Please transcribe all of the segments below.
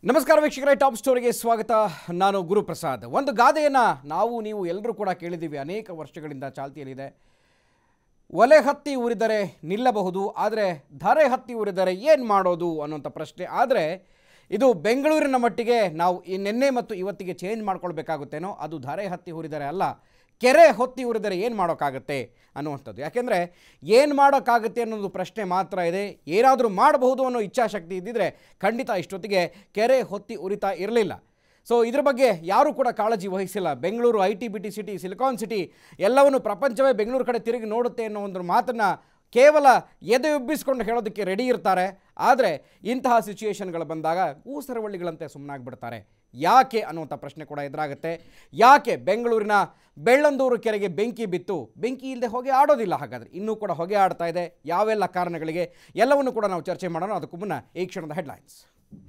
ನಮಸ್ಕಾರ ವೀಕ್ಷಕರೇ ಟಾಪ್ ಸ್ಟೋರಿಗೆ ಸ್ವಾಗತ ನಾನು ಗುರುಪ್ರಸಾದ್ ಒಂದು ಗಾದೆಯನ್ನು ನಾವು ನೀವು ಎಲ್ಲರೂ ಕೂಡ ಕೇಳಿದ್ದೀವಿ ಅನೇಕ ವರ್ಷಗಳಿಂದ ಚಾಲ್ತಿಯಲ್ಲಿದೆ ಒಲೆ ಹತ್ತಿ ಉರಿದರೆ ನಿಲ್ಲಬಹುದು ಆದರೆ ಧರೆ ಹತ್ತಿ ಉರಿದರೆ ಏನು ಮಾಡೋದು ಅನ್ನೋಂಥ ಪ್ರಶ್ನೆ ಆದರೆ ಇದು ಬೆಂಗಳೂರಿನ ಮಟ್ಟಿಗೆ ನಾವು ಈ ನಿನ್ನೆ ಮತ್ತು ಇವತ್ತಿಗೆ ಚೇಂಜ್ ಮಾಡ್ಕೊಳ್ಬೇಕಾಗುತ್ತೇನೋ ಅದು ಧರೆ ಹತ್ತಿ ಉರಿದರೆ ಅಲ್ಲ ಕೆರೆ ಹೊತ್ತಿ ಉರಿದರೆ ಏನು ಮಾಡೋಕ್ಕಾಗತ್ತೆ ಅನ್ನುವಂಥದ್ದು ಯಾಕೆಂದರೆ ಏನು ಮಾಡೋಕ್ಕಾಗುತ್ತೆ ಅನ್ನೋದು ಪ್ರಶ್ನೆ ಮಾತ್ರ ಇದೆ ಏನಾದರೂ ಮಾಡಬಹುದು ಅನ್ನೋ ಇಚ್ಛಾಶಕ್ತಿ ಇದ್ದಿದ್ರೆ ಖಂಡಿತ ಇಷ್ಟೊತ್ತಿಗೆ ಕೆರೆ ಹೊತ್ತಿ ಉರಿತಾ ಇರಲಿಲ್ಲ ಸೊ ಇದ್ರ ಬಗ್ಗೆ ಯಾರೂ ಕೂಡ ಕಾಳಜಿ ವಹಿಸಿಲ್ಲ Bengaluru I T B T city silicon city ಎಲ್ಲವನ್ನು ಪ್ರಪಂಚವೇ ಬೆಂಗಳೂರು ಕಡೆ ತಿರುಗಿ ನೋಡುತ್ತೆ ಅನ್ನೋ ಒಂದು ಮಾತನ್ನು ಕೇವಲ ಎದೆ ಉಬ್ಬಿಸ್ಕೊಂಡು ಹೇಳೋದಕ್ಕೆ ರೆಡಿ ಇರ್ತಾರೆ ಆದರೆ ಇಂತಹ ಸಿಚುಯೇಷನ್ಗಳು ಬಂದಾಗ ಊಸರವಳ್ಳಿಗಳಂತೆ ಸುಮ್ಮನಾಗ್ಬಿಡ್ತಾರೆ ಯಾಕೆ ಅನ್ನುವಂಥ ಪ್ರಶ್ನೆ ಕೂಡ ಎದುರಾಗುತ್ತೆ ಯಾಕೆ ಬೆಂಗಳೂರಿನ ಬೆಳ್ಳಂದೂರು ಕೆರೆಗೆ ಬೆಂಕಿ ಬಿತ್ತು ಬೆಂಕಿ ಇಲ್ಲದೆ ಹೊಗೆ ಆಡೋದಿಲ್ಲ ಹಾಗಾದರೆ ಇನ್ನೂ ಕೂಡ ಹೊಗೆ ಆಡ್ತಾ ಇದೆ ಯಾವೆಲ್ಲ ಕಾರಣಗಳಿಗೆ ಎಲ್ಲವನ್ನು ಕೂಡ ನಾವು ಚರ್ಚೆ ಮಾಡೋಣ ಅದಕ್ಕೂ ಮುನ್ನ ಈ ಕ್ಷಣದ ಹೆಡ್ಲೈನ್ಸ್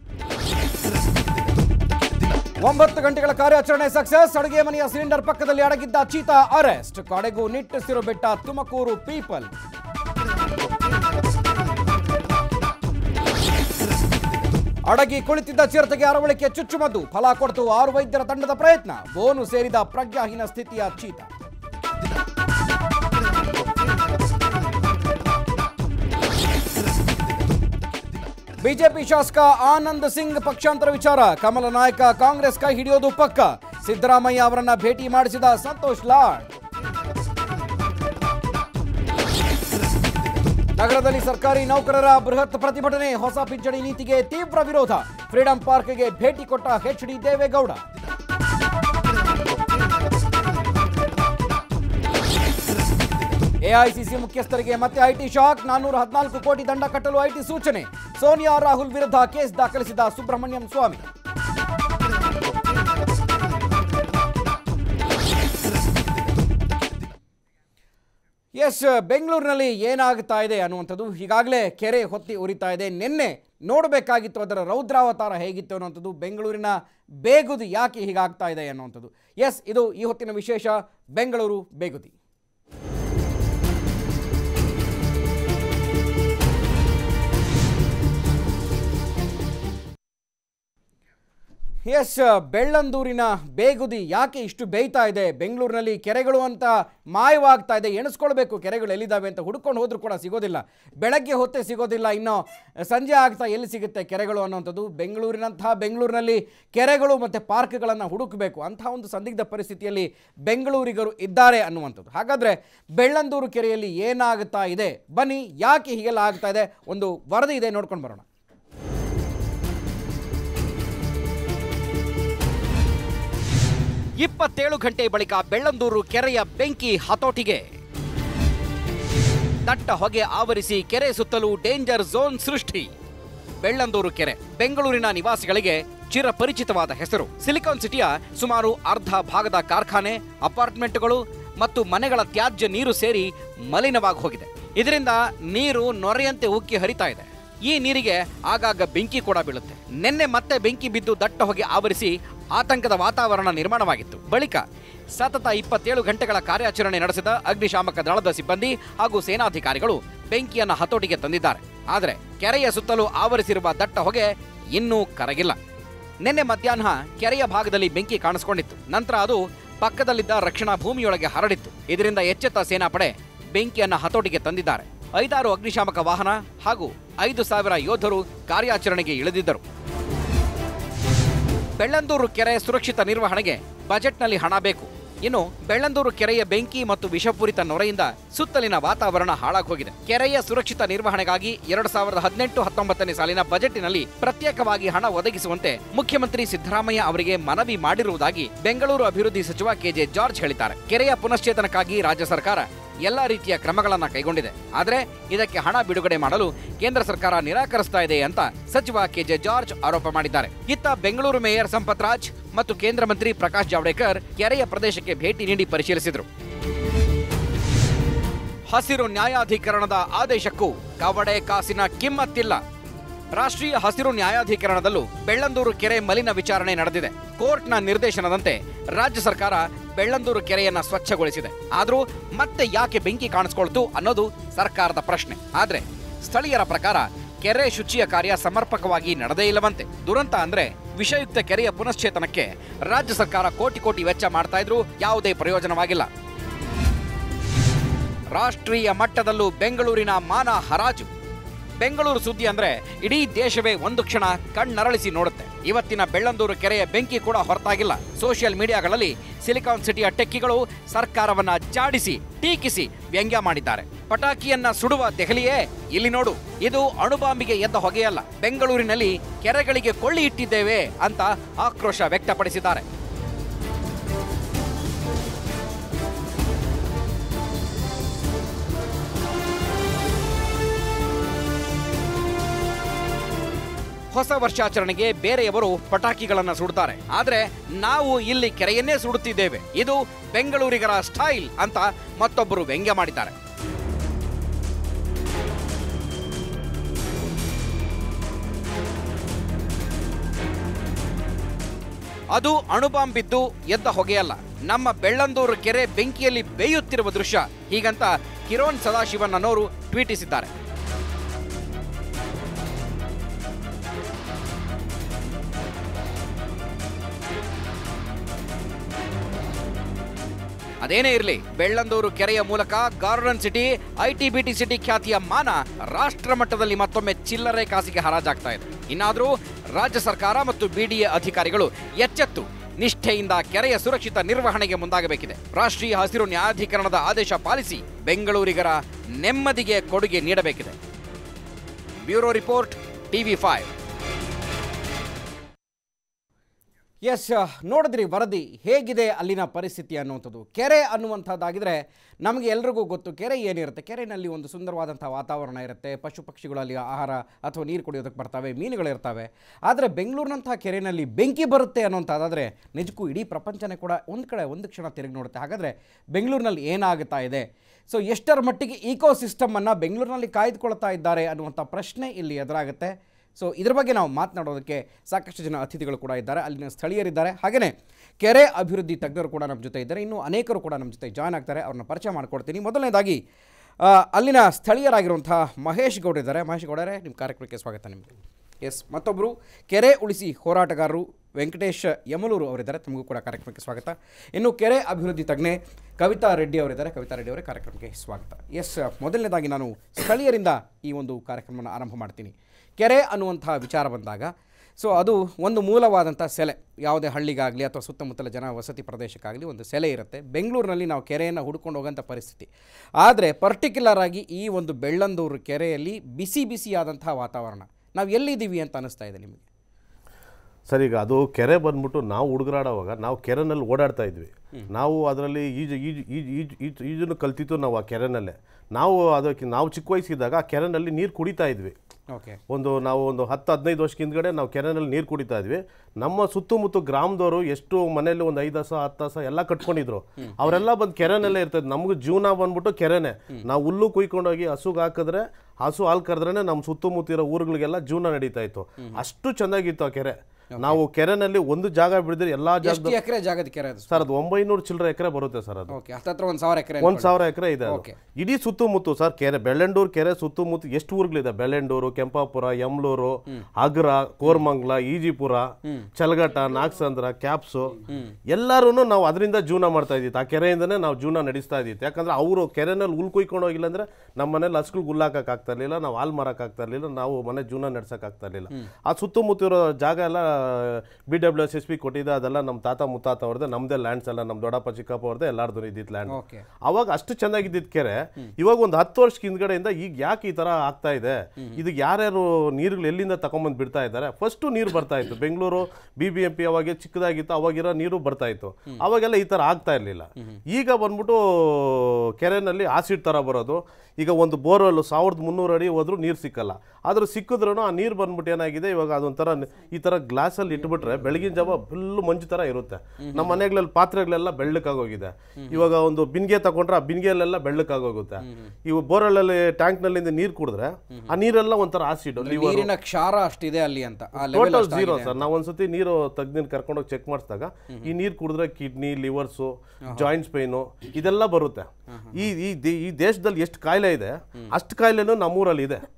ಒಂಬತ್ತು ಗಂಟೆಗಳ ಕಾರ್ಯಾಚರಣೆ ಸಕ್ಸಸ್ ಅಡುಗೆ ಮನೆಯ ಸಿಲಿಂಡರ್ ಪಕ್ಕದಲ್ಲಿ ಅಡಗಿದ್ದ ಚೀತಾ ಅರೆಸ್ಟ್ ಕಡೆಗೂ ನಿಟ್ಟುಸಿರು ಬಿಟ್ಟ ತುಮಕೂರು ಪೀಪಲ್ ಅಡಗಿ ಕುಳಿತಿದ್ದ ಚಿರತೆಗೆ ಅರವಳಿಕೆ ಚುಚ್ಚುಮದ್ದು ಫಲ ಕೊಡ್ತು ಆರು ವೈದ್ಯರ ತಂಡದ ಪ್ರಯತ್ನ ಬೋನು ಸೇರಿದ ಪ್ರಜ್ಞಾಹೀನ ಸ್ಥಿತಿಯ ಚೀತಾ ಬಿಜೆಪಿ ಶಾಸಕ ಆನಂದ್ ಸಿಂಗ್ ಪಕ್ಷಾಂತರ ವಿಚಾರ ಕಮಲ ನಾಯಕ ಕಾಂಗ್ರೆಸ್ ಕೈ ಹಿಡಿಯೋದು ಪಕ್ಕ ಸಿದ್ದರಾಮಯ್ಯ ಅವರನ್ನ ಭೇಟಿ ಮಾಡಿಸಿದ ಸಂತೋಷ್ ಲಾಡ್ ನಗರದಲ್ಲಿ ಸರ್ಕಾರಿ ನೌಕರರ ಬೃಹತ್ ಪ್ರತಿಭಟನೆ ಹೊಸ ಪಿಂಚಣಿ ನೀತಿಗೆ ತೀವ್ರ ವಿರೋಧ ಫ್ರೀಡಂ ಪಾರ್ಕ್ಗೆ ಭೇಟಿ ಕೊಟ್ಟ ಎಚ್ ಡಿ ದೇವೇಗೌಡ ಎಐಸಿಸಿ ಮುಖ್ಯಸ್ಥರಿಗೆ ಮತ್ತೆ ಐಟಿ ಶಾಕ್ ನಾನ್ನೂರ ಹದಿನಾಲ್ಕು ಕೋಟಿ ದಂಡ ಕಟ್ಟಲು ಐಟಿ ಸೂಚನೆ ಸೋನಿಯಾ ರಾಹುಲ್ ವಿರುದ್ಧ ಕೇಸ್ ದಾಖಲಿಸಿದ ಸುಬ್ರಹ್ಮಣ್ಯಂ ಸ್ವಾಮಿ ಎಸ್ ಬೆಂಗಳೂರಿನಲ್ಲಿ ಏನಾಗ್ತಾ ಇದೆ ಅನ್ನುವಂಥದ್ದು ಈಗಾಗಲೇ ಕೆರೆ ಹೊತ್ತಿ ಉರಿತಾ ಇದೆ ನಿನ್ನೆ ನೋಡಬೇಕಾಗಿತ್ತು ಅದರ ರೌದ್ರಾವತಾರ ಹೇಗಿತ್ತು ಅನ್ನುವಂಥದ್ದು ಬೆಂಗಳೂರಿನ ಬೇಗುದಿ ಯಾಕೆ ಹೀಗಾಗ್ತಾ ಇದೆ ಅನ್ನುವಂಥದ್ದು ಎಸ್ ಇದು ಈ ಹೊತ್ತಿನ ವಿಶೇಷ ಬೆಂಗಳೂರು ಬೇಗುದಿ ಎಸ್ ಬೆಳ್ಳಂದೂರಿನ ಬೇಗುದಿ ಯಾಕೆ ಇಷ್ಟು ಬೇಯ್ತಾ ಇದೆ ಬೆಂಗಳೂರಿನಲ್ಲಿ ಕೆರೆಗಳು ಅಂತ ಮಾಯವಾಗ್ತಾ ಇದೆ ಎಣಿಸ್ಕೊಳ್ಬೇಕು ಕೆರೆಗಳು ಎಲ್ಲಿದ್ದಾವೆ ಅಂತ ಹುಡ್ಕೊಂಡು ಹೋದ್ರೂ ಕೂಡ ಸಿಗೋದಿಲ್ಲ ಬೆಳಗ್ಗೆ ಹೊತ್ತೆ ಸಿಗೋದಿಲ್ಲ ಇನ್ನು ಸಂಜೆ ಆಗ್ತಾ ಎಲ್ಲಿ ಸಿಗುತ್ತೆ ಕೆರೆಗಳು ಅನ್ನೋಂಥದ್ದು ಬೆಂಗಳೂರಿನಂತಹ ಬೆಂಗಳೂರಿನಲ್ಲಿ ಕೆರೆಗಳು ಮತ್ತು ಪಾರ್ಕ್ಗಳನ್ನು ಹುಡುಕಬೇಕು ಅಂತಹ ಒಂದು ಸಂದಿಗ್ಧ ಪರಿಸ್ಥಿತಿಯಲ್ಲಿ ಬೆಂಗಳೂರಿಗರು ಇದ್ದಾರೆ ಅನ್ನುವಂಥದ್ದು ಹಾಗಾದರೆ ಬೆಳ್ಳಂದೂರು ಕೆರೆಯಲ್ಲಿ ಏನಾಗ್ತಾ ಇದೆ ಬನ್ನಿ ಯಾಕೆ ಹೀಗೆಲ್ಲ ಆಗ್ತಾ ಇದೆ ಒಂದು ವರದಿ ಇದೆ ನೋಡ್ಕೊಂಡು ಬರೋಣ ಇಪ್ಪತ್ತೇಳು ಗಂಟೆ ಬಳಿಕ ಬೆಳ್ಳಂದೂರು ಕೆರೆಯ ಬೆಂಕಿ ಹತೋಟಿಗೆ ದಟ್ಟ ಹೊಗೆ ಆವರಿಸಿ ಕೆರೆ ಸುತ್ತಲೂ ಡೇಂಜರ್ ಝೋನ್ ಸೃಷ್ಟಿ ಬೆಳ್ಳಂದೂರು ಕೆರೆ ಬೆಂಗಳೂರಿನ ನಿವಾಸಿಗಳಿಗೆ ಚಿರಪರಿಚಿತವಾದ ಹೆಸರು ಸಿಲಿಕಾನ್ ಸಿಟಿಯ ಸುಮಾರು ಅರ್ಧ ಭಾಗದ ಕಾರ್ಖಾನೆ ಅಪಾರ್ಟ್ಮೆಂಟ್ಗಳು ಮತ್ತು ಮನೆಗಳ ತ್ಯಾಜ್ಯ ನೀರು ಸೇರಿ ಮಲಿನವಾಗಿ ಹೋಗಿದೆ ಇದರಿಂದ ನೀರು ನೊರೆಯಂತೆ ಉಕ್ಕಿ ಹರಿತಾ ಇದೆ ಈ ನೀರಿಗೆ ಆಗಾಗ ಬೆಂಕಿ ಕೂಡ ಬೀಳುತ್ತೆ ನಿನ್ನೆ ಮತ್ತೆ ಬೆಂಕಿ ಬಿದ್ದು ದಟ್ಟ ಹೊಗೆ ಆವರಿಸಿ ಆತಂಕದ ವಾತಾವರಣ ನಿರ್ಮಾಣವಾಗಿತ್ತು ಬಳಿಕ ಸತತ ಇಪ್ಪತ್ತೇಳು ಗಂಟೆಗಳ ಕಾರ್ಯಾಚರಣೆ ನಡೆಸಿದ ಅಗ್ನಿಶಾಮಕ ದಳದ ಸಿಬ್ಬಂದಿ ಹಾಗೂ ಸೇನಾಧಿಕಾರಿಗಳು ಬೆಂಕಿಯನ್ನು ಹತೋಟಿಗೆ ತಂದಿದ್ದಾರೆ ಆದರೆ ಕೆರೆಯ ಸುತ್ತಲೂ ಆವರಿಸಿರುವ ದಟ್ಟ ಹೊಗೆ ಇನ್ನೂ ಕರಗಿಲ್ಲ ನಿನ್ನೆ ಮಧ್ಯಾಹ್ನ ಕೆರೆಯ ಭಾಗದಲ್ಲಿ ಬೆಂಕಿ ಕಾಣಿಸಿಕೊಂಡಿತ್ತು ನಂತರ ಅದು ಪಕ್ಕದಲ್ಲಿದ್ದ ರಕ್ಷಣಾ ಭೂಮಿಯೊಳಗೆ ಹರಡಿತ್ತು ಇದರಿಂದ ಎಚ್ಚೆತ್ತ ಸೇನಾಪಡೆ ಬೆಂಕಿಯನ್ನು ಹತೋಟಿಗೆ ತಂದಿದ್ದಾರೆ ಐದಾರು ಅಗ್ನಿಶಾಮಕ ವಾಹನ ಹಾಗೂ ಐದು ಸಾವಿರ ಯೋಧರು ಕಾರ್ಯಾಚರಣೆಗೆ ಇಳಿದಿದ್ದರು ಬೆಳ್ಳಂದೂರು ಕೆರೆ ಸುರಕ್ಷಿತ ನಿರ್ವಹಣೆಗೆ ಬಜೆಟ್ನಲ್ಲಿ ಹಣ ಬೇಕು ಇನ್ನು ಬೆಳ್ಳಂದೂರು ಕೆರೆಯ ಬೆಂಕಿ ಮತ್ತು ವಿಷಪೂರಿತ ನೊರೆಯಿಂದ ಸುತ್ತಲಿನ ವಾತಾವರಣ ಹಾಳಾಗೋಗಿದೆ ಕೆರೆಯ ಸುರಕ್ಷಿತ ನಿರ್ವಹಣೆಗಾಗಿ ಎರಡು ಸಾವಿರದ ಹದಿನೆಂಟು ಹತ್ತೊಂಬತ್ತನೇ ಸಾಲಿನ ಬಜೆಟ್ನಲ್ಲಿ ಪ್ರತ್ಯೇಕವಾಗಿ ಹಣ ಒದಗಿಸುವಂತೆ ಮುಖ್ಯಮಂತ್ರಿ ಸಿದ್ದರಾಮಯ್ಯ ಅವರಿಗೆ ಮನವಿ ಮಾಡಿರುವುದಾಗಿ ಬೆಂಗಳೂರು ಅಭಿವೃದ್ಧಿ ಸಚಿವ ಕೆಜೆ ಜಾರ್ಜ್ ಹೇಳಿದ್ದಾರೆ ಕೆರೆಯ ಪುನಶ್ಚೇತನಕ್ಕಾಗಿ ರಾಜ್ಯ ಸರ್ಕಾರ ಎಲ್ಲ ರೀತಿಯ ಕ್ರಮಗಳನ್ನ ಕೈಗೊಂಡಿದೆ ಆದರೆ ಇದಕ್ಕೆ ಹಣ ಬಿಡುಗಡೆ ಮಾಡಲು ಕೇಂದ್ರ ಸರ್ಕಾರ ನಿರಾಕರಿಸ್ತಾ ಇದೆ ಅಂತ ಸಚಿವ ಕೆಜೆ ಜಾರ್ಜ್ ಆರೋಪ ಮಾಡಿದ್ದಾರೆ ಇತ್ತ ಬೆಂಗಳೂರು ಮೇಯರ್ ಸಂಪತ್ ರಾಜ್ ಮತ್ತು ಕೇಂದ್ರ ಮಂತ್ರಿ ಪ್ರಕಾಶ್ ಜಾವಡೇಕರ್ ಕೆರೆಯ ಪ್ರದೇಶಕ್ಕೆ ಭೇಟಿ ನೀಡಿ ಪರಿಶೀಲಿಸಿದರು ಹಸಿರು ನ್ಯಾಯಾಧಿಕರಣದ ಆದೇಶಕ್ಕೂ ಕವಡೆ ಕಾಸಿನ ಕಿಮ್ಮತ್ತಿಲ್ಲ ರಾಷ್ಟ್ರೀಯ ಹಸಿರು ನ್ಯಾಯಾಧಿಕರಣದಲ್ಲೂ ಬೆಳ್ಳಂದೂರು ಕೆರೆ ಮಲಿನ ವಿಚಾರಣೆ ನಡೆದಿದೆ ಕೋರ್ಟ್ನ ನಿರ್ದೇಶನದಂತೆ ರಾಜ್ಯ ಸರ್ಕಾರ ಬೆಳ್ಳಂದೂರು ಕೆರೆಯನ್ನ ಸ್ವಚ್ಛಗೊಳಿಸಿದೆ ಆದರೂ ಮತ್ತೆ ಯಾಕೆ ಬೆಂಕಿ ಕಾಣಿಸ್ಕೊಳ್ತು ಅನ್ನೋದು ಸರ್ಕಾರದ ಪ್ರಶ್ನೆ ಆದ್ರೆ ಸ್ಥಳೀಯರ ಪ್ರಕಾರ ಕೆರೆ ಶುಚಿಯ ಕಾರ್ಯ ಸಮರ್ಪಕವಾಗಿ ನಡೆದೇ ಇಲ್ಲವಂತೆ ದುರಂತ ಅಂದ್ರೆ ವಿಷಯುಕ್ತ ಕೆರೆಯ ಪುನಶ್ಚೇತನಕ್ಕೆ ರಾಜ್ಯ ಸರ್ಕಾರ ಕೋಟಿ ಕೋಟಿ ವೆಚ್ಚ ಮಾಡ್ತಾ ಇದ್ರೂ ಯಾವುದೇ ಪ್ರಯೋಜನವಾಗಿಲ್ಲ ರಾಷ್ಟ್ರೀಯ ಮಟ್ಟದಲ್ಲೂ ಬೆಂಗಳೂರಿನ ಮಾನ ಹರಾಜು ಬೆಂಗಳೂರು ಸುದ್ದಿ ಅಂದ್ರೆ ಇಡೀ ದೇಶವೇ ಒಂದು ಕ್ಷಣ ಕಣ್ಣರಳಿಸಿ ನೋಡುತ್ತೆ ಇವತ್ತಿನ ಬೆಳ್ಳಂದೂರು ಕೆರೆಯ ಬೆಂಕಿ ಕೂಡ ಹೊರತಾಗಿಲ್ಲ ಸೋಷಿಯಲ್ ಮೀಡಿಯಾಗಳಲ್ಲಿ ಸಿಲಿಕಾನ್ ಸಿಟಿಯ ಟೆಕ್ಕಿಗಳು ಸರ್ಕಾರವನ್ನ ಜಾಡಿಸಿ ಟೀಕಿಸಿ ವ್ಯಂಗ್ಯ ಮಾಡಿದ್ದಾರೆ ಪಟಾಕಿಯನ್ನ ಸುಡುವ ದೆಹಲಿಯೇ ಇಲ್ಲಿ ನೋಡು ಇದು ಅಣುಬಾಂಬಿಗೆ ಎದ್ದ ಹೊಗೆಯಲ್ಲ ಬೆಂಗಳೂರಿನಲ್ಲಿ ಕೆರೆಗಳಿಗೆ ಕೊಳ್ಳಿ ಇಟ್ಟಿದ್ದೇವೆ ಅಂತ ಆಕ್ರೋಶ ವ್ಯಕ್ತಪಡಿಸಿದ್ದಾರೆ ಹೊಸ ವರ್ಷಾಚರಣೆಗೆ ಬೇರೆಯವರು ಪಟಾಕಿಗಳನ್ನ ಸುಡ್ತಾರೆ ಆದ್ರೆ ನಾವು ಇಲ್ಲಿ ಕೆರೆಯನ್ನೇ ಸುಡುತ್ತಿದ್ದೇವೆ ಇದು ಬೆಂಗಳೂರಿಗರ ಸ್ಟೈಲ್ ಅಂತ ಮತ್ತೊಬ್ಬರು ವ್ಯಂಗ್ಯ ಮಾಡಿದ್ದಾರೆ ಅದು ಅಣುಬಾಂಬ್ ಬಿದ್ದು ಎದ್ದ ಹೊಗೆಯಲ್ಲ ನಮ್ಮ ಬೆಳ್ಳಂದೂರು ಕೆರೆ ಬೆಂಕಿಯಲ್ಲಿ ಬೇಯುತ್ತಿರುವ ದೃಶ್ಯ ಹೀಗಂತ ಕಿರೋನ್ ಸದಾಶಿವನ್ ಅನ್ನೋರು ಟ್ವೀಟಿಸಿದ್ದಾರೆ ಅದೇನೇ ಇರಲಿ ಬೆಳ್ಳಂದೂರು ಕೆರೆಯ ಮೂಲಕ ಗಾರ್ಡನ್ ಸಿಟಿ ಐಟಿಬಿಟಿ ಸಿಟಿ ಖ್ಯಾತಿಯ ಮಾನ ರಾಷ್ಟ್ರ ಮಟ್ಟದಲ್ಲಿ ಮತ್ತೊಮ್ಮೆ ಚಿಲ್ಲರೆ ಕಾಸಿಗೆ ಹರಾಜಾಗ್ತಾ ಇದೆ ಇನ್ನಾದರೂ ರಾಜ್ಯ ಸರ್ಕಾರ ಮತ್ತು ಬಿಡಿಎ ಅಧಿಕಾರಿಗಳು ಎಚ್ಚೆತ್ತು ನಿಷ್ಠೆಯಿಂದ ಕೆರೆಯ ಸುರಕ್ಷಿತ ನಿರ್ವಹಣೆಗೆ ಮುಂದಾಗಬೇಕಿದೆ ರಾಷ್ಟ್ರೀಯ ಹಸಿರು ನ್ಯಾಯಾಧಿಕರಣದ ಆದೇಶ ಪಾಲಿಸಿ ಬೆಂಗಳೂರಿಗರ ನೆಮ್ಮದಿಗೆ ಕೊಡುಗೆ ನೀಡಬೇಕಿದೆ bureau report TV five yes ನೋಡಿದ್ರಿ ವರದಿ ಹೇಗಿದೆ ಅಲ್ಲಿನ ಪರಿಸ್ಥಿತಿ ಅನ್ನುವಂಥದ್ದು ಕೆರೆ ಅನ್ನುವಂಥದ್ದಾಗಿದ್ರೆ ನಮಗೆ ಎಲ್ರಿಗೂ ಗೊತ್ತು ಕೆರೆ ಏನಿರುತ್ತೆ ಕೆರೆಯಲ್ಲಿ ಒಂದು ಸುಂದರವಾದಂಥ ವಾತಾವರಣ ಇರುತ್ತೆ ಪಶು ಪಕ್ಷಿಗಳು ಅಲ್ಲಿ ಆಹಾರ ಅಥವಾ ನೀರು ಕುಡಿಯೋದಕ್ಕೆ ಬರ್ತವೆ ಮೀನುಗಳಿರ್ತವೆ ಆದರೆ ಬೆಂಗಳೂರಿನಂಥ ಕೆರೆಯಲ್ಲಿ ಬೆಂಕಿ ಬರುತ್ತೆ ಅನ್ನೋಂಥದ್ದಾದರೆ ನಿಜಕ್ಕೂ ಇಡೀ ಪ್ರಪಂಚನೇ ಕೂಡ ಒಂದು ಕಡೆ ಒಂದು ಕ್ಷಣ ತಿರುಗಿ ನೋಡುತ್ತೆ ಹಾಗಾದರೆ ಬೆಂಗಳೂರಿನಲ್ಲಿ ಏನಾಗುತ್ತಾ ಇದೆ ಸೊ ಎಷ್ಟರ ಮಟ್ಟಿಗೆ ಈಕೋ ಸಿಸ್ಟಮನ್ನು ಬೆಂಗಳೂರಿನಲ್ಲಿ ಕಾಯ್ದುಕೊಳ್ತಾ ಇದ್ದಾರೆ ಅನ್ನುವಂಥ ಪ್ರಶ್ನೆ ಇಲ್ಲಿ ಎದುರಾಗುತ್ತೆ ಸೊ ಇದ್ರ ಬಗ್ಗೆ ನಾವು ಮಾತನಾಡೋದಕ್ಕೆ ಸಾಕಷ್ಟು ಜನ ಅತಿಥಿಗಳು ಕೂಡ ಇದ್ದಾರೆ ಅಲ್ಲಿನ ಸ್ಥಳೀಯರಿದ್ದಾರೆ ಹಾಗೆಯೇ ಕೆರೆ ಅಭಿವೃದ್ಧಿ ತಜ್ಞರು ಕೂಡ ನಮ್ಮ ಜೊತೆ ಇದ್ದಾರೆ ಇನ್ನು ಅನೇಕರು ಕೂಡ ನಮ್ಮ ಜೊತೆ ಜಾಯ್ನ್ ಆಗ್ತಾರೆ ಅವ್ರನ್ನ ಪರಿಚಯ ಮಾಡ್ಕೊಡ್ತೀನಿ ಮೊದಲನೇದಾಗಿ ಆ, ಅಲ್ಲಿನ ಸ್ಥಳೀಯರಾಗಿರುವಂಥ ಮಹೇಶ್ ಗೌಡ ಇದ್ದಾರೆ ಮಹೇಶ್ ಗೌಡರೇ ನಿಮ್ಮ ಕಾರ್ಯಕ್ರಮಕ್ಕೆ ಸ್ವಾಗತ ನಿಮಗೆ ಎಸ್ ಮತ್ತೊಬ್ಬರು ಕೆರೆ ಉಳಿಸಿ ಹೋರಾಟಗಾರರು ವೆಂಕಟೇಶ್ ಯಮಲೂರು ಅವರಿದ್ದಾರೆ ತಮಗೂ ಕೂಡ ಕಾರ್ಯಕ್ರಮಕ್ಕೆ ಸ್ವಾಗತ ಇನ್ನು ಕೆರೆ ಅಭಿವೃದ್ಧಿ ತಜ್ಞೆ ಕವಿತಾ ರೆಡ್ಡಿ ಅವರಿದ್ದಾರೆ ಕವಿತಾ ರೆಡ್ಡಿ ಅವರೇ ಕಾರ್ಯಕ್ರಮಕ್ಕೆ ಸ್ವಾಗತ ಎಸ್ ಮೊದಲನೇದಾಗಿ ನಾನು ಸ್ಥಳೀಯರಿಂದ ಈ ಒಂದು ಕಾರ್ಯಕ್ರಮವನ್ನು ಆರಂಭ ಮಾಡ್ತೀನಿ ಕೆರೆ ಅನ್ನುವಂಥ ವಿಚಾರ ಬಂದಾಗ ಸೊ ಅದು ಒಂದು ಮೂಲವಾದಂಥ ಸೆಲೆ ಯಾವುದೇ ಹಳ್ಳಿಗಾಗಲಿ ಅಥವಾ ಸುತ್ತಮುತ್ತಲ ಜನ ವಸತಿ ಪ್ರದೇಶಕ್ಕಾಗಲಿ ಒಂದು ಸೆಲೆ ಇರುತ್ತೆ ಬೆಂಗಳೂರಿನಲ್ಲಿ ನಾವು ಕೆರೆಯನ್ನು ಹುಡ್ಕೊಂಡು ಹೋಗೋಂಥ ಪರಿಸ್ಥಿತಿ ಆದರೆ ಪರ್ಟಿಕ್ಯುಲರ್ ಆಗಿ ಈ ಒಂದು ಬೆಳ್ಳಂದೂರು ಕೆರೆಯಲ್ಲಿ ಬಿಸಿ ಬಿಸಿಯಾದಂಥ ವಾತಾವರಣ ನಾವು ಎಲ್ಲಿದ್ದೀವಿ ಅಂತ ಅನ್ನಿಸ್ತಾ ಇದೆ ನಿಮಗೆ ಸರ್ ಈಗ ಅದು ಕೆರೆ ಬಂದ್ಬಿಟ್ಟು ನಾವು ಹುಡುಗರಾಡೋವಾಗ ನಾವು ಕೆರೆನಲ್ಲಿ ಓಡಾಡ್ತಾ ಇದ್ವಿ ನಾವು ಅದರಲ್ಲಿ ಈಜು ಈಜು ಈಜು ಈಜು ಈಜು ಈಜನ್ನು ಕಲ್ತಿತ್ತು ನಾವು ಆ ಕೆರೆನಲ್ಲೇ ನಾವು ಅದಕ್ಕೆ ನಾವು ಚಿಕ್ಕ ವಯಸ್ಸಿದ್ದಾಗ ಆ ಕೆರೆನಲ್ಲಿ ನೀರು ಕುಡಿತಾ ಇದ್ವಿ ಓಕೆ ಒಂದು ನಾವು ಒಂದು ಹತ್ತು ಹದಿನೈದು ವರ್ಷ ಹಿಂದ್ಗಡೆ ನಾವು ಕೆರೆನಲ್ಲಿ ನೀರು ಕುಡಿತಾ ಇದ್ವಿ ನಮ್ಮ ಸುತ್ತಮುತ್ತ ಗ್ರಾಮದವರು ಎಷ್ಟು ಮನೆಯಲ್ಲಿ ಒಂದು ಐದು ಹಸ ಹತ್ತು ಹಸ ಎಲ್ಲ ಕಟ್ಕೊಂಡಿದ್ರು ಅವರೆಲ್ಲ ಬಂದು ಕೆರೆನಲ್ಲೇ ಇರ್ತದೆ ನಮ್ಗೆ ಜೀವನ ಬಂದ್ಬಿಟ್ಟು ಕೆರೆನೇ ನಾವು ಹುಲ್ಲು ಕುಯ್ಕೊಂಡೋಗಿ ಹಸುಗೆ ಹಾಕಿದ್ರೆ ಹಸು ಹಾಲು ಕರೆದ್ರೇನೆ ನಮ್ಮ ಸುತ್ತಮುತ್ತ ಇರೋ ಊರುಗಳಿಗೆಲ್ಲ ಜೀವನ ನಡೀತಾ ಇತ್ತು ಅಷ್ಟು ಚೆನ್ನಾಗಿತ್ತು ಆ ಕೆರೆ ನಾವು ಕೆರೆನಲ್ಲಿ ಒಂದು ಜಾಗ ಬಿಡಿದ್ರೆ ಎಲ್ಲಾ ಜಾಗ ಎಷ್ಟು ಎಕರೆ ಜಾಗದ ಕೆರೆ ಅದು ಸರ್ ಅದು ಒಂಬೈನೂರು ಚಿಲ್ಲರೆ ಎಕರೆ ಬರುತ್ತೆ ಸರ್ ಅದು ಓಕೆ ಹತ್ತತ್ರ ಒಂದು ಸಾವಿರ ಎಕರೆ ಒಂದ್ ಸಾವಿರ ಎಕರೆ ಇದೆ ಅದು. Okay. ಇಡೀ ಸುತ್ತಮುತ್ತ ಸರ್ ಕೆರೆ ಬೆಳ್ಳಂಡೂರು ಕೆರೆ ಸುತ್ತಮುತ್ತ ಎಷ್ಟು ಊರುಗಳಿದೆ ಬೆಳ್ಳಂಡೂರು ಕೆಂಪಾಪುರ ಯಮ್ಲೂರು ಅಗ್ರ ಕೋರ್ಮಂಗ್ಲ ಈಜಿಪುರ ಚಲಗಟ ನಾಗಸಂದ್ರ ಕ್ಯಾಪ್ಸು ಎಲ್ಲರೂ ನಾವು ಅದರಿಂದ ಜೀವನ ಮಾಡ್ತಾ ಇದ್ದಿತ್ತು ಆ ಕೆರೆಯಿಂದನೇ ನಾವು ಜೀವನ ನಡೆಸ್ತಾ ಇದ್ದಿತ್ತು ಯಾಕಂದ್ರೆ ಅವರು ಕೆರೆನಲ್ಲಿ ಹುಲ್ ಕುಯ್ಕೊಂಡು ಹೋಗಿಲ್ಲ ಅಂದ್ರೆ ನಮ್ಮ ಮನೇಲಿ ಹಸ್ಗಳು ಹುಲ್ಲಾಕಕ್ ಆಗ್ತಾ ಇರ್ಲಿಲ್ಲ ನಾವು ಹಾಲ್ ಮಾರಕ್ ಆಗ್ತಾ ಇರ್ಲಿಲ್ಲ ನಾವು ಮನೆ ಜೀವನ ನಡ್ಸಕ್ ಆಗ್ತಾ ಇರ್ಲಿಲ್ಲ ಆ ಸುತ್ತಮುತ್ತ ಇರೋ ಜಾಗ ಎಲ್ಲ B W S S P ಕೊಟ್ಟಿದ್ದ ಅದೆಲ್ಲ ನಮ್ಮ ತಾತ ಮುತ್ತಾತ ಅವ್ರದ್ದೇ ನಮ್ದೇ ಲ್ಯಾಂಡ್ಸ್ ಎಲ್ಲ ನಮ್ಮ ದೊಡ್ಡಪ್ಪ ಚಿಕ್ಕಪ್ಪ ಅವ್ರದ್ದೇ ಎಲ್ಲಾರ್ದು ಇದ್ದಿತ್ತು ಲ್ಯಾಂಡ್ ಓಕೆ ಅವಾಗ ಅಷ್ಟು ಚೆನ್ನಾಗಿದ್ದಿದ್ದ ಕೆರೆ ಇವಾಗ ಒಂದು ಹತ್ತು ವರ್ಷ ಹಿಂದ್ಗಡೆಯಿಂದ ಈಗ ಯಾಕೆ ಈ ತರ ಆಗ್ತಾ ಇದೆ ಇದಕ್ಕೆ ಯಾರ್ಯಾರು ನೀರುಗಳು ಎಲ್ಲಿಂದ ತಗೊಂಬಂದು ಬಿಡ್ತಾ ಇದ್ದಾರೆ ಫಸ್ಟು ನೀರು ಬರ್ತಾ ಇತ್ತು Bengaluru B B M P ಅವಾಗ ಚಿಕ್ಕದಾಗಿತ್ತು ಅವಾಗಿರೋ ನೀರು ಬರ್ತಾ ಇತ್ತು ಅವಾಗೆಲ್ಲ ಈ ತರ ಆಗ್ತಾ ಇರಲಿಲ್ಲ ಈಗ ಬಂದ್ಬಿಟ್ಟು ಕೆರೆನಲ್ಲಿ ಆಸಿಡ್ ತರ ಬರೋದು ಈಗ ಒಂದು ಬೋರ್ವೆಲ್ ಸಾವಿರದ ಮುನ್ನೂರು ಅಡಿ ಹೋದ್ರೂ ನೀರು ಸಿಕ್ಕಲ್ಲ ಆದ್ರೂ ಸಿಕ್ಕಿದ್ರು ಆ ನೀರು ಬಂದ್ಬಿಟ್ಟು ಏನಾಗಿದೆ ಇವಾಗ ಅದೊಂಥರ ನ- ಈ ಥರ ಗ್ಲಾಸಲ್ಲಿ ಇಟ್ಬಿಟ್ರೆ ಬೆಳಗಿನ ಜಾವ ಫುಲ್ಲು ಮಂಜು ಥರ ಇರುತ್ತೆ ನಮ್ಮ ಮನೆಗಳಲ್ಲಿ ಪಾತ್ರೆಗಳೆಲ್ಲ ಬೆಳ್ಳಕ್ಕಾಗೋಗಿದೆ ಇವಾಗ ಒಂದು ಬಿನ್ಗೆ ತಗೊಂಡ್ರೆ ಆ ಬಿನ್ಗೆಲೆಲ್ಲ ಬೆಳ್ಳಕ್ಕಾಗೋಗುತ್ತೆ ಇವು ಬೋರಲ್ಲಲ್ಲಿ ಟ್ಯಾಂಕ್ನಲ್ಲಿಂದ ನೀರು ಕುಡಿದ್ರೆ ಆ ನೀರೆಲ್ಲ ಒಂಥರ ಆಸಿಡ್ ನೀರಿನ ಕ್ಷಾರ ಅಷ್ಟಿದೆ ಅಲ್ಲಿ ಅಂತ ಆ level ಟೋಟಲ್ ಅಷ್ಟಾಗಿದೆ. ಜೀರೋ ಸರ್ ನಾವು ಒಂದ್ಸತಿ ನೀರು ತೆಗ್ದಿನ ಕರ್ಕೊಂಡೋಗಿ ಚೆಕ್ ಮಾಡಿಸಿದಾಗ ಈ ನೀರು ಕುಡಿದ್ರೆ ಕಿಡ್ನಿ ಲಿವರ್ಸು ಜಾಯಿಂಟ್ಸ್ ಪೈನು ಇದೆಲ್ಲ ಬರುತ್ತೆ ಈ ಈ ದೇ- ಈ ದೇಶದಲ್ಲಿ ಎಷ್ಟು ಕಾಯಿಲೆ ಇದೆ ಅಷ್ಟು ಕಾಯಿಲೆನೂ ನಮ್ಮೂರಲ್ಲಿ ಇದೆ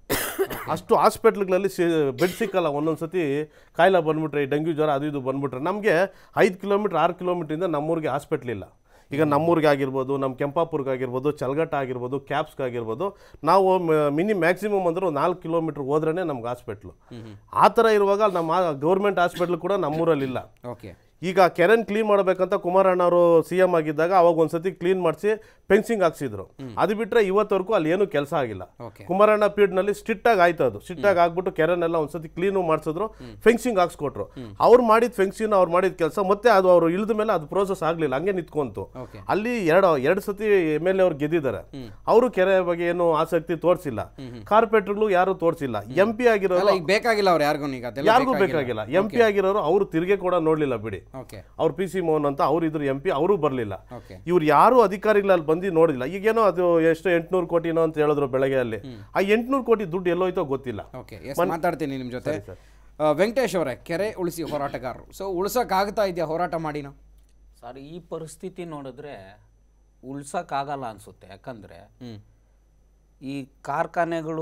ಅಷ್ಟು ಹಾಸ್ಪಿಟ್ಲ್ಗಳಲ್ಲಿ ಬೆಡ್ ಸಿಕ್ಕಲ್ಲ ಒಂದೊಂದು ಸತಿ ಕಾಯಿಲೆ ಬಂದ್ಬಿಟ್ರೆ ಈ ಡೆಂಗ್ಯೂ ಜ್ವರ ಅದು ಇದು ಬಂದ್ಬಿಟ್ರೆ ನಮಗೆ ಐದು ಕಿಲೋಮೀಟ್ರ್ ಆರು ಕಿಲೋಮೀಟ್ರಿಂದ ನಮ್ಮೂರಿಗೆ ಹಾಸ್ಪಿಟ್ಲ್ ಇಲ್ಲ ಈಗ ನಮ್ಮೂರಿಗೆ ಆಗಿರ್ಬೋದು ನಮ್ಮ ಕೆಂಪಾಪುರ್ಗೆ ಆಗಿರ್ಬೋದು ಚಲ್ಗಟ್ಟ ಆಗಿರ್ಬೋದು ಕ್ಯಾಪ್ಸ್ಗೆ ಆಗಿರ್ಬೋದು ನಾವು ಮಿನಿ ಮ್ಯಾಕ್ಸಿಮಮ್ ಅಂದ್ರೆ ಒಂದು ನಾಲ್ಕು ಕಿಲೋಮೀಟ್ರ್ ಹೋದ್ರೇ ನಮ್ಗೆ ಹಾಸ್ಪಿಟ್ಲು ಆ ಥರ ಇರುವಾಗ ನಮ್ಮ ಗೌರ್ಮೆಂಟ್ ಹಾಸ್ಪಿಟ್ಲ್ ಕೂಡ ನಮ್ಮೂರಲ್ಲಿಲ್ಲ ಓಕೆ ಈಗ ಕೆರೆನ್ ಕ್ಲೀನ್ ಮಾಡಬೇಕಂತ ಕುಮಾರಣ್ಣ ಅವರು ಸಿ ಎಂ ಆಗಿದ್ದಾಗ ಅವಾಗ ಒಂದ್ಸತಿ ಕ್ಲೀನ್ ಮಾಡಿಸಿ ಫೆನ್ಸಿಂಗ್ ಹಾಕ್ಸಿದ್ರು ಅದು ಬಿಟ್ರೆ ಇವತ್ತವರೆಗೂ ಅಲ್ಲಿ ಏನು ಕೆಲಸ ಆಗಿಲ್ಲ ಓಕೆ ಕುಮಾರಣ್ಣ ಪೀರಿಯಡ್ ನಲ್ಲಿ ಸ್ಟ್ರಿಕ್ಟ್ ಆಗಿ ಆಯ್ತು ಅದು ಸ್ಟ್ರಿಕ್ಟ್ ಆಗಿ ಆಗ್ಬಿಟ್ಟು ಕೆರೆನೆಲ್ಲ ಒಂದ್ಸತಿ ಕ್ಲೀನು ಮಾಡಿಸಿದ್ರು ಫೆನ್ಸಿಂಗ್ ಹಾಕ್ಸ್ಕೊಟ್ರು ಅವ್ರು ಮಾಡಿದ ಫೆನ್ಸಿಂಗ್ ಅವ್ರು ಮಾಡಿದ ಕೆಲಸ ಮತ್ತೆ ಅದು ಅವರು ಇಳಿದ ಮೇಲೆ ಅದು ಪ್ರೋಸೆಸ್ ಆಗ್ಲಿಲ್ಲ ಹಂಗೆ ನಿಂತ್ಕೊಂತು ಓಕೆ ಅಲ್ಲಿ ಎರಡು ಎರಡು ಸತಿ ಎಮ್ ಎಲ್ ಎ ಅವ್ರು ಗೆದ್ದಿದ್ದಾರೆ ಅವರು ಕೆರೆ ಬಗ್ಗೆ ಏನು ಆಸಕ್ತಿ ತೋರಿಸಿಲ್ಲ ಕಾರ್ಪೊರೇಟರ್ಗಳು ಯಾರು ತೋರಿಸಿಲ್ಲ ಎಂ ಪಿ ಆಗಿರೋರು ಅಲ್ಲ ಈಗ ಬೇಕಾಗಿಲ್ಲ ಅವ್ರು ಯಾರಿಗೂ ಈಗ ಅದೆಲ್ಲ ಯಾರಿಗೂ ಬೇಕಾಗಿಲ್ಲ ಎಂ ಪಿ ಆಗಿರೋರು ಅವರು ತಿರುಗಿ ಕೂಡ ನೋಡ್ಲಿಲ್ಲ ಬಿಡಿ ಓಕೆ ಅವ್ರು ಪಿ ಸಿ ಮೋಹನ್ ಅಂತ ಅವ್ರು ಇದ್ರು ಎಂ ಪಿ ಅವರು ಬರಲಿಲ್ಲ ಓಕೆ ಇವ್ರು ಯಾರು ಅಧಿಕಾರಿಗಳು ಅಲ್ಲಿ ಬಂದು ನೋಡಿಲ್ಲ ಈಗೇನೋ ಅದು ಎಷ್ಟು ಎಂಟ್ನೂರು ಕೋಟಿನೋ ಅಂತ ಹೇಳಿದ್ರು ಬೆಳಗ್ಗೆ ಅಲ್ಲಿ ಆ ಎಂಟ್ನೂರು ಕೋಟಿ ದುಡ್ಡು ಎಲ್ಲೋಯ್ತೋ ಗೊತ್ತಿಲ್ಲ ಓಕೆ ಎಸ್ ಮಾತಾಡ್ತೀನಿ ನಿಮ್ಮ ಜೊತೆ ಆ, ವೆಂಕಟೇಶ್ ಅವರೇ ಕೆರೆ ಉಳಿಸಿ ಹೋರಾಟಗಾರರು ಸೊ ಉಳ್ಸೋಕ್ಕಾಗ್ತಾ ಇದೆಯಾ ಹೋರಾಟ ಮಾಡಿನ ಸರ್ ಈ ಪರಿಸ್ಥಿತಿ ನೋಡಿದ್ರೆ ಉಳ್ಸೋಕ್ಕಾಗಲ್ಲ ಅನಿಸುತ್ತೆ ಯಾಕಂದರೆ ಹ್ಞೂ ಈ ಕಾರ್ಖಾನೆಗಳು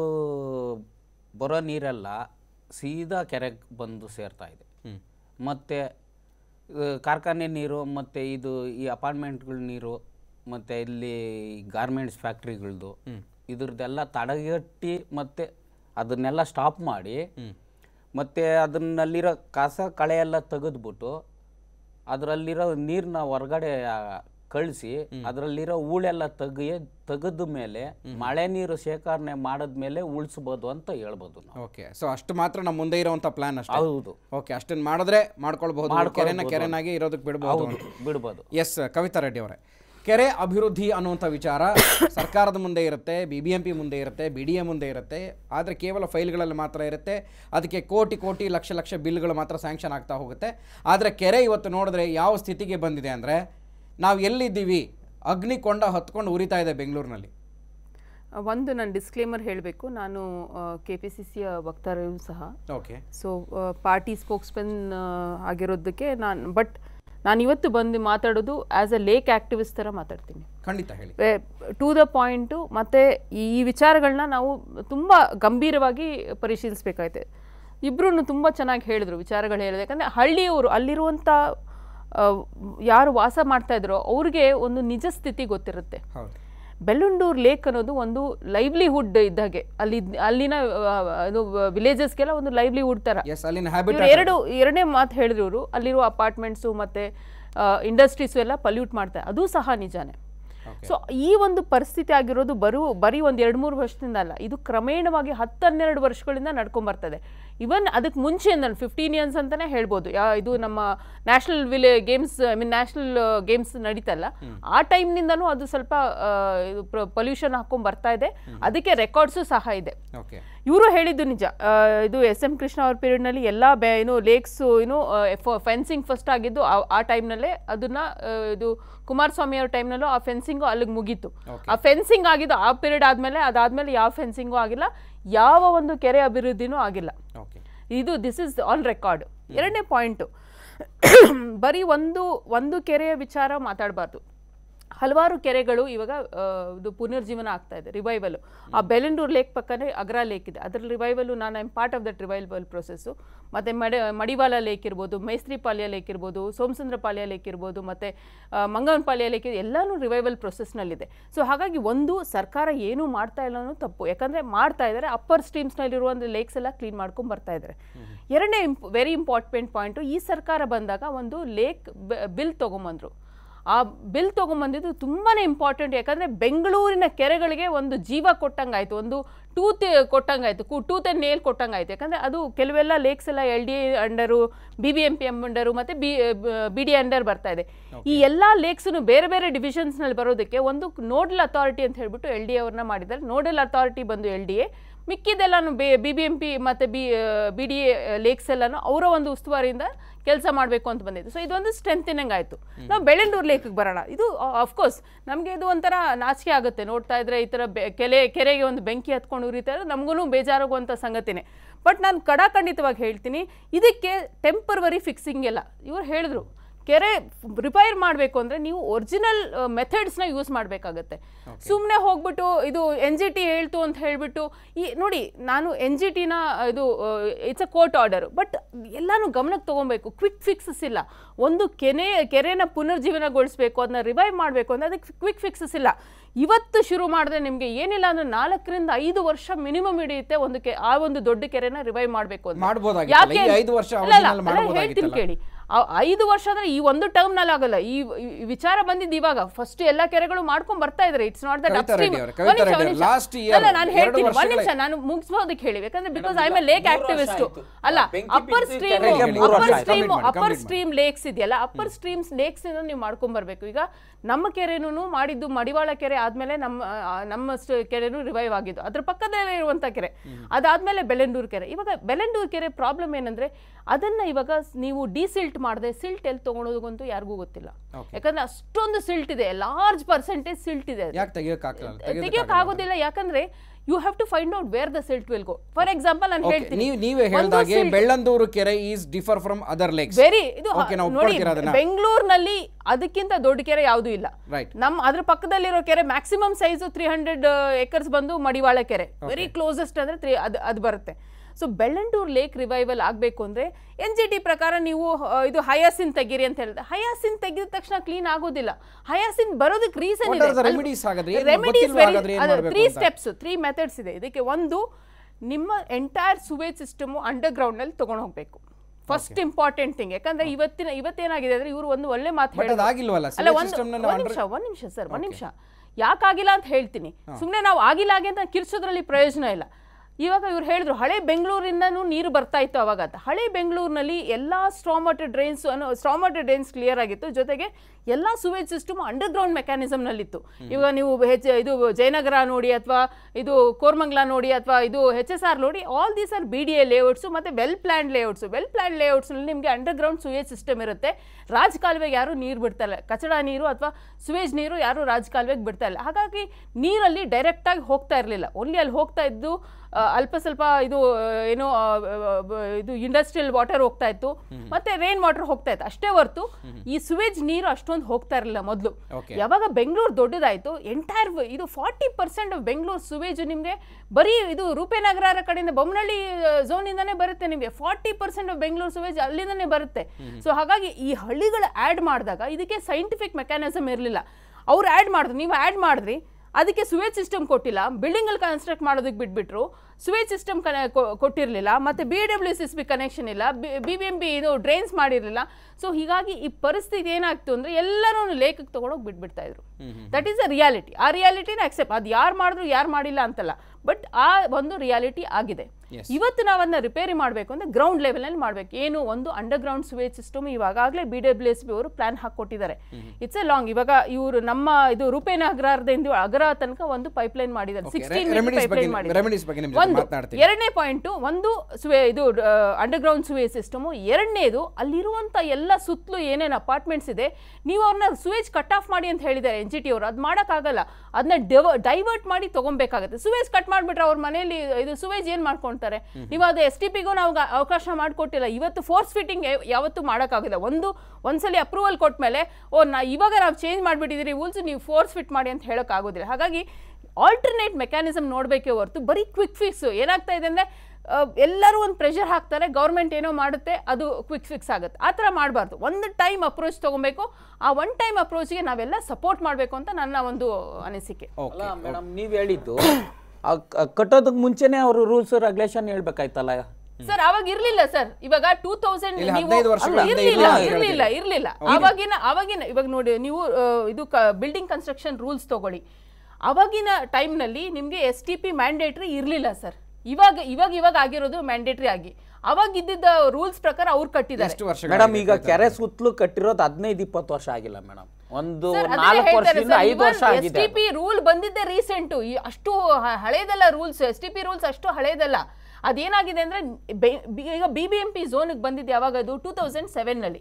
ಬರೋ ನೀರೆಲ್ಲ ಸೀದಾ ಕೆರೆಗೆ ಬಂದು ಸೇರ್ತಾ ಇದೆ ಹ್ಞೂ ಮತ್ತು ಕಾರ್ಖಾನೆ ನೀರು ಮತ್ತು ಇದು ಈ ಅಪಾರ್ಟ್ಮೆಂಟ್ಗಳ ನೀರು ಮತ್ತು ಇಲ್ಲಿ ಗಾರ್ಮೆಂಟ್ಸ್ ಫ್ಯಾಕ್ಟ್ರಿಗಳದ್ದು ಇದ್ರದ್ದೆಲ್ಲ ತಡೆಗಟ್ಟಿ ಮತ್ತು ಅದನ್ನೆಲ್ಲ ಸ್ಟಾಪ್ ಮಾಡಿ ಮತ್ತು ಅದನ್ನಲ್ಲಿರೋ ಕಸ ಕಳೆ ಎಲ್ಲ ತೆಗೆದ್ಬಿಟ್ಟು ಅದರಲ್ಲಿರೋ ನೀರನ್ನ ಹೊರಗಡೆ ಕಳಿಸಿ ಅದರಲ್ಲಿರೋ ಹೂಳೆಲ್ಲ ತೆಗಿ ತೆಗೆದ ಮೇಲೆ ಮಳೆ ನೀರು ಶೇಖರಣೆ ಮಾಡಿದ್ಮೇಲೆ ಉಳಿಸ್ಬೋದು ಅಂತ ಹೇಳ್ಬೋದು ನಾವು ಓಕೆ ಸೊ ಅಷ್ಟು ಮಾತ್ರ ನಮ್ಮ ಮುಂದೆ ಇರುವಂಥ ಪ್ಲಾನ್ ಅಷ್ಟೇ ಹೌದು ಓಕೆ ಅಷ್ಟನ್ನು ಮಾಡಿದ್ರೆ ಮಾಡ್ಕೊಳ್ಬಹುದು ಕೆರೆನ ಕೆರೆನಾಗಿ ಇರೋದಕ್ಕೆ ಬಿಡ್ಬೋದು ಹೌದು ಬಿಡ್ಬೋದು ಎಸ್ ಕವಿತಾ ರೆಡ್ಡಿ ಅವರೇ ಕೆರೆ ಅಭಿವೃದ್ಧಿ ಅನ್ನುವಂಥ ವಿಚಾರ ಸರ್ಕಾರದ ಮುಂದೆ ಇರುತ್ತೆ ಬಿ ಬಿ ಎಂ ಪಿ ಮುಂದೆ ಇರುತ್ತೆ ಬಿ ಡಿ ಎ ಮುಂದೆ ಇರುತ್ತೆ ಆದರೆ ಕೇವಲ ಫೈಲ್ಗಳಲ್ಲಿ ಮಾತ್ರ ಇರುತ್ತೆ ಅದಕ್ಕೆ ಕೋಟಿ ಕೋಟಿ ಲಕ್ಷ ಲಕ್ಷ ಬಿಲ್ಗಳು ಮಾತ್ರ ಸ್ಯಾಂಕ್ಷನ್ ಆಗ್ತಾ ಹೋಗುತ್ತೆ ಆದರೆ ಕೆರೆ ಇವತ್ತು ನೋಡಿದ್ರೆ ಯಾವ ಸ್ಥಿತಿಗೆ ಬಂದಿದೆ ಅಂದರೆ ನಾವು ಎಲ್ಲಿದ್ದೀವಿ ಅಗ್ನಿಕೊಂಡ ಹೊತ್ಕೊಂಡು ಉರಿತಾ ಇದೆ ಬೆಂಗಳೂರಿನಲ್ಲಿ ಒಂದು ನಾನು ಡಿಸ್ಕ್ಲೇಮರ್ ಹೇಳಬೇಕು ನಾನು ಕೆ ಪಿ ಸಿ ಸಿಯ ವಕ್ತಾರರು ಸಹ ಓಕೆ ಸೊ ಪಾರ್ಟಿ ಸ್ಪೋಕ್ಸ್ಮನ್ ಆಗಿರೋದಕ್ಕೆ ನಾನು ಬಟ್ ನಾನು ಇವತ್ತು ಬಂದು ಮಾತಾಡೋದು ಆ್ಯಸ್ ಅ ಲೇಕ್ ಆ್ಯಕ್ಟಿವಿಸ್ಟ್ ಥರ ಮಾತಾಡ್ತೀನಿ ಖಂಡಿತ ಹೇಳಿ ಟು ದ ಪಾಯಿಂಟು ಮತ್ತು ಈ ವಿಚಾರಗಳನ್ನ ನಾವು ತುಂಬ ಗಂಭೀರವಾಗಿ ಪರಿಶೀಲಿಸಬೇಕಾಯ್ತು ಇಬ್ಬರೂ ತುಂಬ ಚೆನ್ನಾಗಿ ಹೇಳಿದ್ರು ವಿಚಾರಗಳು ಹೇಳಿದ್ರು ಯಾಕಂದರೆ ಹಳ್ಳಿಯವರು ಅಲ್ಲಿರುವಂಥ ಆ, ಯಾರು ವಾಸ ಮಾಡ್ತಾ ಇದ್ರೋ ಅವ್ರಿಗೆ ಒಂದು ನಿಜ ಸ್ಥಿತಿ ಗೊತ್ತಿರುತ್ತೆ ಹೌದು ಬೆಲ್ಲುಂಡೂರ್ ಲೇಕ್ ಅನ್ನೋದು ಒಂದು ಲೈವ್ಲಿಹುಡ್ ಇದ್ದಾಗೆ ಅಲ್ಲಿ ಅಲ್ಲಿನ ಆ, ಅದು ವಿಲೇಜಸ್ಗೆಲ್ಲ ಒಂದು ಲೈವ್ಲಿಹುಡ್ ಥರ ಎಸ್ ಅಲ್ಲಿನ ಹ್ಯಾಬಿಟ್ ಇವ್ರು ಎರಡು ಎರಡನೇ ಮಾತು ಹೇಳಿದ್ರು ಇವರು ಅಲ್ಲಿರುವ ಅಪಾರ್ಟ್ಮೆಂಟ್ಸು ಮತ್ತು ಇಂಡಸ್ಟ್ರೀಸು ಎಲ್ಲ ಪಲ್ಯೂಟ್ ಮಾಡ್ತಾರೆ ಅದು ಸಹ ನಿಜಾನೇ ಸೊ ಈ ಒಂದು ಪರಿಸ್ಥಿತಿ ಆಗಿರೋದು ಬರು ಬರೀ ಒಂದು ಎರಡು ಮೂರು ವರ್ಷದಿಂದ ಅಲ್ಲ ಇದು ಕ್ರಮೇಣವಾಗಿ ಹತ್ತು ಹನ್ನೆರಡು ವರ್ಷಗಳಿಂದ ನಡ್ಕೊಂಡ್ ಬರ್ತದೆ ಇವನ್ ಅದಕ್ಕೆ ಮುಂಚೆಯಿಂದ ಫಿಫ್ಟೀನ್ ಇಯರ್ಸ್ ಅಂತಾನೆ ಹೇಳ್ಬೋದು ಯಾ ಇದು ನಮ್ಮ ನ್ಯಾಷನಲ್ ವಿಲೇ games I mean national games ನಡೀತಲ್ಲ ಆ ಟೈಮ್ನಿಂದನೂ ಅದು ಸ್ವಲ್ಪ ಆ, ಇದು ಪೊಲ್ಯೂಷನ್ ಹಾಕೊಂಡ್ ಬರ್ತಾ ಇದೆ ಅದಕ್ಕೆ ರೆಕಾರ್ಡ್ಸು ಸಹ ಇದೆ ಓಕೆ ಇವರು ಹೇಳಿದ್ದು ನಿಜ ಆ, ಇದು ಎಸ್ ಎಂ ಕೃಷ್ಣ ಅವ್ರ ಪೀರಿಯಡ್ನಲ್ಲಿ ಎಲ್ಲ ಬೆ ಏನು ಲೇಕ್ಸು ಏನು ಫೆನ್ಸಿಂಗ್ ಫಸ್ಟ್ ಆಗಿದ್ದು ಆ- ಆ ಟೈಮ್ನಲ್ಲೇ ಅದನ್ನ ಆ, ಇದು ಕುಮಾರಸ್ವಾಮಿ ಅವ್ರ ಟೈಮ್ನಲ್ಲೂ ಆ ಫೆನ್ಸಿಂಗು ಅಲ್ಲಿಗೆ ಮುಗೀತು ಆ ಫೆನ್ಸಿಂಗ್ ಆಗಿದ್ದು ಆ ಪೀರಿಯಡ್ ಆದಮೇಲೆ ಅದಾದಮೇಲೆ ಯಾವ ಫೆನ್ಸಿಂಗು ಆಗಿಲ್ಲ ಯಾವ ಒಂದು ಕೆರೆ ಅಭಿವೃದ್ಧಿನೂ ಆಗಿಲ್ಲ ಓಕೆ ಇದು ದಿಸ್ ಇಸ್ ಆನ್ ರೆಕಾರ್ಡ್ ಎರಡನೇ ಪಾಯಿಂಟು ಬರೀ ಒಂದು ಒಂದು ಕೆರೆಯ ವಿಚಾರ ಮಾತಾಡಬಾರ್ದು ಹಲವಾರು ಕೆರೆಗಳು ಇವಾಗ ಆ, ಇದು ಪುನರ್ಜೀವನ ಆಗ್ತಾ ಇದೆ ರಿವೈವಲು ಆ ಬೆಲಂಡೂರ್ ಲೇಕ್ ಪಕ್ಕನೇ ಅಗ್ರಾ ಲೇಕ್ ಇದೆ ಅದರ ರಿವೈವಲು ನಾನು I'm part of that revival process ಮತ್ತು ಮಡಿ ಮಡಿವಾಳ ಲೇಕ್ ಇರ್ಬೋದು ಮೈಸ್ತ್ರಿಪಾಳ್ಯ ಲೇಕ್ ಇರ್ಬೋದು ಸೋಮಸುಂದ್ರಪಾಳ್ಯ ಲೇಕ್ ಇರ್ಬೋದು ಮತ್ತು ಮಂಗನಪಾಳ್ಯ ಲೇಕ್ ಇದೆ ಎಲ್ಲನೂ ರಿವೈವಲ್ ಪ್ರೊಸೆಸ್ನಲ್ಲಿದೆ ಸೊ ಹಾಗಾಗಿ ಒಂದು ಸರ್ಕಾರ ಏನೂ ಮಾಡ್ತಾ ಇಲ್ಲ ಅನ್ನೋದು ತಪ್ಪು ಯಾಕಂದರೆ ಮಾಡ್ತಾ ಇದ್ದಾರೆ ಅಪ್ಪರ್ ಸ್ಟ್ರೀಮ್ಸ್ನಲ್ಲಿರುವಂಥ ಲೇಕ್ಸ್ ಎಲ್ಲ ಕ್ಲೀನ್ ಮಾಡ್ಕೊಂಡು ಬರ್ತಾ ಇದ್ದಾರೆ ಎರಡನೇ ಇಂಪ್ ವೆರಿ ಇಂಪಾರ್ಟೆಂಟ್ ಪಾಯಿಂಟು ಈ ಸರ್ಕಾರ ಬಂದಾಗ ಒಂದು ಲೇಕ್ ಬಿಲ್ ತೊಗೊಂಬಂದರು ಆ ಬಿಲ್ ತೊಗೊಂಬಂದಿದ್ದು ತುಂಬಾ ಇಂಪಾರ್ಟೆಂಟ್ ಯಾಕಂದರೆ ಬೆಂಗಳೂರಿನ ಕೆರೆಗಳಿಗೆ ಒಂದು ಜೀವ ಕೊಟ್ಟಂಗಾಯ್ತು ಒಂದು ಟೂತ್ ಕೊಟ್ಟಂಗಾಯ್ತು ಕು ಟೂತ್ ಆ್ಯಂಡ್ ನೇಲ್ ಕೊಟ್ಟಂಗಾಯ್ತು ಯಾಕಂದರೆ ಅದು ಕೆಲವೆಲ್ಲ ಲೇಕ್ಸ್ ಎಲ್ಲ L D A under B B M P under ಮತ್ತು ಬಿ ಬಿ ಡಿ ಅಂಡರ್ ಬರ್ತಾ ಇದೆ ಈ ಎಲ್ಲ ಲೇಕ್ಸನ್ನು ಬೇರೆ ಬೇರೆ ಡಿವಿಷನ್ಸ್ನಲ್ಲಿ ಬರೋದಕ್ಕೆ ಒಂದು ನೋಡಲ್ ಅಥಾರಿಟಿ ಅಂತ ಹೇಳ್ಬಿಟ್ಟು ಎಲ್ ಡಿ ಅವ್ರನ್ನ ಮಾಡಿದ್ದಾರೆ ನೋಡಲ್ ಅಥಾರಿಟಿ ಬಂದು ಎಲ್ ಡಿ ಎ ಮಿಕ್ಕಿದೆಲ್ಲನೂ B B B M P ಮತ್ತು B B D A lakes ಎಲ್ಲನೂ ಅವರ ಒಂದು ಉಸ್ತುವಾರಿಯಿಂದ ಕೆಲಸ ಮಾಡಬೇಕು ಅಂತ ಬಂದಿದ್ದು ಸೊ ಇದೊಂದು ಸ್ಟ್ರೆಂತಿನಂಗ್ ಆಯಿತು ನಾವು ಬೆಳ್ಳಂಡೂರು ಲೇಕಿಗೆ ಬರೋಣ ಇದು ಅಫ್ಕೋರ್ಸ್ ನಮಗೆ ಇದು ಒಂಥರ ನಾಚಿಕೆ ಆಗುತ್ತೆ ನೋಡ್ತಾ ಇದ್ರೆ ಈ ಥರ ಬೆ ಕೆಲೆ ಕೆರೆಗೆ ಒಂದು ಬೆಂಕಿ ಹತ್ಕೊಂಡು ಉರಿತಾ ಇದ್ರೆ ನಮಗೂ ಬೇಜಾರಾಗುವಂಥ ಸಂಗತಿನೇ ಬಟ್ ನಾನು ಕಡಾಖಂಡಿತವಾಗಿ ಹೇಳ್ತೀನಿ ಇದಕ್ಕೆ ಟೆಂಪರವರಿ ಫಿಕ್ಸಿಂಗ್ ಎಲ್ಲ ಇವ್ರು ಹೇಳಿದ್ರು ಕೆರೆ ರಿಪೈರ್ ಮಾಡಬೇಕು ಅಂದರೆ ನೀವು ಒರಿಜಿನಲ್ ಮೆಥಡ್ಸ್ನ ಯೂಸ್ ಮಾಡಬೇಕಾಗತ್ತೆ ಸುಮ್ಮನೆ ಹೋಗ್ಬಿಟ್ಟು ಇದು ಎನ್ ಜಿ ಟಿ ಹೇಳ್ತು ಅಂತ ಹೇಳಿಬಿಟ್ಟು ಈ ನೋಡಿ ನಾನು ಎನ್ ಜಿ ಟಿನ ಇದು it's a court order but ಎಲ್ಲಾನು ಗಮನಕ್ಕೆ ತೊಗೊಬೇಕು ಕ್ವಿಕ್ ಫಿಕ್ಸಸ್ ಇಲ್ಲ ಒಂದು ಕೆನೆ ಕೆರೆನ ಪುನರ್ಜೀವನಗೊಳಿಸಬೇಕು ಅದನ್ನ ರಿವೈವ್ ಮಾಡಬೇಕು ಅಂದರೆ ಅದಕ್ಕೆ ಕ್ವಿಕ್ ಫಿಕ್ಸಸ್ ಇಲ್ಲ ಇವತ್ತು ಶುರು ಮಾಡಿದ್ರೆ ನಿಮಗೆ ಏನಿಲ್ಲ ಅಂದ್ರೆ ನಾಲ್ಕರಿಂದ ಐದು ವರ್ಷ ಮಿನಿಮಮ್ ಹಿಡಿಯುತ್ತೆ ಒಂದು ಕೆ ಆ ಒಂದು ದೊಡ್ಡ ಕೆರೆನ ರಿವೈವ್ ಮಾಡಬೇಕು ಅಂತ ಮಾಡ್ಬೋದಾಗಿತ್ತಲ್ಲ? ಈ ಐದು ವರ್ಷ ಅಲ್ಲ, ಅಲ್ಲ, ಅವಧಿನಲ್ಲಿ ಅಲ್ಲ, ಹೇಳ್ತೀನಿ ಮಾಡ್ಬೋದಾಗಿತ್ತಲ್ಲ? ಕೇಳಿ ಆ ಐದು ವರ್ಷ ಅಂದ್ರೆ ಈ ಒಂದು ಟರ್ಮ್ ನಲ್ಲಿ ಆಗಲ್ಲ ಈ ಈ ವಿಚಾರ ಬಂದಿದ್ದು ಇವಾಗ ಫಸ್ಟ್ ಎಲ್ಲಾ ಕೆರೆಗಳು ಮಾಡ್ಕೊಂಡ್ ಬರ್ತಾ ಇದ್ರೆ it's not that Kavitha upstream Reddy ಅವರೇ, ಕವಿತಾ ರೆಡ್ಡಿ ಅವರೇ, last year ನಾನು ಎರಡು ಹೇಳ್ತೀನಿ ಒಂದ್ ವರ್ಷಗಳ- ನಿಮಿಷ ನಾನು ಮುಗಿಸ್ಬೋದಕ್ಕೆ ಹೇಳಿ ಯಾಕಂದ್ರೆ ಬಿಕಾಸ್ ಐ ಎಮ್ ಲೇಕ್ ಮೂರು ವರ್ಷ ಆಕ್ಟಿವಿಸ್ಟ್ ಆಯ್ತು. ಅಲ್ಲ ಬೆಂಕಿ ಅಪ್ಪರ್ ಬಿದ್ದು ಸ್ಟ್ರೀಮ್ ಕೆರೆಗೆ ಮೂರು ವರ್ಷ ಅಪ್ಪರ್ ಆಯ್ತು. ಸ್ಟ್ರೀಮ್ Complete ಮಾಡಿ, ಅಪ್ಪರ್ complete ಸ್ಟ್ರೀಮ್ ಲೇಕ್ಸ್ ಇದೆಯಲ್ಲ ಅಪ್ಪರ್ ಸ್ಟ್ರೀಮ್ಸ್ ಲೇಕ್ಸ್ ಇಂದ ನೀವು ಮಾಡ್ಕೊಂಡ್ ಬರ್ಬೇಕು ಈಗ ನಮ್ಮ ಕೆರೆನೂ ಮಾಡಿದ್ದು ಮಡಿವಾಳ ಕೆರೆ ಆದ್ಮೇಲೆ ನಮ್ಮ ಆ, ನಮ್ಮ ಸ್ಟ್- ಕೆರೆನೂ ರಿವೈವ್ ಆಗಿದ್ದು ಅದ್ರ ಪಕ್ಕದಲ್ಲೇ ಇರುವಂತ ಕೆರೆ ಅದಾದ್ಮೇಲೆ ಬೆಲೆಂಡೂರು ಕೆರೆ ಇವಾಗ ಬೆಲೆಂಡೂರು ಕೆರೆ ಪ್ರಾಬ್ಲಮ್ ಏನಂದ್ರೆ ಅದನ್ನ ಇವಾಗ ಸ್- ನೀವು ಡಿಸಿಲ್ಟ್ ಮಾಡದೆ ಸಿಲ್ಟ್ ಎಲ್ಲಿ ತಗೊಳೋದಂತೂ ಯಾರಿಗೂ ಗೊತ್ತಿಲ್ಲ ಯಾಕಂದ್ರೆ ಅಷ್ಟೊಂದು ಸಿಲ್ಟ್ ಇದೆ ಲಾರ್ಜ್ ಪರ್ಸೆಂಟೇಜ್ ಸಿಲ್ಟ್ ಇದೆ ಯಾಕೆ ತೆಗಿಯೋಕ್ಕಾಗಲ್ಲ ತೆಗಿಯೋಕೆ ಆಗೋದಿಲ್ಲ ಯಾಕಂದ್ರೆ you have to find out where the silt will go for example ನಾನು ಹೇಳ್ತೀನಿ ನೀವು ನೀವೇ ಹೇಳ್ದಾಗೆ ಬೆಳ್ಳಂದೂರು ಕೆರೆ is differ from other lakes very ಇದು Okay, ನಾವು ನೋಡಿ ಒಪ್ಕೊಳ್ತೀರಾ ಅದನ್ನ? ಬೆಂಗಳೂರಿನಲ್ಲಿ ಅದಕ್ಕಿಂತ ದೊಡ್ಡ ಕೆರೆ ಯಾವುದೂ ಇಲ್ಲ Right. ನಮ್ಮ ಅದ್ರ ಪಕ್ಕದಲ್ಲಿರೋ ಕೆರೆ maximum size three hundred acres ಬಂದು ಮಡಿವಾಳ ಕೆರೆ ವೆರಿ ಕ್ಲೋಸೆಸ್ಟ್ ಅಂದ್ರೆ ತ್ರೀ ಅದು ಅದು ಬರುತ್ತೆ ಸೊ ಬೆಳ್ಳಂಟೂರ್ ಲೇಕ್ ರಿವೈವಲ್ ಆಗಬೇಕು ಅಂದ್ರೆ ಎನ್ ಜಿ ಟಿ ಪ್ರಕಾರ ನೀವು ಆ, ಇದು ಹಯಾಸಿನ್ ತೆಗೀರಿ ಅಂತ ಹೇಳಿದ್ರೆ ಹಯಾಸಿನ್ ತೆಗೆದ ತಕ್ಷಣ ಕ್ಲೀನ್ ಆಗೋದಿಲ್ಲ ಹಯಾಸಿನ್ ಬರೋದಕ್ಕೆ ರೀಸನ್ What ಇದೆ are the remedies ಹಾಗಾದ್ರೆ? ಏನು ಗೊತ್ತಿಲ್ವಾ ಹಾಗಾದ್ರೆ ಏನ್ ಮಾಡ್ಬೇಕು ತ್ರೀ ಅಂತ? ಸ್ಟೆಪ್ಸ್ ತ್ರೀ ಮೆಥಡ್ಸ್ ಇದೆ ಇದಕ್ಕೆ ಒಂದು ನಿಮ್ಮ ಎಂಟೈರ್ ಸುವೇಜ್ ಸಿಸ್ಟಮು ಅಂಡರ್ ಗ್ರೌಂಡ್ನಲ್ಲಿ ತೊಗೊಂಡು ಹೋಗಬೇಕು ಫಸ್ಟ್ ಇಂಪಾರ್ಟೆಂಟ್ ಥಿಂಗ್ ಯಾಕಂದ್ರೆ ಇವತ್ತಿನ ಇವತ್ತೇನಾಗಿದೆ ಅಂದ್ರೆ ಇವರು ಒಂದು ಒಳ್ಳೆ ಮಾತು But ಹೇಳಿದ್ರು. ಅದಾಗಿಲ್ವಲ್ಲ? ಅಲ್ಲ sewage ಒಂದು system ನ ಒಂದ್ ನಾವು ನಿಮಿಷ ಒಂದ್ ನಿಮಿಷ ಸರ್ ಒಂದ್ ನಿಮಿಷ ಯಾಕಾಗಿಲ್ಲ ಅಂತ ಹೇಳ್ತೀನಿ ಸುಮ್ಮನೆ ನಾವು ಆಗಿಲ್ಲ ಹಾಗೆ ಅಂತ ಕಿರ್ಚೋದ್ರಲ್ಲಿ ಪ್ರಯೋಜನ ಇಲ್ಲ ಇವಾಗ ಇವ್ರು ಹೇಳಿದ್ರು ಹಳೆ ಬೆಂಗಳೂರಿಂದನೂ ನೀರು ಬರ್ತಾ ಇತ್ತು ಅವಾಗ ಅಂತ ಹಳೆ ಬೆಂಗಳೂರಿನಲ್ಲಿ ಎಲ್ಲ ಸ್ಟ್ರಾಮಟರ್ ಡ್ರೈನ್ಸ್ ಅನ್ನೋ ಸ್ಟ್ರಾಮಟರ್ ಡ್ರೈನ್ಸ್ ಕ್ಲಿಯರ್ ಆಗಿತ್ತು ಜೊತೆಗೆ ಎಲ್ಲ ಸುವೇಜ್ ಸಿಸ್ಟಮ್ ಅಂಡರ್ ಗ್ರೌಂಡ್ ಮೆಕ್ಯಾನಿಸಮ್ನಲ್ಲಿತ್ತು ಇವಾಗ ನೀವು ಹೆಚ್ ಇದು ಜಯನಗರ ನೋಡಿ ಅಥವಾ ಇದು ಕೋರ್ಮಂಗ್ಲಾ ನೋಡಿ ಅಥವಾ ಇದು ಎಚ್ ಎಸ್ ಆರ್ ನೋಡಿ all these R B D A layouts ಮತ್ತು well plan layouts well plan ಲೇಔಟ್ಸ್ನಲ್ಲಿ ನಿಮಗೆ ಅಂಡರ್ ಗ್ರೌಂಡ್ ಸುವೇಜ್ ಸಿಸ್ಟಮ್ ಇರುತ್ತೆ ರಾಜ್ ಕಾಲುವೆಗೆ ಯಾರು ನೀರು ಬಿಡ್ತಾ ಇಲ್ಲ ಕಚಡ ನೀರು ಅಥವಾ ಸುವೇಜ್ ನೀರು ಯಾರು ರಾಜ್ ಕಾಲುವೆಗೆ ಬಿಡ್ತಾ ಇಲ್ಲ ಹಾಗಾಗಿ ನೀರಲ್ಲಿ ಡೈರೆಕ್ಟಾಗಿ ಹೋಗ್ತಾ ಇರಲಿಲ್ಲ ಓನ್ಲಿ ಅಲ್ಲಿ ಹೋಗ್ತಾ ಇದ್ದು ಆ, ಅಲ್ಪ ಸ್ವಲ್ಪ ಇದು ಆ, ಏನೋ ಆ, ಆ, ಬ- ಇದು ಇಂಡಸ್ಟ್ರಿಯಲ್ ವಾಟರ್ ಹೋಗ್ತಾ ಇತ್ತು ಮತ್ತೆ ರೈನ್ ವಾಟರ್ ಹೋಗ್ತಾ ಇತ್ತು ಅಷ್ಟೇ ಹೊರತು ಈ ಸುವೇಜ್ ನೀರು ಅಷ್ಟೊಂದು ಹೋಗ್ತಾ ಇರಲಿಲ್ಲ ಮೊದಲು Okay. ಯಾವಾಗ ಬೆಂಗಳೂರು ದೊಡ್ಡದಾಯ್ತು ಎಂಟೈರ್ ಇದು forty percent of Bengaluru sewage ನಿಮಗೆ ಬರೀ ಇದು ರೂಪೇನಗರ ಕಡೆಯಿಂದ ಬೊಮ್ಮನಹಳ್ಳಿ ಝೋನಿಂದಾನೇ ಬರುತ್ತೆ ನಿಮಗೆ forty percent of Bengaluru sewage ಅಲ್ಲಿಂದಾನೇ ಬರುತ್ತೆ ಸೊ ಹಾಗಾಗಿ ಈ ಹಳ್ಳಿಗಳು ಆ್ಯಡ್ ಮಾಡಿದಾಗ ಇದಕ್ಕೆ ಸೈಂಟಿಫಿಕ್ ಮೆಕ್ಯಾನಿಸಮ್ ಇರಲಿಲ್ಲ ಅವ್ರು ಆ್ಯಡ್ ಮಾಡಿದ್ರು ನೀವು ಆ್ಯಡ್ ಮಾಡಿದ್ರಿ ಅದಕ್ಕೆ ಸುವೇಜ್ ಸಿಸ್ಟಮ್ ಕೊಟ್ಟಿಲ್ಲ ಬಿಲ್ಡಿಂಗಲ್ಲಿ ಕನ್ಸ್ಟ್ರಕ್ಟ್ ಮಾಡೋದಕ್ಕೆ ಬಿಟ್ಬಿಟ್ರು ಸುವೇಜ್ ಸಿಸ್ಟಮ್ ಕನೆ ಕೊ- ಕೊಟ್ಟಿರಲಿಲ್ಲ ಮತ್ತು B W C S B connection ಇಲ್ಲ ಬಿ ಬಿ ಎಂ ಬಿ ಇದು ಡ್ರೈನ್ಸ್ ಮಾಡಿರಲಿಲ್ಲ ಸೊ ಹೀಗಾಗಿ ಈ ಪರಿಸ್ಥಿತಿ ಏನಾಗ್ತು ಅಂದರೆ ಎಲ್ಲರೂ ಲೇಖಕ್ಕೆ ತೊಗೊಂಡೋಗಿ ಬಿಟ್ಬಿಡ್ತಾ ಇದ್ರು ದಟ್ ಈಸ್ ಅ ರಿಯಾಲಿಟಿ ಆ ರಿಯಾಲಿಟಿನ ಅಕ್ಸೆಪ್ಟ್ ಅದು ಯಾರು ಮಾಡಿದ್ರು ಯಾರು ಮಾಡಿಲ್ಲ ಅಂತಲ್ಲ ಬಟ್ ಆ ಒಂದು ರಿಯಾಲಿಟಿ ಆಗಿದೆ ಇವತ್ತು ನಾವು ಅದನ್ನ ರಿಪೇರಿ ಮಾಡಬೇಕು ಅಂದರೆ ಗ್ರೌಂಡ್ ಲೆವೆಲಲ್ಲಿ ಮಾಡಬೇಕು ಏನು ಒಂದು ಅಂಡರ್ ಗ್ರೌಂಡ್ ಸುವೇಜ್ ಸಿಸ್ಟಮ್ ಇವಾಗಲೇ ಬಿ ಡಬ್ಲ್ಯೂ ಎಸ್ ಬಿ ಅವರು ಪ್ಲಾನ್ ಹಾಕೊಟ್ಟಿದ್ದಾರೆ ಇಟ್ಸ್ ಎ ಲಾಂಗ್ ಇವಾಗ ಇವರು ನಮ್ಮ ಇದು ರೂಪೇನಗರದಿಂದ ಅಗರ ತನಕ ಒಂದು ಪೈಪ್ಲೈನ್ ಮಾಡಿದ್ದಾರೆ Okay, sixteen re- remedies pipeline ಬಗ್ಗೆ- ಮಾಡಿದ್ದಾರೆ remedies ಬಗ್ಗೆ ನಿಮ್ ಜೊತೆ ಒಂದು ಮಾತನಾಡ್ತೀನಿ. ಎರಡನೇ ಪಾಯಿಂಟು ಒಂದು ಸುವೆ ಇದು ಅಂಡರ್ ಗ್ರೌಂಡ್ ಸುವೇಜ್ ಸಿಸ್ಟಮು ಎರಡನೇದು ಅಲ್ಲಿರುವಂಥ ಎಲ್ಲ ಸುತ್ತಲೂ ಏನೇನು ಅಪಾರ್ಟ್ಮೆಂಟ್ಸ್ ಇದೆ ನೀವು ಅವ್ರನ್ನ ಸುವೇಜ್ ಕಟ್ ಆಫ್ ಮಾಡಿ ಅಂತ ಹೇಳಿದ್ದಾರೆ ಎನ್ ಜಿ ಟಿ ಅವರು ಅದು ಮಾಡೋಕ್ಕಾಗಲ್ಲ ಅದನ್ನ ಡೈವರ್ಟ್ ಮಾಡಿ ತೊಗೊಬೇಕಾಗುತ್ತೆ ಸುವೇಜ್ ಕಟ್ ಮಾಡಿಬಿಟ್ರೆ ಅವ್ರ ಮನೆಯಲ್ಲಿ ಇದು ಸುವೇಜ್ ಏನು ಮಾಡ್ಕೊಳ್ತಾರೆ ನೀವು ಅದು ಎಸ್ ಟಿ ಪಿಗೂ ನಾವು ಗ- ಅವಕಾಶ ಮಾಡಿಕೊಟ್ಟಿಲ್ಲ ಇವತ್ತು ಫೋರ್ಸ್ ಫಿಟ್ಟಿಂಗ್ ಯಾವತ್ತೂ ಮಾಡೋಕ್ಕಾಗಿಲ್ಲ ಒಂದು ಒಂದ್ಸಲಿ ಅಪ್ರೂವಲ್ ಕೊಟ್ಮೇಲೆ ಓ ನಾ ಇವಾಗ ನಾವು ಚೇಂಜ್ ಮಾಡಿಬಿಟ್ಟಿದ್ದೀರಿ ರೂಲ್ಸ್ ನೀವು ಫೋರ್ಸ್ ಫಿಟ್ ಮಾಡಿ ಅಂತ ಹೇಳೋಕ್ಕಾಗೋದಿಲ್ಲ ಹಾಗಾಗಿ ಆಲ್ಟರ್ನೇಟ್ ಮೆಕ್ಯಾನಿಸಮ್ ನೋಡಬೇಕೇ ಹೊರತು ಬರೀ ಕ್ವಿಕ್ ಫಿಕ್ಸ್ ಏನಾಗ್ತಾ ಇದೆ ಅಂದರೆ ಎಲ್ಲರೂ ಒಂದು ಪ್ರೆಷರ್ ಹಾಕ್ತಾರೆ ಗೌರ್ಮೆಂಟ್ ಏನೋ ಮಾಡುತ್ತೆ ಅದು ಕ್ವಿಕ್ ಫಿಕ್ಸ್ ಆಗುತ್ತೆ ಆ ಥರ ಮಾಡಬಾರ್ದು ಒಂದು ಟೈಮ್ ಅಪ್ರೋಚ್ ತೊಗೊಬೇಕು ಆ ಒನ್ ಟೈಮ್ ಅಪ್ರೋಚ್ಗೆ ನಾವೆಲ್ಲ ಸಪೋರ್ಟ್ ಮಾಡಬೇಕು ಅಂತ ನನ್ನ ಒಂದು ಅನಿಸಿಕೆ ಅಲ್ಲ ಮೇಡಮ್ ನೀವ್ ಹೇಳಿದ್ದು ಆ ಕ- ಕಟ್ಟೋದಕ್ ಮುಂಚೆನೆ ಅವರು ರೂಲ್ಸ್ ರೆಗ್ಯುಲೇಷನ್ ಹೇಳ್ಬೇಕಾಯ್ತಲ್ಲ ಸರ್ ಅವಾಗ ಇರ್ಲಿಲ್ಲ ಸರ್ ಇವಾಗ ಟೂ ತೌಸಂಡ್ ಇಲ್ಲಿ ನೀವು 15 ವರ್ಷಗಳ ಹಿಂದೆ ಇರ್ಲಿಲ್ಲ ಇರ್ಲಿಲ್ಲ ಅಂತ ಇರ್ಲಿಲ್ಲ ಇರ್ಲಿಲ್ಲ ಅವಾಗಿನ ಅವಾಗಿನ ಇವಾಗ ನೋಡಿ ನೀವು ಆ, ಇದು ಬಿಲ್ಡಿಂಗ್ ಕನ್ಸ್ಟ್ರಕ್ಷನ್ ರೂಲ್ಸ್ ತಗೊಳ್ಳಿ ಅವಾಗಿನ ಟೈಮ್ನಲ್ಲಿ ನಿಮಗೆ S T P mandatory sir ಸರ್ ಇವಾಗ ಇವಾಗ ಇವಾಗ ಆಗಿರೋದು ಮ್ಯಾಂಡೇಟ್ರಿ ಆಗಿ ಅವಾಗ ಇದ್ದಿದ್ದ ರೂಲ್ಸ್ ಪ್ರಕಾರ ಅವ್ರು ಕಟ್ಟಿದ್ದಾರೆ ಎಷ್ಟು ವರ್ಷ ಮೇಡಮ್ ಈಗ ಕೆರೆ ಸುತ್ತಲೂ ಕಟ್ಟಿರೋದು ಹದಿನೈದು ಇಪ್ಪತ್ತು ವರ್ಷ ಆಗಿಲ್ಲ ಮೇಡಮ್ ಒಂದು ಸರ್, ಅದನ್ನೇ ನಾಲ್ಕು ಹೇಳ್ತಾರೆ ವರ್ಷದಿಂದ ಸರ್, ಐದು even ವರ್ಷ ಆಗಿದೆ STP ರೂಲ್ ಬಂದಿದ್ದೆ ರೀಸೆಂಟ್ ಅಷ್ಟು ಹ- ಹಳೇದಲ್ಲ rules S T P rules ಅಷ್ಟು ಹಳೇದಲ್ಲ ಅದೇನಾಗಿದೆ ಅಂದ್ರೆ ಬೆ- ಬಿ- ಈಗ ಬಿ ಬಿ ಎಂ ಪಿ ಝೋನ್ಗೆ ಬಂದಿದ್ದು ಯಾವಾಗ ಅದು ಟೂ ತೌಸಂಡ್ ಸೆವೆನ್ನಲ್ಲಿ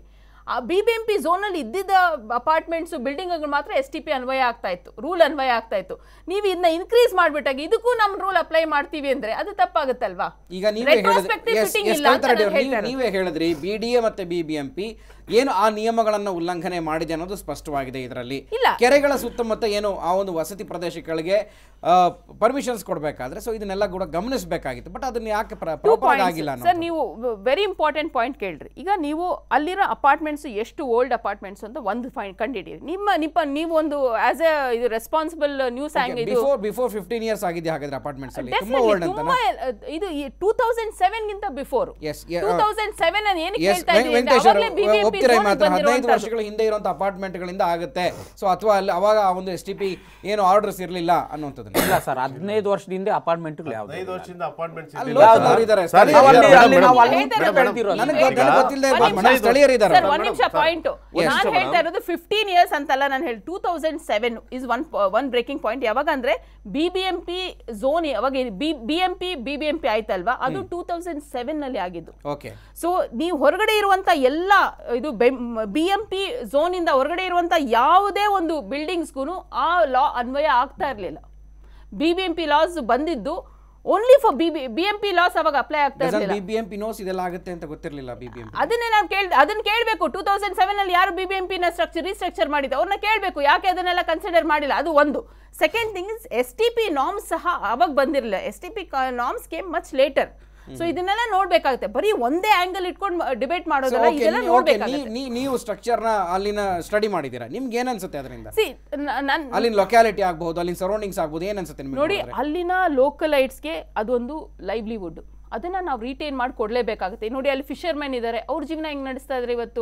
ಆ ಬಿ ಬಿ ಎಂ ಪಿ ಝೋನಲ್ಲಿ ಇದ್ದಿದ್ದ ಅಪಾರ್ಟ್ಮೆಂಟ್ಸ್ ಬಿಲ್ಡಿಂಗ್ಗಳು ಮಾತ್ರ ಎಸ್ ಟಿ ಪಿ ಅನ್ವಯ ಆಗ್ತಾ ಇತ್ತು ರೂಲ್ ಅನ್ವಯ ಆಗ್ತಾ ಇತ್ತು ನೀವು ಇದನ್ನ ಇನ್ಕ್ರೀಸ್ ಮಾಡ್ಬಿಟ್ಟಾಗ ಇದಕ್ಕೂ ನಮ್ಮ ರೂಲ್ ಅಪ್ಲೈ ಮಾಡ್ತೀವಿ ಅಂದ್ರೆ ಅದು ತಪ್ಪಾಗುತ್ತಲ್ವಾ ಈಗ ನೀವೇ ಹೇಳಿದ್ರಿ Retrospective Yes, fitting yes, ಇಲ್ಲ ಅಂತ ಕವಿತಾ ರೆಡ್ಡಿ ನಾನು ಅವ್ರು, ಹೇಳ್ತಾ ನೀವು- ಇರೋದು. ನೀವೇ ಹೇಳಿದ್ರಿ ಬಿ ಡಿ ಎ ಮತ್ತೆ ಬಿ ಬಿ ಎಂ ಪಿ ಏನು ಆ ನಿಯಮಗಳನ್ನು ಉಲ್ಲಂಘನೆ ಮಾಡಿದೆ ಅನ್ನೋದು ಸ್ಪಷ್ಟವಾಗಿದೆ ಇದರಲ್ಲಿ ಇಲ್ಲ. ಕೆರೆಗಳ ಸುತ್ತಮುತ್ತ ಏನು ಆ ಒಂದು ವಸತಿ ಪ್ರದೇಶಗಳಿಗೆ ಪರ್ಮಿಷನ್ಸ್ ಕೊಡಬೇಕಾದ್ರೆ ಸೊ ಇದನ್ನೆಲ್ಲ ಕೂಡ ಗಮನಿಸಬೇಕಾಗಿತ್ತು ಬಟ್ ಅದನ್ನ ಯಾಕೆ ಪ್ರಾಪರ್ ಆಗಿಲ್ಲ ಸರ್ ಅನ್ನೋದು. ನೀವು ವೆರಿ ಇಂಪಾರ್ಟೆಂಟ್ ಪಾಯಿಂಟ್ ಕೇಳ್ರಿ ಈಗ ನೀವು ಅಲ್ಲಿರೋ ಅಪಾರ್ಟ್ಮೆಂಟ್ಸ್ ಎಷ್ಟು ಓಲ್ಡ್ ಅಪಾರ್ಟ್ಮೆಂಟ್ಸ್ ಅಂತ ಒಂದು ಫೈನ್ ಕಂಡಿಡೀರಿ ನಿಮ್ಮ ನಿಮ್ಮ ನೀವು ಒಂದು ಆಸ್ ಎ ಇದು ರೆಸ್ಪಾನ್ಸಿಬಲ್ ನ್ಯೂಸ್ ಆಂಗ್ ಇದು ಬಿಫೋರ್ ಬಿಫೋರ್ ಫಿಫ್ಟೀನ್ ಇಯರ್ಸ್ ಆಗಿದೆ ಹಾಗಾದ್ರೆ ಅಪಾರ್ಟ್ಮೆಂಟ್ಸ್ ಅಲ್ಲಿ ತುಂಬಾ Definitely, ಓಲ್ಡ್ ಅಂತ ತುಂಬಾ ಎ- ಇದು ಟೂ ತೌಸಂಡ್ ಸೆವೆನ್ ಗಿಂತ before Yes, yeah, two uh, thousand seven ಅನ್ನು ಏನಕ್ಕೆ ಎಸ್ ಹೇಳ್ತಾ ಇದ್ದೀನಿ ಅಂದ್ರೆ ವೆಂಕಟೇಶ್ ಅವರು ಅವಾಗ್ಲೇ BBMP ಒಪ್ತೀರಾ ಈ zone ಮಾತ್ರ ಹದಿನೈದು ಬಂದಿರುವಂತದ್ದು. ವರ್ಷಗಳ ಹಿಂದೆ ಇರುವಂತ ಅಪಾರ್ಟ್ಮೆಂಟ್ಗಳಿಂದ ಆಗುತ್ತೆ ಸೊ ಅಥವಾ ಅಲ್ಲಿ ಅವಾಗ ಆ ಒಂದು ಎಸ್ ಟಿ ಪಿ ಏನು ಆರ್ಡರ್ಸ್ ಇರಲಿಲ್ಲ ಅನ್ನುವಂಥದ್ದನ್ನ ಇಲ್ಲ ಸರ್ ಹದಿನೈದು ವರ್ಷದಿಂದ ಅಪಾರ್ಟ್ಮೆಂಟ್ಗಳು ಯಾವ್ದು ಐದು ವರ್ಷದಿಂದ ಅಪಾರ್ಟ್ಮೆಂಟ್ಸ್ ಅಲ್ಲಿ ಲೋಕದವ್ರು ಇದ್ದಾರೆ, ಸ್ಥಳೀಯರು ನಾವು ಅಲ್ಲಿ- ಇದ್ದಾರೆ. ಅಲ್ಲಿ ನಾವು ಅಲ್ಲಿ ಹೇಳ್ತಾ ಕಡೆ ಇರೋದು ಬೆಳ್ದಿರೋದು. ನನಗೆ ಈಗ- ಗೊತ್ತಿಲ್ಲ, ಗೊತ್ತಿಲ್ಲದೆ ಒಂದ್ ಮನೆ ನಿಮಿಷ. ಸ್ಥಳೀಯರು ಇದ್ದಾರೆ ಸರ್ ಒಂದ್ ನಿಮಿಷ ಪಾಯಿಂಟ್ Yes, ನಾನು sir, ಹೇಳ್ತಾ ಇರೋದು ಫಿಫ್ಟೀನ್ ಇಯರ್ಸ್ ಅಂತಲ್ಲ ನಾನು ಹೇಳಿ two thousand seven is one one breaking point ಯಾವಾಗ ಅಂದ್ರೆ B B M P zone ಯಾವಾಗ B M P B B M P ಆಯ್ತಲ್ವಾ ಅದು ಟೂ ತೌಸಂಡ್ ಸೆವೆನ್ ನಲ್ಲಿ ಆಗಿದ್ದು ಓಕೆ ಸೊ ನೀವು ಹೊರಗಡೆ ಇರುವಂತ ಎಲ್ಲ ಇದು ಬಿ ಎಂ ಪಿ ಝೋನ್ ಇಂದ ಹೊರಗಡೆ ಇರುವಂತ ಯಾವುದೇ ಒಂದು ಬಿಲ್ಡಿಂಗ್ಸ್ಗೂ ಆ ಲಾ ಅನ್ವಯ ಆಗ್ತಾ ಇರಲಿಲ್ಲ B B M P laws ಬಂದಿದ್ದು only for B B B M P laws ಅವಾಗ ಅಪ್ಲೈ ಆಗ್ತಾ ಇರಲಿಲ್ಲ B B M P norms ಇದೆಲ್ಲ ಆಗುತ್ತೆ ಅಂತ ಗೊತ್ತಿರಲಿಲ್ಲ ಬಿ ಬಿ ಎಂ ಪಿ ಅದನ್ನೇ ನಾವು ಕೇಳ್ ಅದನ್ನ ಕೇಳಬೇಕು ಟೂ ತೌಸಂಡ್ ಸೆವೆನ್ ಅಲ್ಲಿ ಯಾರು ಬಿ ಬಿ ಎಂ ಪಿನ ಸ್ಟ್ರಕ್ಚರ್ ರೀಸ್ಟ್ರಕ್ಚರ್ ಮಾಡಿದ್ದು ಅವ್ರನ್ನ ಕೇಳಬೇಕು ಯಾಕೆ ಅದನ್ನೆಲ್ಲ ಕನ್ಸಿಡರ್ ಮಾಡಿಲ್ಲ ಅದು ಒಂದು second thing is S T P norms ಸಹ ಅವಾಗ ಬಂದಿರಲಿಲ್ಲ S T P norms came much later so ಇದನ್ನೆಲ್ಲ ನೋಡ್ಬೇಕಾಗುತ್ತೆ ಬರೀ ಒಂದೇ ಆಂಗಲ್ ಇಟ್ಕೊಂಡು ಡಿಬೇಟ್ ಮಾಡೋದಲ್ಲ ಇದೆಲ್ಲ ನೋಡ್ಬೇಕಾಗುತ್ತೆ ನೀವು ಸ್ಟ್ರಕ್ಚರ್ನ ಅಲ್ಲಿನ ಸ್ಟಡಿ ಮಾಡಿದ್ದೀರಾ ನಿಮ್ಗೆ ಏನ್ ಅನ್ಸುತ್ತೆ ಅದರಿಂದ ಸಿ ನನ್ ಅಲ್ಲಿನ ಲೊಕ್ಯಾಲಿಟಿ ಆಗ್ಬಹುದು ಅಲ್ಲಿನ ಸರೌಂಡಿಂಗ್ಸ್ ಆಗ್ಬಹುದು ಏನ್ ಅನ್ಸುತ್ತೆ ನಿಮ್ಗೆ ನೋಡಿ ನೋಡಿದ್ರೆ? ಅಲ್ಲಿನ ಲೋಕಲೈಟ್ಸ್ಗೆ ಅದೊಂದು ಲೈವ್ಲಿಹುಡ್ ಅದನ್ನ ನಾವು ರಿಟೈನ್ ಮಾಡಿ ಕೊಡ್ಲೇಬೇಕಾಗುತ್ತೆ ನೋಡಿ ಅಲ್ಲಿ ಫಿಶರ್ಮೆನ್ ಇದ್ದಾರೆ ಅವ್ರ ಜೀವನ ಹೆಂಗ್ ನಡೆಸ್ತಾ ಇದ್ದಾರೆ ಇವತ್ತು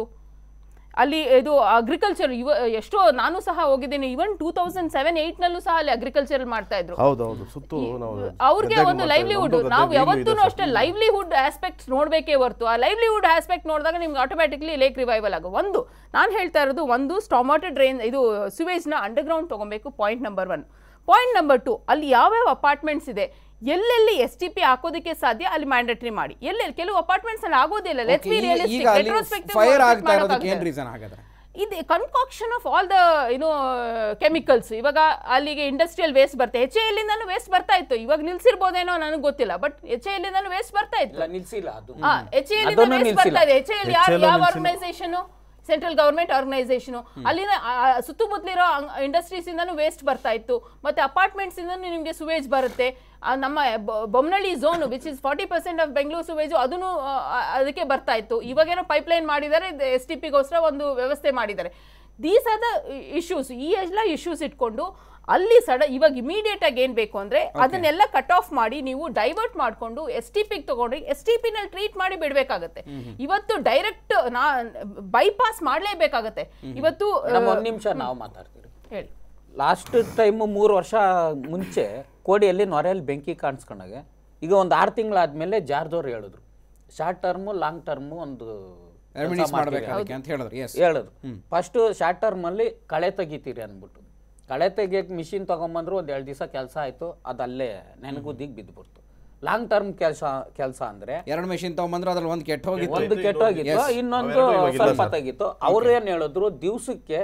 ಅಲ್ಲಿ ಇದು ಅಗ್ರಿಕಲ್ಚರ್ ಇವ ಎಷ್ಟೋ ನಾನು ಸಹ ಹೋಗಿದ್ದೀನಿ ಇವನ್ ಟೂ ತೌಸಂಡ್ ಸೆವೆನ್ ನಲ್ಲೂ ಸಹ ಅಲ್ಲಿ ಅಗ್ರಿಕಲ್ಚರ್ ಮಾಡ್ತಾ ಇದ್ರು ಹೌದೌದು ಸುತ್ತು ನಾವು ಅವ್ರಿಗೆ ಗದ್ದೆಗಳು ಒಂದು ಮಾಡ್ತಾ ಲೈವ್ಲಿಹುಡ್ ಇದ್ವಿ. ನಾವು ನಮ್ದು ಗದ್ದೆ ಯಾವತ್ತೂ ಈಗಲೂ ಇದೆ ಅಷ್ಟೇ ಲೈವ್ಲಿಹುಡ್ ಆಸ್ಪೆಕ್ಟ್ಸ್ ನೋಡ್ಬೇಕೇ ಹೊರ್ತು ಆ ಲೈವ್ಲಿಹುಡ್ ಆಸ್ಪೆಕ್ಟ್ ನೋಡಿದಾಗ ನಿಮ್ಗೆ ಆಟೋಮ್ಯಾಟಿಕ್ಲಿ ಲೇಕ್ ರಿವೈವಲ್ ಆಗೋ ಒಂದು ನಾನು ಹೇಳ್ತಾ ಇರೋದು ಒಂದು ಸ್ಟಾಮಾಟರ್ ಡ್ರೈನ್ ಇದು ಸುವೇಜ್ನ ಅಂಡರ್ಗ್ರೌಂಡ್ ತಗೊಬೇಕು point number one point number two ಅಲ್ಲಿ ಯಾವ್ಯಾವ ಅಪಾರ್ಟ್ಮೆಂಟ್ಸ್ ಇದೆ ಎಲ್ಲೆಲ್ಲಿ ಎಸ್ ಟಿ ಪಿ ಹಾಕೋದಕ್ಕೆ ಸಾಧ್ಯ ಅಲ್ಲಿ ಮ್ಯಾಂಡೇಟರಿ ಮಾಡಿ ಎಲ್ಲೆಲ್ಲಿ ಕೆಲವು ಅಪಾರ್ಟ್ಮೆಂಟ್ಸ್ ಅಲ್ಲಿ ಆಗೋದಿಲ್ಲ ಲೆಟ್ಸ್ Okay, ಬಿ ಈಗ- ಈಗ ಅಲ್ಲಿ ಫೈರ್ ಆಗ್ತಾ ಇರೋದಕ್ಕೆ ಏನ್ ರೀಸನ್ ಹಾಗಾದ್ರೆ ಇದು concoction of all the you know chemicals ಇವಾಗ ಅಲ್ಲಿಗೆ ಇಂಡಸ್ಟ್ರಿಯಲ್ ವೇಸ್ಟ್ ಬರುತ್ತೆ ಎಚ್ ಎಲ್ಲಿಂದಲೂ ವೇಸ್ಟ್ ಬರ್ತಾ ಇತ್ತು ಇವಾಗ ನಿಲ್ಸಿರ್ಬೋದೇನೋ ನನಗೆ ಗೊತ್ತಿಲ್ಲ ಬಟ್ ಎಚ್ ಎಲ್ಲಿಂದಲೂ ವೇಸ್ಟ್ ಬರ್ತಾ ಇತ್ತು ಇಲ್ಲ ನಿಲ್ಸಿಲ್ಲ ಅದು ಎಚ್ ಎಲ್ ಅದನ್ನು ವೇಸ್ಟ್ ನಿಲ್ಸಿಲ್ಲ. ಬರ್ತಾ ಇದೆ ಎಚ್ ಎಲ್ ಯಾರು HAL ಯಾವ ನಿಲ್ಸಿಲ್ಲ. ಆರ್ಗನೈಸೇಷನ್ ಸೆಂಟ್ರಲ್ ಗವರ್ಮೆಂಟ್ ಆರ್ಗನೈಸೇಷನ್ ಅಲ್ಲಿನ ಆ, ಸುತ್ತಮುತ್ತಲಿರೋ ಇಂಡಸ್ಟ್ರೀಸ್ ಇಂದನೂ ವೇಸ್ಟ್ ಬರ್ತಾ ಇತ್ತು ಮತ್ತೆ ಅಪಾರ್ಟ್ಮೆಂಟ್ಸ್ ಇಂದನೂ ನಿಮಗೆ ಸುವೇಜ್ ಬರುತ್ತೆ ಆ, ನಮ್ಮ ಬೊ- Bommanahalli zone which is forty percent of Bengaluru sewage ಅದನ್ನು ಆ, ಅದಕ್ಕೆ ಬರ್ತಾ ಇತ್ತು ಇವಾಗೇನೋ ಪೈಪ್ಲೈನ್ ಮಾಡಿದ್ದಾರೆ ಎಸ್ ಟಿ ಪಿಗೋಸ್ಕರ ಒಂದು ವ್ಯವಸ್ಥೆ ಮಾಡಿದ್ದಾರೆ ದೀಸ್ ಆರ್ ದ ಇಶ್ಯೂಸ್ ಈ ಎಲ್ಲ ಇಶ್ಯೂಸ್ ಇಟ್ಕೊಂಡು ಅಲ್ಲಿ ಸಡ ಇವಾಗ ಇಮಿಡಿಯೇಟ್ ಆಗಿ ಏನ್ ಬೇಕು ಅಂದ್ರೆ ಅದನ್ನೆಲ್ಲ ಕಟ್ ಆಫ್ ಮಾಡಿ ನೀವು ಡೈವರ್ಟ್ ಮಾಡ್ಕೊಂಡು ಎಸ್ ಟಿ ಪಿಗೆ ತಗೊಂಡು ಎಸ್ ಟಿ ಪಿ ನಲ್ಲಿ ಟ್ರೀಟ್ ಮಾಡಿ ಬಿಡ್ಬೇಕಾಗತ್ತೆ ಇವತ್ತು ಡೈರೆಕ್ಟ್ ನಾ ಬೈಪಾಸ್ ಮಾಡ್ಲೇಬೇಕಾಗತ್ತೆ ಇವತ್ತು ಆ, ಮೇಡಮ್ ಒಂದ್ ನಿಮಿಷ ನಾವು ಮಾತಾಡ್ತೀವಿ ಹೇಳಿ ಲಾಸ್ಟ್ ಟೈಮ್ ಮೂರು ವರ್ಷ ಮುಂಚೆ ಕೋಡಿಯಲ್ಲಿ ನೊರೆಯಲ್ಲಿ ಬೆಂಕಿ ಕಾಣಿಸ್ಕೊಂಡಾಗ ಈಗ ಒಂದು ಆರು ತಿಂಗಳಾದ್ಮೇಲೆ ಜಾರ್ದವ್ರು ಹೇಳಿದ್ರು ಶಾರ್ಟ್ ಟರ್ಮು ಲಾಂಗ್ ಟರ್ಮು ಒಂದು ಕೆಲ್ಸ ರೆಮಿಡೀಸ್ ಮಾಡ್ತೀವಿ ಮಾಡ್ಬೇಕು ಅದಕ್ಕೆ ಅಂತ ಹೇಳಿದ್ರು ಎಸ್ ಹೇಳಿದ್ರು ಫಸ್ಟು ಶಾರ್ಟ್ ಟರ್ಮಲ್ಲಿ ಕಳೆ ತೆಗಿತೀರಿ ಅಂದ್ಬಿಟ್ಟು ಕಳೆ ತೆಗಿಯಕ್ಕೆ ಮಿಷಿನ್ ತೊಗೊಂಬಂದ್ರು ಒಂದು ಎರಡು ದಿವಸ ಕೆಲಸ ಆಯಿತು ಅದು ಅಲ್ಲೇ ನೆನಗುದ್ದಿಗೆ ಬಿದ್ದುಬಿಡ್ತು ಲಾಂಗ್ ಟರ್ಮ್ ಕೆಲಸ ಕೆಲಸ ಅಂದರೆ ಎರಡು ಮೆಷಿನ್ ತಗೊಂಬಂದ್ರು ಅದ್ರಲ್ಲಿ ಒಂದು ಕೆಟ್ಟ ಹೋಗಿತ್ತು ಒಂದು ಕೆಟ್ಟೋಗಿತ್ತು ಇನ್ನೊಂದು ಸ್ವಲ್ಪ ತೆಗಿತ್ತು ಅವ್ರು ಏನು ಹೇಳಿದ್ರು ದಿವಸಕ್ಕೆ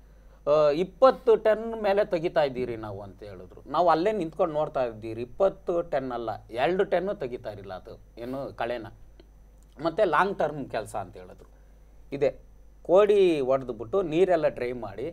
ಇಪ್ಪತ್ತು ಟನ್ ಮೇಲೆ ತೆಗಿತಾ ಇದ್ದೀರಿ ನಾವು ಅಂತ ಹೇಳಿದ್ರು ನಾವು ಅಲ್ಲೇ ನಿಂತ್ಕೊಂಡು ನೋಡ್ತಾ ಇದ್ದೀರಿ ಇಪ್ಪತ್ತು ಟನ್ ಅಲ್ಲ ಎರಡು ಟನ್ನು ತೆಗಿತಾ ಇರಲಿಲ್ಲ ಅದು ಏನು ಕಳೆನ ಮತ್ತು ಲಾಂಗ್ ಟರ್ಮ್ ಕೆಲಸ ಅಂತ ಹೇಳಿದ್ರು ಇದೆ ಕೋಡಿ ಹೊಡೆದ್ಬಿಟ್ಟು ನೀರೆಲ್ಲ ಡ್ರೈ ಮಾಡಿ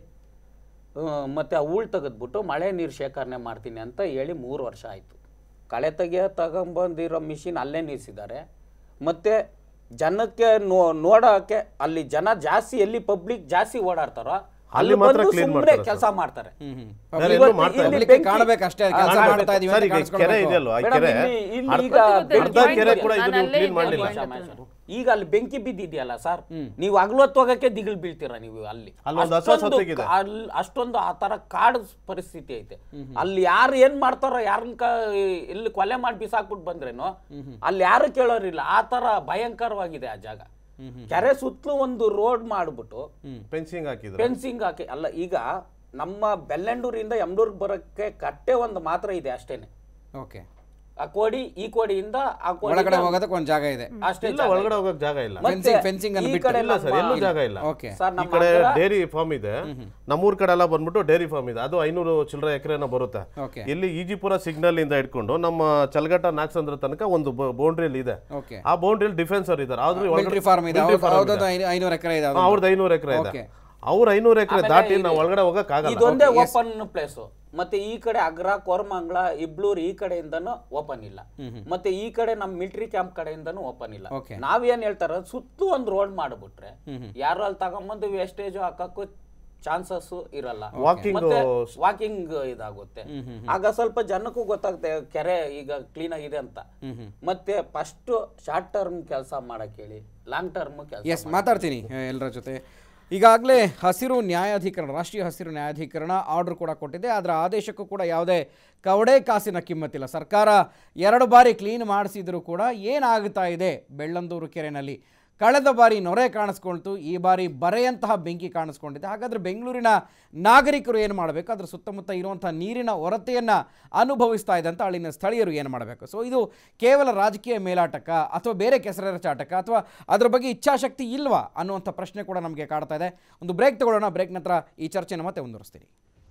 ಮತ್ತು ಆ ಹೂಳ್ ತೆಗೆದ್ಬಿಟ್ಟು ಮಳೆ ನೀರು ಶೇಖರಣೆ ಮಾಡ್ತೀನಿ ಅಂತ ಹೇಳಿ ಮೂರು ವರ್ಷ ಆಯಿತು ಕಳೆ ತೆಗಿಯೋ ತಗೊಂಬಂದಿರೋ ಮಿಷಿನ್ ಅಲ್ಲೇ ನಿಲ್ಲಿಸಿದ್ದಾರೆ ಮತ್ತು ಜನಕ್ಕೆ ನೋ ನೋಡೋಕ್ಕೆ ಅಲ್ಲಿ ಜನ ಜಾಸ್ತಿ ಎಲ್ಲಿ ಪಬ್ಲಿಕ್ ಜಾಸ್ತಿ ಓಡಾಡ್ತಾರೋ ಅಲ್ಲಿ ಅಲ್ಲಿ ಮಾತ್ರ ಬಂದು clean ಸುಮ್ಮನೆ ಮಾಡ್ತಾರೆ ಕೆಲಸ ಮಾಡ್ತಾರೆ ಬೇರೆ ಇವತ್ತು ಎಲ್ಲೂ ಮಾಡ್ತಾ ಇಲ್ಲಿ ಇಲ್ಲ. ಬೆಂಕಿ- ಕಾಣಬೇಕಷ್ಟೇ ಕೆಲಸ ಕಾಣ್ಬೇಕು. ಮಾಡ್ತಾ ಇದೀವಿ ಸರ್ ಅಂತ ಈಗ ಕೆರೆ ಕಾಣಿಸ್ಕೊಳ್ಬೇಕು. ಇದೆಯಲ್ವಾ ಈ ಮೇಡಮ್, ಕೆರೆ ಇಲ್ಲಿ- ಇಲ್ಲಿ ಅರ್ಧ- ಈಗ ಅರ್ಧ ಬೆಂಕಿ ಕೆರೆ ಕೂಡ ನಾನು ಇದು ಅಲ್ಲೇ ಕ್ಲೀನ್ ಇದ್ದೆ, ಮಾಡಲಿಲ್ಲ point ಈಗ ಅಲ್ಲಿ ಬೆಂಕಿ ಬಿದ್ದಿದೆಯಲ್ಲ ಸರ್ ನೀವು ಹಗಲೊತ್ತು ಹೋಗಕ್ಕೆ ದಿಗಿಲ್ ಬೀಳ್ತೀರಾ ನೀವು ಅಲ್ಲಿ ಅಲ್ಲೊಂದು ಹಸು ಅಷ್ಟೊಂದು ಸತ್ತೋಗಿದೆ. ಅಲ್- ಅಷ್ಟೊಂದು ಆ ತರ ಕಾಡು ಪರಿಸ್ಥಿತಿ ಐತೆ ಅಲ್ಲಿ ಯಾರು ಏನ್ ಮಾಡ್ತಾರೋ ಯಾರನ್ನ ಕ ಎಲ್ಲಿ ಕೊಲೆ ಮಾಡಿ ಬಿಸಾಕ್ಬಿಟ್ಟು ಬಂದ್ರೇನೋ ಅಲ್ಲಿ ಯಾರು ಕೇಳೋರಿಲ್ಲ ಆ ತರ ಭಯಂಕರವಾಗಿದೆ ಆ ಜಾಗ ಕೆರೆ ಸುತ್ತಲೂ ಒಂದು ರೋಡ್ ಮಾಡ್ಬಿಟ್ಟು ಫೆನ್ಸಿಂಗ್ ಹಾಕಿದ್ರು ಫೆನ್ಸಿಂಗ್ ಹಾಕಿ ಅಲ್ಲ ಈಗ ನಮ್ಮ ಬೆಲ್ಲಂಡೂರಿಂದ ಯಮಡೂರ್ಗೆ ಬರೋಕ್ಕೆ ಕಟ್ಟೆ ಒಂದು ಮಾತ್ರ ಇದೆ ಅಷ್ಟೇನೆ ಓಕೆ ಆ ಕೋಡಿ ಈ ಕೋಡಿಯಿಂದ ಆ ಕೋಡಿ ಒಳಗಡೆ ಹೋಗೋದಕ್ಕೆ ಒಂದು ಜಾಗ ಇದೆ ಅಷ್ಟೇ ಇಲ್ಲ ಒಳಗಡೆ ಹೋಗಕ್ ಜಾಗ ಇಲ್ಲ ಮತ್ತೆ Fencing- fencing ಅನ್ನು ಈ ಬಿಟ್ಟು ಕಡೆ ಇಲ್ಲ ಸರ್ ನಮ್ಮ- ಎಲ್ಲೂ ಜಾಗ ಇಲ್ಲ ಓಕೆ ಸರ್ ಈ ನಮ್ಮ ಕಡೆ ಹತ್ರ- ಡೈರಿ ಫಾರ್ಮ್ ಇದೆ ನಮ್ಮೂರ್ ಕಡೆ ಎಲ್ಲ ಬಂದ್ಬಿಟ್ಟು ಡೈರಿ ಫಾರ್ಮ್ ಇದೆ ಅದು ಐನೂರು ಚಿಲ್ಲರೆ ಎಕರೆನ ಬರುತ್ತೆ ಓಕೆ ಇಲ್ಲಿ ಈಜಿಪುರ ಸಿಗ್ನಲ್ ಇಂದ ಇಟ್ಕೊಂಡು ನಮ್ಮ ಚಲಗಟ್ಟ ನಾಗಸಂದ್ರ ತನಕ ಒಂದು ಬೌಂಡ್ರಿಯಲ್ಲಿ ಇದೆ ಓಕೆ ಆ ಬೌಂಡ್ರಿಯಲ್ಲಿ ಡಿಫೆನ್ಸರ್ ಇದ್ದಾರೆ ಆದ್ರೆ ಮಿಲಿಟರಿ ಫಾರ್ಮ್ ಇದೆ ಅವ್ರದ್ದು ಐನೂರು ಎಕರೆ ಇದೆ ಅದು. ಅವ್ರದ್ದು ಐನೂರು ಎಕರೆ ಇದೆ Okay. ಅವ್ರ ಐನೂರು ಎಕರೆ ಆಮೇಲೆ ದಾಟಿ ಇದು- ನಾವು ಒಳಗಡೆ ಹೋಗಕ್ ಆಗಲ್ಲ ಇದೊಂದೇ ಓಪನ್ ಪ್ಲೇಸ್ ಮತ್ತೆ ಈ ಕಡೆ ಅಗ್ರ ಕೋರಮಂಗ್ಲ ಇಬ್ಳೂರ್ ಈ ಕಡೆಯಿಂದನೂ ಓಪನ್ ಇಲ್ಲ ಮತ್ತೆ ಈ ಕಡೆ ನಮ್ಮ ಮಿಲಿಟರಿ ಕ್ಯಾಂಪ್ ಕಡೆಯಿಂದನೂ ಓಪನ್ ಇಲ್ಲ Okay. ನಾವೇನ್ ಹೇಳ್ತಾರ ಸುತ್ತು ಒಂದು ರೋಡ್ ಮಾಡ್ಬಿಟ್ರೆ ಯಾರು ಅಲ್ಲಿ ತಗೊಂಬಂದು ವೇಸ್ಟೇಜ್ ಹಾಕಕ್ಕೂ ಚಾನ್ಸಸ್ ಇರಲ್ಲ Walking- ಮತ್ತೆ ವಾಕಿಂಗ್ ಇದಾಗುತ್ತೆ ಆಗ ಸ್ವಲ್ಪ ಜನಕ್ಕೂ ಗೊತ್ತಾಗುತ್ತೆ ಕೆರೆ ಈಗ ಕ್ಲೀನ್ ಆಗಿದೆ ಅಂತ ಮತ್ತೆ ಫಸ್ಟ್ ಶಾರ್ಟ್ ಟರ್ಮ್ ಕೆಲಸ ಮಾಡಕ್ ಹೇಳಿ ಲಾಂಗ್ ಟರ್ಮ್ ಕೆಲಸ ಎಸ್ ಮಾತಾಡ್ತೀನಿ ಎಲ್ಲರ ಜೊತೆ ಈಗಾಗಲೇ ಹಸಿರು ನ್ಯಾಯಾಧೀಕರಣ ರಾಷ್ಟ್ರೀಯ ಹಸಿರು ನ್ಯಾಯಾಧೀಕರಣ ಆರ್ಡರ್ ಕೂಡ ಕೊಟ್ಟಿದೆ ಅದರ ಆದೇಶಕ್ಕೂ ಕೂಡ ಯಾವುದೇ ಕವಡೆ ಕಾಸಿನ ಕಿಮ್ಮತ್ತಿಲ್ಲ ಸರ್ಕಾರ ಎರಡು ಬಾರಿ ಕ್ಲೀನ್ ಮಾಡಿಸಿದರೂ ಕೂಡ ಏನಾಗ್ತಾ ಇದೆ ಬೆಳ್ಳಂದೂರು ಕೆರೆನಲ್ಲಿ ಕಳೆದ ಬಾರಿ ನೊರೆ ಕಾಣಿಸ್ಕೊಳ್ತು ಈ ಬಾರಿ ಬರೆಯಂತಹ ಬೆಂಕಿ ಕಾಣಿಸ್ಕೊಂಡಿದೆ ಹಾಗಾದರೆ ಬೆಂಗಳೂರಿನ ನಾಗರಿಕರು ಏನು ಮಾಡಬೇಕು ಅದರ ಸುತ್ತಮುತ್ತ ಇರುವಂಥ ನೀರಿನ ಹೊರತೆಯನ್ನು ಅನುಭವಿಸ್ತಾ ಇದೆ ಅಂತ ಅಲ್ಲಿನ ಸ್ಥಳೀಯರು ಏನು ಮಾಡಬೇಕು ಸೊ ಇದು ಕೇವಲ ರಾಜಕೀಯ ಮೇಲಾಟಕ ಅಥವಾ ಬೇರೆ ಕೆಸರೆರ ಚಾಟಕ ಅಥವಾ ಅದರ ಬಗ್ಗೆ ಇಚ್ಛಾಶಕ್ತಿ ಇಲ್ವಾ ಅನ್ನುವಂಥ ಪ್ರಶ್ನೆ ಕೂಡ ನಮಗೆ ಕಾಡ್ತಾ ಇದೆ ಒಂದು ಬ್ರೇಕ್ ತಗೊಳ್ಳೋಣ ಬ್ರೇಕ್ ನಂತರ ಈ ಚರ್ಚೆನ ಮತ್ತೆ ಮುಂದುವರಿಸ್ತೀನಿ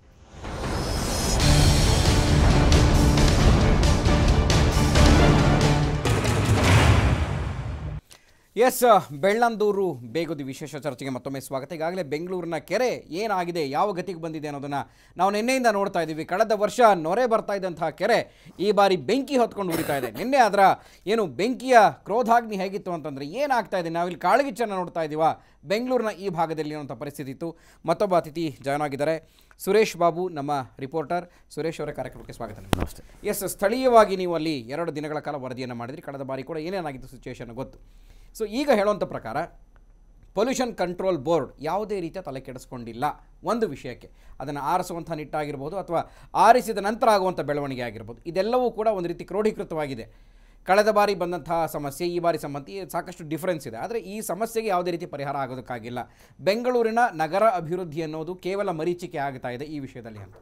ಎಸ್ ಬೆಳ್ಳಂದೂರು ಬೇಗುದಿ ವಿಶೇಷ ಚರ್ಚೆಗೆ ಮತ್ತೊಮ್ಮೆ ಸ್ವಾಗತ ಈಗಾಗಲೇ ಬೆಂಗಳೂರಿನ ಕೆರೆ ಏನಾಗಿದೆ ಯಾವ ಗತಿಗೆ ಬಂದಿದೆ ಅನ್ನೋದನ್ನು ನಾವು ನಿನ್ನೆಯಿಂದ ನೋಡ್ತಾ ಇದ್ದೀವಿ ಕಳೆದ ವರ್ಷ ನೊರೆ ಬರ್ತಾ ಇದ್ದಂತಹ ಕೆರೆ ಈ ಬಾರಿ ಬೆಂಕಿ ಹೊತ್ಕೊಂಡು ಉರಿತಾ ಇದೆ ನಿನ್ನೆ ಅದರ ಏನು ಬೆಂಕಿಯ ಕ್ರೋಧಾಗ್ನಿ ಹೇಗಿತ್ತು ಅಂತಂದರೆ ಏನಾಗ್ತಾ ಇದೆ ನಾವಿಲ್ಲಿ ಕಾಳಗಿಚ್ಚನ್ನು ನೋಡ್ತಾ ಇದ್ದೀವ ಬೆಂಗಳೂರಿನ ಈ ಭಾಗದಲ್ಲಿ ಅನ್ನೋಂಥ ಪರಿಸ್ಥಿತಿ ಇತ್ತು ಮತ್ತೊಬ್ಬ ಅತಿಥಿ ಜಾಯ್ನ್ ಆಗಿದ್ದಾರೆ ಸುರೇಶ್ ಬಾಬು ನಮ್ಮ ರಿಪೋರ್ಟರ್ ಸುರೇಶ್ ಅವರ ಕಾರ್ಯಕ್ರಮಕ್ಕೆ ಸ್ವಾಗತ ನಮಸ್ತೆ ಎಸ್ ಸ್ಥಳೀಯವಾಗಿ ನೀವು ಅಲ್ಲಿ ಎರಡು ದಿನಗಳ ಕಾಲ ವರದಿಯನ್ನು ಮಾಡಿದ್ರಿ ಕಳೆದ ಬಾರಿ ಕೂಡ ಏನೇನಾಗಿತ್ತು ಸಿಚುವೇಶನ್ ಗೊತ್ತು ಸೊ ಈಗ ಹೇಳುವಂಥ ಪ್ರಕಾರ ಪೊಲ್ಯೂಷನ್ ಕಂಟ್ರೋಲ್ ಬೋರ್ಡ್ ಯಾವುದೇ ರೀತಿಯ ತಲೆ ಕೆಡಿಸ್ಕೊಂಡಿಲ್ಲ ಒಂದು ವಿಷಯಕ್ಕೆ ಅದನ್ನು ಆರಿಸುವಂಥ ನಿಟ್ಟಾಗಿರ್ಬೋದು ಅಥವಾ ಆರಿಸಿದ ನಂತರ ಆಗುವಂಥ ಬೆಳವಣಿಗೆ ಆಗಿರ್ಬೋದು ಇದೆಲ್ಲವೂ ಕೂಡ ಒಂದು ರೀತಿ ಕ್ರೋಢೀಕೃತವಾಗಿದೆ ಕಳೆದ ಬಾರಿ ಬಂದಂತಹ ಸಮಸ್ಯೆ ಈ ಬಾರಿ ಸಂಬಂಧಿ ಸಾಕಷ್ಟು ಡಿಫರೆನ್ಸ್ ಇದೆ ಆದರೆ ಈ ಸಮಸ್ಯೆಗೆ ಯಾವುದೇ ರೀತಿ ಪರಿಹಾರ ಆಗೋದಕ್ಕಾಗಿಲ್ಲ ಬೆಂಗಳೂರಿನ ನಗರ ಅಭಿವೃದ್ಧಿ ಅನ್ನೋದು ಕೇವಲ ಮರೀಚಿಕೆ ಆಗ್ತಾ ಇದೆ ಈ ವಿಷಯದಲ್ಲಿ ಅಂತ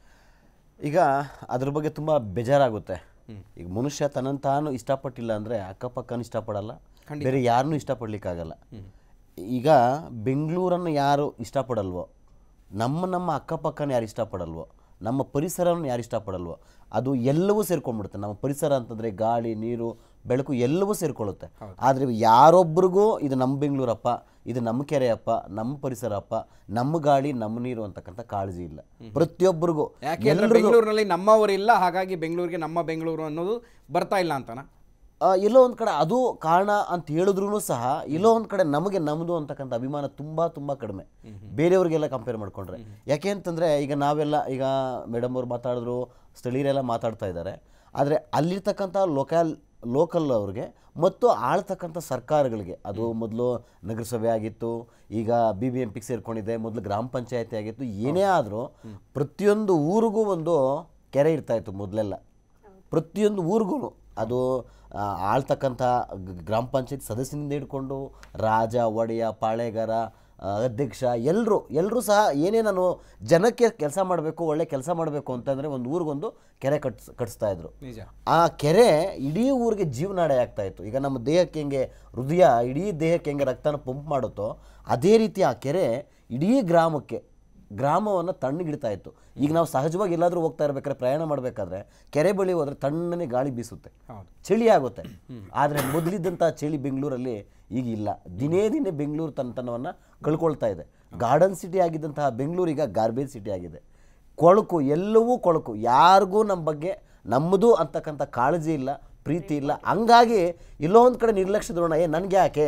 ಈಗ ಅದ್ರ ಬಗ್ಗೆ ತುಂಬ ಬೇಜಾರಾಗುತ್ತೆ ಈಗ ಮನುಷ್ಯ ತನ್ನನ್ನು ತಾನು ಇಷ್ಟಪಟ್ಟಿಲ್ಲ ಅಂದರೆ ಅಕ್ಕಪಕ್ಕನ ಇಷ್ಟಪಡಲ್ಲ ಬೇರೆ ಯಾರನ್ನೂ ಇಷ್ಟಪಡ್ಲಿಕ್ಕಾಗಲ್ಲ ಈಗ ಬೆಂಗಳೂರನ್ನು ಯಾರು ಇಷ್ಟಪಡಲ್ವೋ ನಮ್ಮ ನಮ್ಮ ಅಕ್ಕಪಕ್ಕನ ಯಾರು ಇಷ್ಟಪಡಲ್ವೋ ನಮ್ಮ ಪರಿಸರವನ್ನು ಯಾರು ಇಷ್ಟಪಡಲ್ವೋ ಅದು ಎಲ್ಲವೂ ಸೇರ್ಕೊಂಡ್ಬಿಡುತ್ತೆ ನಮ್ಮ ಪರಿಸರ ಅಂತಂದರೆ ಗಾಳಿ ನೀರು ಬೆಳಕು ಎಲ್ಲವೂ ಸೇರ್ಕೊಳ್ಳುತ್ತೆ ಆದರೆ ಯಾರೊಬ್ರಿಗೂ ಇದು ನಮ್ಮ ಬೆಂಗಳೂರಪ್ಪ ಇದು ನಮ್ಮ ಕೆರೆಯಪ್ಪ ನಮ್ಮ ಪರಿಸರಪ್ಪ ನಮ್ಮ ಗಾಳಿ ನಮ್ಮ ನೀರು ಅಂತಕ್ಕಂಥ ಕಾಳಜಿ ಇಲ್ಲ ಪ್ರತಿಯೊಬ್ಬರಿಗೂ ಯಾಕೆಂದ್ರೆ ಬೆಂಗಳೂರಿನಲ್ಲಿ ನಮ್ಮವರಿಲ್ಲ ಹಾಗಾಗಿ ಬೆಂಗಳೂರಿಗೆ ನಮ್ಮ ಬೆಂಗಳೂರು ಅನ್ನೋದು ಬರ್ತಾ ಇಲ್ಲ ಅಂತನಾ ಆ, ಎಲ್ಲೋ ಒಂದು ಕಡೆ ಅದು ಕಾರಣ ಅಂತ ಹೇಳಿದ್ರು ಸಹ ಎಲ್ಲೋ ಒಂದು ಕಡೆ ನಮಗೆ ನಮ್ಮದು ಅಂತಕ್ಕಂಥ ಅಭಿಮಾನ ತುಂಬ ತುಂಬ ಕಡಿಮೆ ಬೇರೆಯವ್ರಿಗೆಲ್ಲ ಕಂಪೇರ್ ಮಾಡ್ಕೊಂಡ್ರೆ ಯಾಕೆ ಅಂತಂದರೆ ಈಗ ನಾವೆಲ್ಲ ಈಗ ಮೇಡಮ್ ಅವ್ರು ಮಾತಾಡಿದ್ರು ಸ್ಥಳೀಯರೆಲ್ಲ ಮಾತಾಡ್ತಾ ಇದ್ದಾರೆ ಆದರೆ ಅಲ್ಲಿರ್ತಕ್ಕಂಥ ಲೋಕಲ್ ಲೋಕಲ್ ಅವ್ರಿಗೆ ಮತ್ತು ಆಳ್ತಕ್ಕಂಥ ಸರ್ಕಾರಗಳಿಗೆ ಅದು ಮೊದಲು ನಗರಸಭೆ ಆಗಿತ್ತು ಈಗ ಬಿ ಬಿ ಎಂ ಪಿಗೆ ಸೇರ್ಕೊಂಡಿದೆ ಮೊದಲು ಗ್ರಾಮ ಪಂಚಾಯತಿ ಆಗಿತ್ತು ಏನೇ ಆದರೂ ಪ್ರತಿಯೊಂದು ಊರಿಗೂ ಒಂದು ಕೆರೆ ಇರ್ತಾ ಇತ್ತು ಮೊದಲೆಲ್ಲ ಪ್ರತಿಯೊಂದು ಊರಿಗೂ ಅದು ಆ, ಆಳ್ತಕ್ಕಂಥ ಗ್- ಗ್ರಾಮ ಪಂಚಾಯತ್ ಸದಸ್ಯನಿಂದ ಹಿಡ್ಕೊಂಡು ರಾಜ ಒಡೆಯ ಪಾಳೆಗಾರ ಆ, ಅಧ್ಯಕ್ಷ ಎಲ್ಲರೂ ಎಲ್ಲರೂ ಸಹ ಏನೇ ನಾನು ಜನಕ್ಕೆ ಕೆಲಸ ಮಾಡಬೇಕು ಒಳ್ಳೆ ಕೆಲಸ ಮಾಡಬೇಕು ಅಂತಂದರೆ ಒಂದು ಊರಿಗೊಂದು ಕೆರೆ ಕಟ್ಸ್ ಕಟ್ಸ್ತಾ ಇದ್ರು ನಿಜ ಆ ಕೆರೆ ಇಡೀ ಊರಿಗೆ ಜೀವನಾಡಿ ಆಗ್ತಾ ಇತ್ತು ಈಗ ನಮ್ಮ ದೇಹಕ್ಕೆ ಹೆಂಗೆ ಹೃದಯ ಇಡೀ ದೇಹಕ್ಕೆ ಹೆಂಗೆ ರಕ್ತನ ಪಂಪ್ ಮಾಡುತ್ತೋ ಅದೇ ರೀತಿ ಆ ಕೆರೆ ಇಡೀ ಗ್ರಾಮಕ್ಕೆ ಗ್ರಾಮವನ್ನು ತಣ್ಣಗಿಡ್ತಾ ಇತ್ತು ಈಗ ನಾವು ಸಹಜವಾಗಿ ಎಲ್ಲಾದರೂ ಹೋಗ್ತಾ ಇರ್ಬೇಕಾದ್ರೆ ಪ್ರಯಾಣ ಮಾಡಬೇಕಾದ್ರೆ ಕೆರೆ ಬಳಿ ಹೋದ್ರೆ ತಣ್ಣನೆ ಗಾಳಿ ಬೀಸುತ್ತೆ ಹೌದು. ಚಳಿ ಆಗುತ್ತೆ ಆದರೆ ಮೊದಲಿದ್ದಂಥ ಚಳಿ ಬೆಂಗಳೂರಲ್ಲಿ ಈಗ ಇಲ್ಲ ದಿನೇ ದಿನೇ ಬೆಂಗಳೂರು ತನ್ನತನವನ್ನು ಕಳ್ಕೊಳ್ತಾ ಇದೆ ಗಾರ್ಡನ್ ಸಿಟಿ ಆಗಿದ್ದಂತಹ ಬೆಂಗಳೂರು ಈಗ ಗಾರ್ಬೇಜ್ ಸಿಟಿ ಆಗಿದೆ ಕೊಳಕು ಎಲ್ಲವೂ ಕೊಳಕು ಯಾರಿಗೂ ನಮ್ಮ ಬಗ್ಗೆ ನಮ್ಮದು ಅಂತಕ್ಕಂಥ ಕಾಳಜಿ ಇಲ್ಲ ಪ್ರೀತಿ ಇಲ್ಲ ಹಂಗಾಗಿ ಎಲ್ಲೋ ಒಂದು ಕಡೆ ನಿರ್ಲಕ್ಷ್ಯ ಧೋರಣ ಏ ನನಗೆ ಯಾಕೆ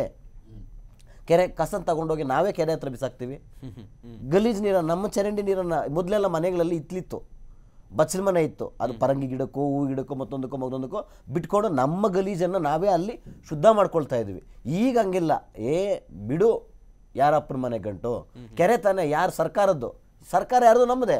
ಕೆರೆ ಕಸನ ತಗೊಂಡೋಗಿ ನಾವೇ ಕೆರೆ ಹತ್ರ ಬಿಸಾಕ್ತೀವಿ ಗಲೀಜು ನೀರನ್ನು ನಮ್ಮ ಚರಂಡಿ ನೀರನ್ನು ಮೊದಲೆಲ್ಲ ಮನೆಗಳಲ್ಲಿ ಇತ್ಲಿತ್ತು ಬಚ್ಚಲ ಮನೆ ಇತ್ತು ಅದು ಪರಂಗಿ ಗಿಡಕ್ಕೋ ಹೂ ಗಿಡಕ್ಕೋ ಮತ್ತೊಂದಕ್ಕೋ ಮತ್ತೊಂದಕ್ಕೋ ಬಿಟ್ಕೊಂಡು ನಮ್ಮ ಗಲೀಜನ್ನು ನಾವೇ ಅಲ್ಲಿ ಶುದ್ಧ ಮಾಡ್ಕೊಳ್ತಾ ಇದ್ವಿ ಈಗ ಹಂಗಿಲ್ಲ ಏ ಬಿಡು ಯಾರಪ್ಪನ ಮನೆ ಗಂಟು ಕೆರೆ ತಾನೇ ಯಾರು ಸರ್ಕಾರದ್ದು ಸರ್ಕಾರ ಯಾರ್ದು ನಮ್ಮದೇ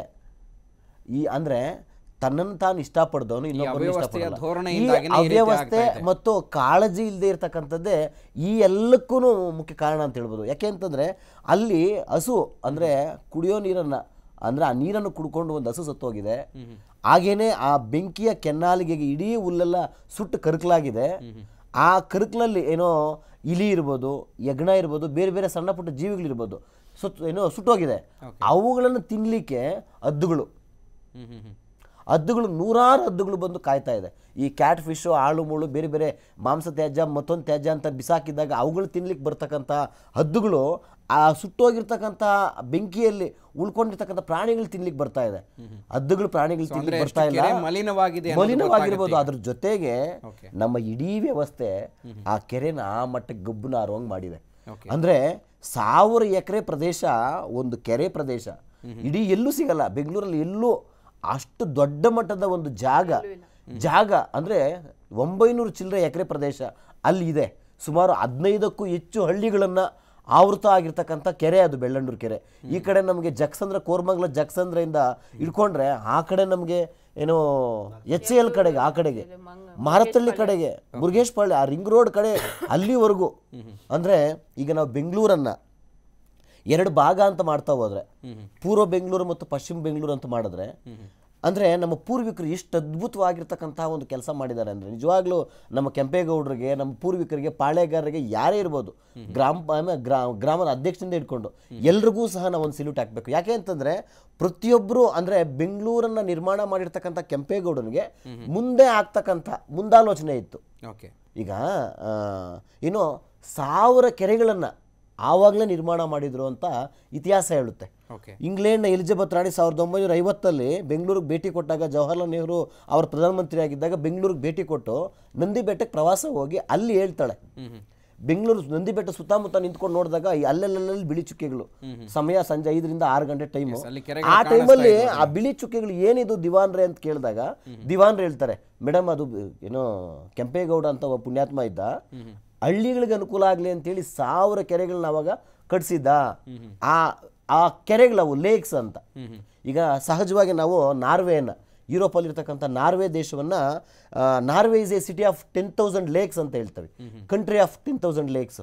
ಈ ಅಂದರೆ ತನ್ನನ್ನು ತಾನು ಇಷ್ಟಪಡ್ದವನು ಇನ್ನೊಬ್ಬರನ್ನು ಅವ್ಯವಸ್ಥೆಯ ಇಷ್ಟಪಡಲ್ಲ ಈ ಧೋರಣೆಯಿಂದಾಗಿನೇ ಈ ರೀತಿ ಅವ್ಯವಸ್ಥೆ ಆಗ್ತಾ ಇದೆ. ಮತ್ತು ಕಾಳಜಿ ಇಲ್ಲದೆ ಇರತಕ್ಕಂಥದ್ದೇ ಈ ಎಲ್ಲಕ್ಕೂ ಮುಖ್ಯ ಕಾರಣ ಅಂತ ಹೇಳ್ಬೋದು ಯಾಕೆ ಅಂತಂದರೆ ಅಲ್ಲಿ ಹಸು ಅಂದರೆ ಕುಡಿಯೋ ನೀರನ್ನು ಅಂದ್ರೆ ಆ ನೀರನ್ನು ಕುಡ್ಕೊಂಡು ಒಂದು ಹಸು ಸತ್ತೋಗಿದೆ ಹಾಗೇನೆ ಆ ಬೆಂಕಿಯ ಕೆನ್ನಾಲಿಗೆ ಇಡೀ ಹುಲ್ಲೆಲ್ಲ ಸುಟ್ಟು ಕರಕಲಾಗಿದೆ ಆ ಕರಕಲಲ್ಲಿ ಏನೋ ಇಲಿ ಇರ್ಬೋದು ಯಜ್ಞ ಇರ್ಬೋದು ಬೇರೆ ಬೇರೆ ಸಣ್ಣ ಪುಟ್ಟ ಜೀವಿಗಳಿರ್ಬೋದು ಸುತ್ತ ಏನೋ ಸುಟ್ಟೋಗಿದೆ ಅವುಗಳನ್ನು ತಿನ್ನಲಿಕ್ಕೆ ಹದ್ದುಗಳು ಹ್ಮ್ ಹ್ಮ್ ಹ್ಮ್ ಹದ್ದುಗಳು ನೂರಾರು ಹದ್ದುಗಳು ಬಂದು ಕಾಯ್ತಾ ಇದೆ ಈ ಕ್ಯಾಟ್ ಫಿಶು ಆಳು ಮುಳು ಬೇರೆ ಬೇರೆ ಮಾಂಸ ತ್ಯಾಜ್ಯ ಮತ್ತೊಂದು ತ್ಯಾಜ್ಯ ಅಂತ ಬಿಸಾಕಿದಾಗ ಅವುಗಳು ತಿನ್ಲಿಕ್ಕೆ ಬರ್ತಕ್ಕಂಥ ಹದ್ದುಗಳು ಆ ಸುಟ್ಟೋಗಿರ್ತಕ್ಕಂಥ ಬೆಂಕಿಯಲ್ಲಿ ಉಳ್ಕೊಂಡಿರ್ತಕ್ಕಂಥ ಪ್ರಾಣಿಗಳು ತಿನ್ಲಿಕ್ಕೆ ಬರ್ತಾ ಇದೆ ಹದ್ದುಗಳು ಪ್ರಾಣಿಗಳು ಅಂದ್ರೆ ತಿನ್ಲಿಕ್ಕೆ ಎಷ್ಟು ಬರ್ತಾ ಇಲ್ಲ ಕೆರೆ ಮಲಿನವಾಗಿದೆ ಅನ್ನೋದು ಮಲಿನವಾಗಿರ್ಬೋದು ಗೊತ್ತಾಗುತ್ತೆ ಅದ್ರ ಜೊತೆಗೆ Okay. ನಮ್ಮ ಇಡೀ ವ್ಯವಸ್ಥೆ ಆ ಕೆರೆನ ಆ ಮಟ್ಟಕ್ಕೆ ಗಬ್ಬು ನಾರುವಂಗೆ ಮಾಡಿದೆ Okay. ಅಂದ್ರೆ ಸಾವಿರ ಎಕರೆ ಪ್ರದೇಶ ಒಂದು ಕೆರೆ ಪ್ರದೇಶ ಇಡೀ ಎಲ್ಲೂ ಸಿಗಲ್ಲ ಬೆಂಗಳೂರಲ್ಲಿ ಎಲ್ಲೂ ಅಷ್ಟು ದೊಡ್ಡ ಮಟ್ಟದ ಒಂದು ಜಾಗ ಜಾಗ ಅಂದ್ರೆ ಒಂಬೈನೂರು ಚಿಲ್ಲರೆ ಎಕರೆ ಪ್ರದೇಶ ಅಲ್ಲಿ ಇದೆ ಸುಮಾರು ಹದಿನೈದಕ್ಕೂ ಹೆಚ್ಚು ಹಳ್ಳಿಗಳನ್ನ ಆವೃತ ಆಗಿರ್ತಕ್ಕಂಥ ಕೆರೆ ಅದು ಬೆಳ್ಳಂಡೂರು ಕೆರೆ ಈ ಕಡೆ ನಮಗೆ ಜಕ್ಸಂದ್ರ ಕೋರ್ಮಂಗ್ಲ ಜಕ್ಸಂದ್ರೆಯಿಂದ ಇಟ್ಕೊಂಡ್ರೆ ಆ ಕಡೆ ನಮಗೆ ಏನೋ ಎಚ್ ಸಿ ಎಲ್ ಕಡೆಗೆ ಆ ಕಡೆಗೆ ಮಾರತಳ್ಳಿ ಕಡೆಗೆ ಮುರುಗೇಶ್ಪಾಳ್ಯ ಆ ರಿಂಗ್ ರೋಡ್ ಕಡೆ ಅಲ್ಲಿವರೆಗೂ ಅಂದ್ರೆ ಈಗ ನಾವು ಬೆಂಗಳೂರನ್ನ ಎರಡು ಭಾಗ ಅಂತ ಮಾಡ್ತಾ ಹೋದ್ರೆ ಪೂರ್ವ ಬೆಂಗಳೂರು ಮತ್ತು ಪಶ್ಚಿಮ ಬೆಂಗಳೂರು ಅಂತ ಮಾಡಿದ್ರೆ ಅಂದ್ರೆ ನಮ್ಮ ಪೂರ್ವಿಕರು ಎಷ್ಟು ಅದ್ಭುತವಾಗಿರ್ತಕ್ಕಂತಹ ಒಂದು ಕೆಲಸ ಮಾಡಿದ್ದಾರೆ ಅಂದ್ರೆ ನಿಜವಾಗ್ಲೂ ನಮ್ಮ ಕೆಂಪೇಗೌಡರಿಗೆ ನಮ್ಮ ಪೂರ್ವಿಕರಿಗೆ ಪಾಳೆಗಾರರಿಗೆ ಯಾರೇ ಇರ್ಬೋದು ಗ್ರಾಮ ಆಮೇಲೆ ಗ್ರಾ ಗ್ರಾಮದ ಅಧ್ಯಕ್ಷದಿಂದ ಇಟ್ಕೊಂಡು ಎಲ್ರಿಗೂ ಸಹ ನಾವು ಒಂದು ಸಿಲ್ಯೂಟ್ ಹಾಕಬೇಕು ಯಾಕೆ ಅಂತಂದ್ರೆ ಪ್ರತಿಯೊಬ್ಬರು ಅಂದ್ರೆ ಬೆಂಗಳೂರನ್ನ ನಿರ್ಮಾಣ ಮಾಡಿರ್ತಕ್ಕಂಥ ಕೆಂಪೇಗೌಡನಿಗೆ ಮುಂದೆ ಆಗ್ತಕ್ಕಂಥ ಮುಂದಾಲೋಚನೆ ಇತ್ತು ಓಕೆ ಈಗ ಆ, ಏನು ಸಾವಿರ ಕೆರೆಗಳನ್ನು ಆವಾಗಲೇ ನಿರ್ಮಾಣ ಮಾಡಿದ್ರು ಅಂತ ಇತಿಹಾಸ ಹೇಳುತ್ತೆ ಓಕೆ ಇಂಗ್ಲೆಂಡ್ನ ಎಲಿಜಬೆತ್ ರಾಣಿ ಸಾವಿರದ ಒಂಬೈನೂರ ಐವತ್ತಲ್ಲಿ ಬೆಂಗಳೂರಿಗೆ ಭೇಟಿ ಕೊಟ್ಟಾಗ ಜವಾಹರ್ಲಾಲ್ ನೆಹರು ಅವರು ಪ್ರಧಾನಮಂತ್ರಿ ಆಗಿದ್ದಾಗ ಬೆಂಗಳೂರಿಗೆ ಭೇಟಿ ಕೊಟ್ಟು ನಂದಿ ಬೆಟ್ಟಕ್ಕೆ ಪ್ರವಾಸ ಹೋಗಿ ಅಲ್ಲಿ ಹೇಳ್ತಾಳೆ ಬೆಂಗಳೂರು ನಂದಿ ಬೆಟ್ಟ ಸುತ್ತಮುತ್ತ ನಿಂತ್ಕೊಂಡು ನೋಡಿದಾಗ ಈ ಅಲ್ಲಲ್ಲಲ್ಲಿ ಬಿಳಿ ಚುಕ್ಕೆಗಳು ಸಮಯ ಸಂಜೆ ಐದರಿಂದ ಆರು ಗಂಟೆ ಟೈಮು ಅಲ್ಲಿ ಕೆರೆಗಳು ಆ ಕಾಣಿಸ್ತಾ ಟೈಮಲ್ಲಿ ಇದ್ವು ಆ ಬಿಳಿ ಚುಕ್ಕೆಗಳು ಏನಿದು ದಿವಾನ್ರೆ ಅಂತ ಕೇಳಿದಾಗ ದಿವಾನ್ರೆ ಹೇಳ್ತಾರೆ ಮೇಡಮ್ ಅದು ಬ- ಏನೋ ಕೆಂಪೇಗೌಡ ಅಂತ ಒಬ್ಬ ಪುಣ್ಯಾತ್ಮ ಇದ್ದ ಹಳ್ಳಿಗಳಿಗೆ ಅನುಕೂಲ ಆಗಲಿ ಅಂತೇಳಿ ಸಾವಿರ ಕೆರೆಗಳನ್ನ ಅವಾಗ ಕಟ್ಸಿದ್ದ ಆ ಆ ಕೆರೆಗಳವು ಲೇಕ್ಸ್ ಅಂತ ಈಗ ಸಹಜವಾಗಿ ನಾವು ನಾರ್ವೆಯನ್ನ ಯುರೋಪಲ್ಲಿರ್ತಕ್ಕಂಥ ನಾರ್ವೆ ದೇಶವನ್ನ Norway is a city of ten thousand lakes ಅಂತ ಹೇಳ್ತೇವೆ country of ten thousand lakes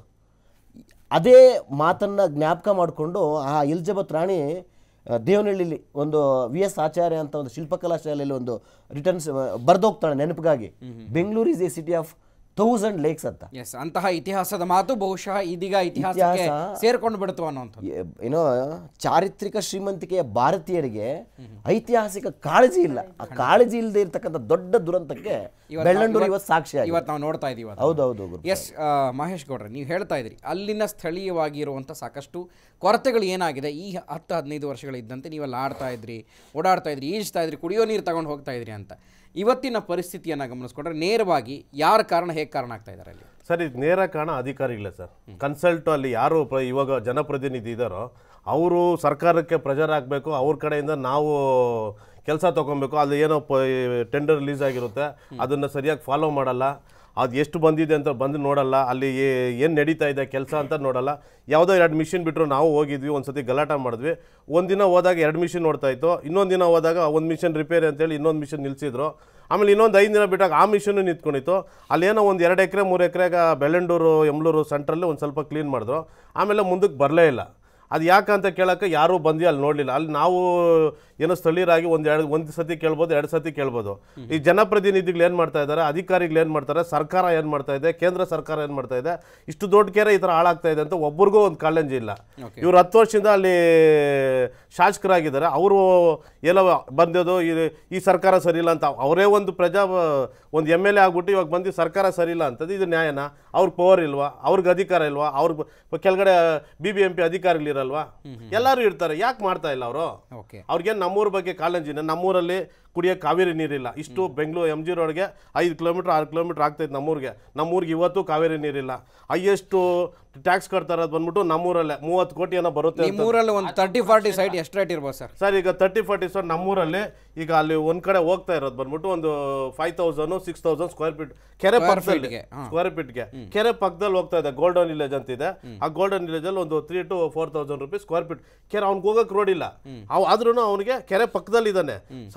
ಅದೇ ಮಾತನ್ನ ಜ್ಞಾಪಕ ಮಾಡಿಕೊಂಡು ಆ ಎಲಿಜಬೆತ್ ರಾಣಿ ಆ, ದೇವನಹಳ್ಳಿಲಿ ಒಂದು ವಿ ಎಸ್ ಆಚಾರ್ಯ ಅಂತ ಒಂದು ಶಿಲ್ಪಕಲಾ ಶಾಲೆಯಲ್ಲಿ ಒಂದು ರಿಟರ್ನ್ಸ್ ಬರ್ದೋಗ್ತಾಳೆ ನೆನಪಿಗಾಗಿ Bengaluru is a city of thousand lakes ಅಂತ ಎಸ್ ಅಂತಹ ಇತಿಹಾಸದ ಮಾತು ಬಹುಶಃ ಇದೀಗ ಇತಿಹಾಸಕ್ಕೆ ಇತಿಹಾಸ- ಸೇರ್ಕೊಂಡು ಬಿಡ್ತು ಅನ್ನೋಂಥದ್ದು ಎ- ಏನೋ ಚಾರಿತ್ರಿಕ ಶ್ರೀಮಂತಿಕೆಯ ಭಾರತೀಯರಿಗೆ ಐತಿಹಾಸಿಕ ಕಾಳಜಿ ಇಲ್ಲ ಆ ಕಾಳಜಿ ಇಲ್ಲದೆ ಇರ್ತಕ್ಕಂಥ ದೊಡ್ಡ ದುರಂತಕ್ಕೆ ಇವತ್ತು ಬೆಳ್ಳಂಡೂರು ನಾವು- ಇವತ್ತು ಸಾಕ್ಷಿಯಾಗಿದೆ ಇವತ್ತು ನಾವು ನೋಡ್ತಾ ಇದೀವಿ ಅದನ್ನ. ಹೌದೌದು ಗುರು ಎಸ್ ಮಹೇಶ್ ಗೌಡ್ರೆ ನೀವು ಹೇಳ್ತಾ ಇದ್ರಿ ಅಲ್ಲಿನ ಸ್ಥಳೀಯವಾಗಿ ಇರುವಂಥ ಸಾಕಷ್ಟು ಕೊರತೆಗಳು ಏನಾಗಿದೆ ಈ ಹತ್ತು ಹದಿನೈದು ವರ್ಷಗಳಿದ್ದಂತೆ ನೀವೆಲ್ಲ ಆಡ್ತಾ ಇದ್ರಿ ಓಡಾಡ್ತಾ ಇದ್ರಿ ಈಜ್ತಾ ಇದ್ರಿ ಕುಡಿಯೋ ನೀರು ತಗೊಂಡು ಹೋಗ್ತಾ ಇದ್ರಿ ಅಂತ ಇವತ್ತಿನ ಪರಿಸ್ಥಿತಿಯನ್ನು ಗಮನಿಸ್ಕೊಂಡ್ರೆ ನೇರವಾಗಿ ಯಾರ ಕಾರಣ ಹೇಗೆ ಕಾರಣ ಆಗ್ತಾ ಇದ್ದಾರೆ ಅಲ್ಲಿ ಸರ್ ಇದು ನೇರ ಕಾರಣ ಅಧಿಕಾರಿಗಳೇ ಸರ್ ಕನ್ಸಲ್ಟ್ ಅಲ್ಲಿ ಯಾರು ಪ್ರ- ಇವಾಗ ಜನಪ್ರತಿನಿಧಿ ಇದ್ದಾರೋ ಅವರು ಸರ್ಕಾರಕ್ಕೆ ಪ್ರೆಷರ್ ಹಾಕಬೇಕು ಅವ್ರ ಕಡೆಯಿಂದ ನಾವು ಕೆಲಸ ತೊಗೊಬೇಕು ಅದು ಏನೋ ಟೆಂಡರ್ ರಿಲೀಸ್ ಆಗಿರುತ್ತೆ ಅದನ್ನು ಸರಿಯಾಗಿ ಫಾಲೋ ಮಾಡಲ್ಲ ಅದು ಎಷ್ಟು ಬಂದಿದೆ ಅಂತ ಬಂದು ನೋಡಲ್ಲ ಅಲ್ಲಿ ಏನು ನಡೀತಾ ಇದೆ ಕೆಲಸ ಅಂತ ನೋಡಲ್ಲ ಯಾವುದೋ ಎರಡು ಮಿಷಿನ್ ಬಿಟ್ಟರು ನಾವು ಹೋಗಿದ್ವಿ ಒಂದು ಸತಿ ಗಲಾಟೆ ಮಾಡಿದ್ವಿ ಒಂದಿನ ಹೋದಾಗ ಎರಡು ಮಿಷಿನ್ ನೋಡ್ತಾ ಇತ್ತು ಇನ್ನೊಂದು ದಿನ ಹೋದಾಗ ಒಂದು ಮಿಷನ್ ರಿಪೇರಿ ಅಂತೇಳಿ ಇನ್ನೊಂದು ಮಿಷನ್ ನಿಲ್ಲಿಸಿದ್ರು ಆಮೇಲೆ ಇನ್ನೊಂದು ಐದು ದಿನ ಬಿಟ್ಟಾಗ ಆ ಮಿಷನ್ನು ನಿಂತ್ಕೊಂಡಿತ್ತು ಅಲ್ಲೇನೋ ಒಂದು ಎರಡು ಎಕರೆ ಮೂರು ಎಕರೆಗೆ ಬೆಳ್ಳಂಡೂರು ಎಮ್ಲೂರು ಸೆಂಟ್ರಲ್ಲಿ ಒಂದು ಸ್ವಲ್ಪ ಕ್ಲೀನ್ ಮಾಡಿದ್ರು ಆಮೇಲೆ ಮುಂದಕ್ಕೆ ಬರಲೇ ಇಲ್ಲ ಅದು ಯಾಕಂತ ಕೇಳೋಕ್ಕೆ ಯಾರೂ ಬಂದು ಅಲ್ಲಿ ನೋಡಲಿಲ್ಲ ಅಲ್ಲಿ ನಾವು ಏನೋ ಸ್ಥಳೀಯರಾಗಿ ಒಂದು ಎರಡು ಒಂದು ಸತಿ ಕೇಳ್ಬೋದು ಎರಡು ಸತಿ ಕೇಳ್ಬೋದು ಈ ಜನಪ್ರತಿನಿಧಿಗಳು ಏನು ಮಾಡ್ತಾ ಇದ್ದಾರೆ ಅಧಿಕಾರಿಗಳು ಏನು ಮಾಡ್ತಾರೆ ಸರ್ಕಾರ ಏನು ಮಾಡ್ತಾ ಇದೆ ಕೇಂದ್ರ ಸರ್ಕಾರ ಏನು ಮಾಡ್ತಾ ಇದೆ ಇಷ್ಟು ದೊಡ್ಡ ಕೆರೆ ಈ ಥರ ಹಾಳಾಗ್ತಾ ಇದೆ ಅಂತ ಒಬ್ರಿಗೂ ಒಂದು ಕಾಳಂಜಿ ಇಲ್ಲ ಇವ್ರು ಹತ್ತು ವರ್ಷದಿಂದ ಅಲ್ಲಿ ಶಾಸಕರಾಗಿದ್ದಾರೆ ಅವರು ಏನೋ ಬಂದದು ಈ- ಈ ಸರ್ಕಾರ ಸರಿಯಿಲ್ಲ ಅಂತ ಅವರೇ ಒಂದು ಪ್ರಜಾ ಒಂದು ಎಮ್ ಎಲ್ ಎ ಆಗ್ಬಿಟ್ಟು ಇವಾಗ ಬಂದು ಸರ್ಕಾರ ಸರಿಯಿಲ್ಲ ಅಂತದ್ದು ಇದು ನ್ಯಾಯನ ಅವ್ರಿಗೆ ಪವರ್ ಇಲ್ವಾ ಅವ್ರಿಗೆ ಅಧಿಕಾರ ಇಲ್ವಾ ಅವ್ರ ಕೆಳಗಡೆ ಬಿ ಬಿ ಎಂ ಪಿ ಅಧಿಕಾರಿಗಳಿರಲ್ವಾ ಎಲ್ಲರೂ ಇರ್ತಾರೆ ಯಾಕೆ ಮಾಡ್ತಾ ಇಲ್ಲ ಅವರು ಓಕೆ ಅವ್ರಿಗೇನು ನಮ್ಮೂರ ಬಗ್ಗೆ ಕಾಳಜಿನ ನಮ್ಮೂರಲ್ಲಿ ಕುಡಿಯೋಕೆ ಕಾವೇರಿ ನೀರಿಲ್ಲ ಇಷ್ಟು ಬೆಂಗಳೂರು ಎಮ್ ಜಿ ರೋಡ್ಗೆ ಐದು ಕಿಲೋಮೀಟ್ರ್ ಆರು ಕಿಲೋಮೀಟ್ರ್ ಆಗ್ತೈತೆ ನಮ್ಮೂರಿಗೆ ನಮ್ಮೂರಿಗೆ ಇವತ್ತು ಕಾವೇರಿ ನೀರಿಲ್ಲ ಹೈಯೆಸ್ಟು ಟ್ಯಾಕ್ಸ್ ಕಟ್ತಾ ಇರೋದು ಬಂದ್ಬಿಟ್ಟು ನಮ್ಮೂರಲ್ಲೇ ಮೂವತ್ತು ಕೋಟಿ ಏನೋ ಬರುತ್ತೆ ಅಂತ ನಿಮ್ಮೂರಲ್ಲಿ ಒಂದು ತರ್ಟಿ ಫಾರ್ಟಿ ಸೈಟ್ ಎಷ್ಟು ರೇಟ್ ಇರ್ಬೋದು ಸರ್ ಸರ್ ಈಗ ತರ್ಟಿ ಫಾರ್ಟಿ ಸರ್ ನಮ್ಮೂರಲ್ಲಿ ಈಗ ಅಲ್ಲಿ ಒಂದ್ ಕಡೆ ಹೋಗ್ತಾ ಇರೋದು ಬಂದ್ಬಿಟ್ಟು ಒಂದು five thousand six thousand square feet ಕೆರೆ ಪಕ್ಕದಲ್ಲಿ feet ಗೆ, ಹಾ. ಸ್ಕ್ವೇರ್ ಫೀಟ್ಗೆ ಕೆರೆ ಪಕ್ಕದಲ್ಲಿ ಹೋಗ್ತಾ ಇದೆ ಗೋಲ್ಡನ್ ವಿಲೇಜ್ ಅಂತ ಇದೆ ಆ ಗೋಲ್ಡನ್ ವಿಲೇಜ್ ಅಲ್ಲಿ ಒಂದು three two four thousand rupees square feet ಕೆರೆ ಅವ್ನಿಗೆ ಹೋಗಕ್ ರೋಡ್ ಇಲ್ಲ ಅವ್ ಆದ್ರೂ ಅವನಿಗೆ ಕೆರೆ ಪಕ್ಕದಲ್ಲಿ ಇದ್ದಾನೆ ಸಾಯಂಕಾಲ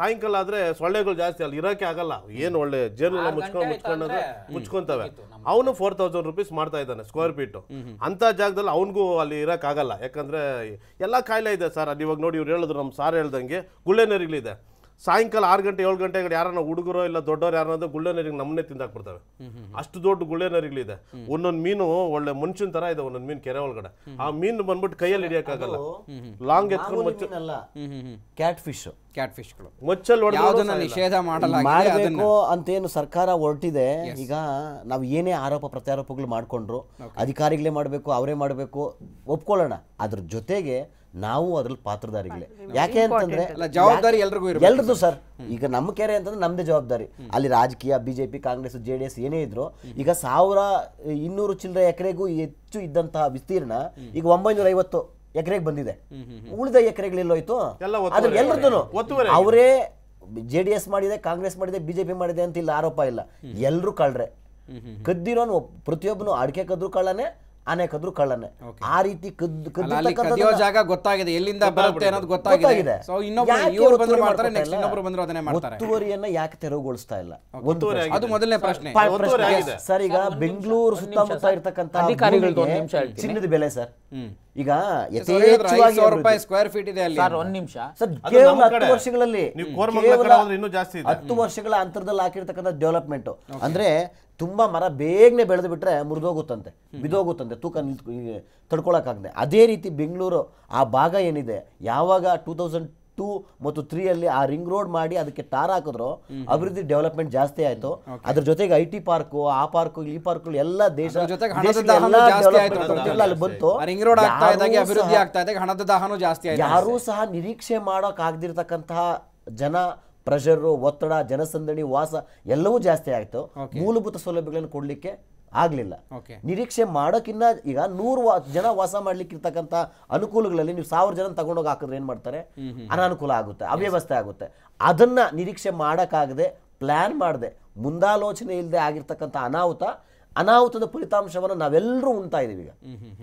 ಆದ್ರೆ ಸೊಳ್ಳೆಗಳು ಜಾಸ್ತಿ ಅಲ್ಲಿ ಇರೋಕೆ ಆಗಲ್ಲ ಏನು ಒಳ್ಳೆ ಜೇನು ಆರು ಮುಚ್ಕೊಂಡು ಗಂಟೆ ಮುಚ್ಕೊಂಡು ಆಯ್ತು ಮುಚ್ಕೊಂತವೆ ಮುಗೀತು ನಮ್ಮ ಅವನು ಫೋರ್ ತೌಸಂಡ್ ರುಪೀಸ್ ಮಾಡ್ತಾ ಇದ್ದಾನೆ ಸ್ಕ್ವೇರ್ ಫೀಟ್ ಅಂತ ಜಾಗದಲ್ಲಿ ಅವನಿಗೂ ಅಲ್ಲಿ ಇರಕ್ ಆಗಲ್ಲ ಯಾಕಂದ್ರೆ ಎಲ್ಲ ಕಾಯಿಲೆ ಇದೆ ಸರ್ ಅದು ಇವಾಗ ನೋಡಿ ಇವ್ರು ಹೇಳಿದ್ರು ನಮ್ಮ ಸಾರ್ ಹೇಳ್ದಂಗೆ ಗುಳ್ಳೆ ನರಿಗಳಿದೆ ಸಾಯಂಕಾಲ ಆರು ಗಂಟೆ ಏಳು ಗಂಟೆಗೆ ಯಾರನ್ನ ಹುಡುಗರೋ ಇಲ್ಲ ದೊಡ್ಡವ್ರು ಯಾರನ್ನಾದ್ರೂ ಗುಳ್ಳೆ ನರಿಗೆ ನಮ್ಮನ್ನೇ ತಿಂದಾಕ್ಬಿಡ್ತವೆ ಅಷ್ಟು ದೊಡ್ಡ ಗುಳ್ಳೆ ನರಿಗಳಿದೆ ಒಂದೊಂದು ಮೀನು ಒಳ್ಳೆ ಮನುಷ್ಯನ ತರ ಇದೆ ಒಂದೊಂದು ಮೀನು ಕೆರೆ ಒಳಗಡೆ ಆ ಮೀನು ಬಂದ್ಬಿಟ್ಟು ಕೈಯಲ್ಲಿ ಹಿಡಿಯಕ್ಕಾಗಲ್ಲ ಲಾಂಗ್ ಎತ್ಕೊಂಡು ಮಾಮೂಲಿ ಮಚ್ಚ ಮೀನಲ್ಲ ಹ್ಮ್ ಹ್ಮ್ ಹ್ಮ್ ಕ್ಯಾಟ್ ಫಿಶ್ ಕ್ಯಾಟ್ ಫಿಶ್ಗಳು ಮಚ್ಚಲ್ಲಿ ಹೊಡೆದು ಯಾವುದನ್ನ ನಿಷೇಧ ಮಾಡಲಾಗಿದೆ ಅದನ್ನ ಮಾಡಬೇಕು ಅಂತೇನು ಸರ್ಕಾರ ಹೊರಟಿದೆ ಈಗ ನಾವು ಏನೇ ಆರೋಪ ಪ್ರತ್ಯಾರೋಪಗಳು ಮಾಡ್ಕೊಂಡ್ರು ಅಧಿಕಾರಿಗಳೇ ಮಾಡಬೇಕು ಅವರೇ ಮಾಡಬೇಕು ಒಪ್ಕೊಳ್ಳೋಣ ಅದ್ರ ಜೊತೆಗೆ ನಾವು ಅದ್ರಲ್ಲಿ ಪಾತ್ರಧಾರಿಗಳೇ ಯಾಕೆ ಅಂತಂದ್ರೆ ಅಲ್ಲ, ಜವಾಬ್ದಾರಿ ಎಲ್ರಿಗೂ ಇರ್ಬೇಕು ಎಲ್ರದ್ದು ಸರ್ ಈಗ ನಮ್ಮ ಕೆರೆ ಅಂತಂದ್ರೆ ನಮ್ದೇ ಜವಾಬ್ದಾರಿ ಅಲ್ಲಿ ರಾಜಕೀಯ BJP Congress J D S ಏನೇ ಇದ್ರು ಈಗ ಸಾವಿರ ಇನ್ನೂರು ಚಿಲ್ಲರೆ ಎಕರೆಗೂ ಹೆಚ್ಚು ಇದ್ದಂತಹ ವಿಸ್ತೀರ್ಣ ಈಗ ಒಂಬೈನೂರ ಐವತ್ತು ಎಕರೆಗೆ ಬಂದಿದೆ ಉಳಿದ ಎಕರೆಗಳೆಲ್ಲೋಯ್ತು ಎಲ್ಲ ಒತ್ತುವರಿ ಅದ್ರ ಎಲ್ರದ್ದು ಒತ್ತುವರಿ ಅವರೇ ಜೆ ಡಿ ಎಸ್ ಮಾಡಿದೆ ಕಾಂಗ್ರೆಸ್ ಮಾಡಿದೆ ಬಿಜೆಪಿ ಮಾಡಿದೆ ಅಂತ ಇಲ್ಲ ಆರೋಪ ಇಲ್ಲ ಎಲ್ರು ಕಳ್ರೆ ಕದ್ದಿರೋನು ಒಬ್- ಪ್ರತಿಯೊಬ್ಬನು ಅಡಿಕೆ ಕದ್ರು ಕಳ್ಳನೆ ಆನೆ ಕದ್ರು ಕಳ್ಳನೆ ಆ ರೀತಿ ಕದ್ದು ಅಲ್ಲ, ಅಲ್ಲಿ ಕದಿಯೋ ಕದ್ದಿರ್ತಕ್ಕಂಥದ್ದನ್ನ- ಜಾಗ ಗೊತ್ತಾಗಿದೆ ಎಲ್ಲಿಂದ ಬರುತ್ತೆ ಅನ್ನೋದು ಗೊತ್ತಾಗಿದೆ ಗೊತ್ತಾಗಿದೆ. ಸೊ ಇನ್ನೊಬ್ರು ಯಾಕೆ ಇವ್ರು ಬಂದ್ರು ಒತ್ತುವರಿ ಮಾಡ್ತಾರೆ ಮಾಡ್ಕೊತಾ ನೆಕ್ಸ್ಟ್ ಇಲ್ಲ? ಇನ್ನೊಬ್ರು ಬಂದ್ರು ಅದನ್ನೇ ಮಾಡ್ತಾರೆ ಒತ್ತುವರಿಯನ್ನ ಯಾಕೆ ತೆರವುಗೊಳಿಸ್ತಾ ಇಲ್ಲ ಒಂದು ಪ್ರಶ್ನೆ. ಅದು ಮೊದಲನೇ ಪ್ರಶ್ನೆ ಪ- ಒತ್ತುವರಿ ಪ್ರಶ್ನೆ. ಆಗಿದೆ. ಸರ್ ಈಗ ಬೆಂಗಳೂರು ಸುತ್ತಮುತ್ತ ಇರ್ತಕ್ಕಂಥ ಅಧಿಕಾರಿಗಳ್ದು ಒಂದ್ ಭೂಮಿಗೆ ನಿಮಿಷ ಹೇಳ್ತೀನಿ. ಚಿನ್ನದ ಬೆಲೆ ಸರ್ ಈಗ ಸೊ ಹೇಳಿದ್ರು, ಐದು ಯಥೇಚ್ಛವಾಗಿ ಸಾವಿರ ರೂಪಾಯಿ ಅಭಿವೃದ್ಧಿ. ಸ್ಕ್ವೇರ್ ಫೀಟ್ ಇದೆ ಅಲ್ಲಿ ಸರ್ ಒಂದ್ ನಿಮಿಷ ಸರ್ ಅದು ಕೇವಲ ನಮ್ಮ ಹತ್ತು ಕಡೆ. ವರ್ಷಗಳಲ್ಲಿ ನೀವು ಕೋರಮಂಗಲ ಕೇವಲ ಕಡೆ ಹೋದ್ರೆ ಇನ್ನೂ ಜಾಸ್ತಿ ಇದೆ. ಹತ್ತು ವರ್ಷಗಳ ಅಂತರದಲ್ಲಿ ಹಾಕಿರ್ತಕ್ಕಂಥ ಡೆವಲಪ್ಮೆಂಟ್ ಅಂದ್ರೆ ತುಂಬಾ ಮರ ಬೇಗನೆ ಬೆಳೆದು ಬಿಟ್ರೆ ಮುರಿದೋಗುತ್ತಂತೆ ಬಿದೋಗುತ್ತಂತೆ ತೂಕ ನಿಲ್ತ್ ತಡ್ಕೊಳಕ್ಕಾಗದೆ ಅದೇ ರೀತಿ ಬೆಂಗಳೂರು ಆ ಭಾಗ ಏನಿದೆ ಯಾವಾಗ ಟೂ ತೌಸಂಡ್ ಟೂ ಮತ್ತು ತ್ರೀ ಅಲ್ಲಿ ಆ ರಿಂಗ್ ರೋಡ್ ಮಾಡಿ ಅದಕ್ಕೆ ಟಾರ್ ಹಾಕಿದ್ರು ಅಭಿವೃದ್ಧಿ ಡೆವಲಪ್ಮೆಂಟ್ ಜಾಸ್ತಿ ಆಯ್ತು ಅದ್ರ ಜೊತೆಗೆ ಐ ಟಿ ಪಾರ್ಕು ಆ ಪಾರ್ಕು ಈ ಪಾರ್ಕು ಎಲ್ಲ ದೇಶ ಅದ್ರ ಜೊತೆಗೆ ಹಣದ ದೇಶದ ದಾಹನೂ ಎಲ್ಲ ಜಾಸ್ತಿ ಆಯ್ತು development ಅಂತ ಎಲ್ಲ ಅಲ್ಲಿ ಬಂತು ರಿಂಗ್ ರೋಡ್ ಆಗ್ತಾ ಇದ್ದಾಗೆ ಯಾರೂ ಅಭಿವೃದ್ಧಿ ಸಹ- ಆಗ್ತಾ ಇದ್ದಾಗೆ ಹಣದ ದಾಹನೂ ಜಾಸ್ತಿ ಆಯ್ತು ಯಾರೂ ಸಹ ನಿರೀಕ್ಷೆ ಮಾಡೋಕ್ ಆಗದಿರ್ತಕ್ಕಂತಹ ಜನ ಪ್ರೆಷರು ಒತ್ತಡ ಜನಸಂದಣಿ ವಾಸ ಎಲ್ಲವೂ ಜಾಸ್ತಿ ಆಯ್ತು ಮೂಲಭೂತ ಸೌಲಭ್ಯಗಳನ್ನು ಕೊಡ್ಲಿಕ್ಕೆ ಆಗ್ಲಿಲ್ಲ ಓಕೆ ನಿರೀಕ್ಷೆ ಮಾಡೋಕ್ಕಿಂತ ಈಗ ನೂರು ವಾ- ಜನ ವಾಸ ಮಾಡ್ಲಿಕ್ಕೆ ಇರ್ತಕ್ಕಂಥ ಅನುಕೂಲಗಳಲ್ಲಿ ನೀವು ಸಾವಿರ ಜನ ತಗೊಂಡೋಗಿ ಹಾಕಿದ್ರೆ ಏನ್ ಮಾಡ್ತಾರೆ ಅನಾನುಕೂಲ ಆಗುತ್ತೆ ಅವ್ಯವಸ್ಥೆ ಆಗುತ್ತೆ ಅದನ್ನ ನಿರೀಕ್ಷೆ ಮಾಡೋಕ್ಕಾಗದೆ ಪ್ಲಾನ್ ಮಾಡದೆ ಮುಂದಾಲೋಚನೆ ಇಲ್ಲದೆ ಆಗಿರ್ತಕ್ಕಂಥ ಅನಾಹುತ ಅನಾಹುತದ ಫಲಿತಾಂಶವನ್ನು ನಾವೆಲ್ಲರೂ ಉಣ್ತಾ ಇದೀವಿ ಈಗ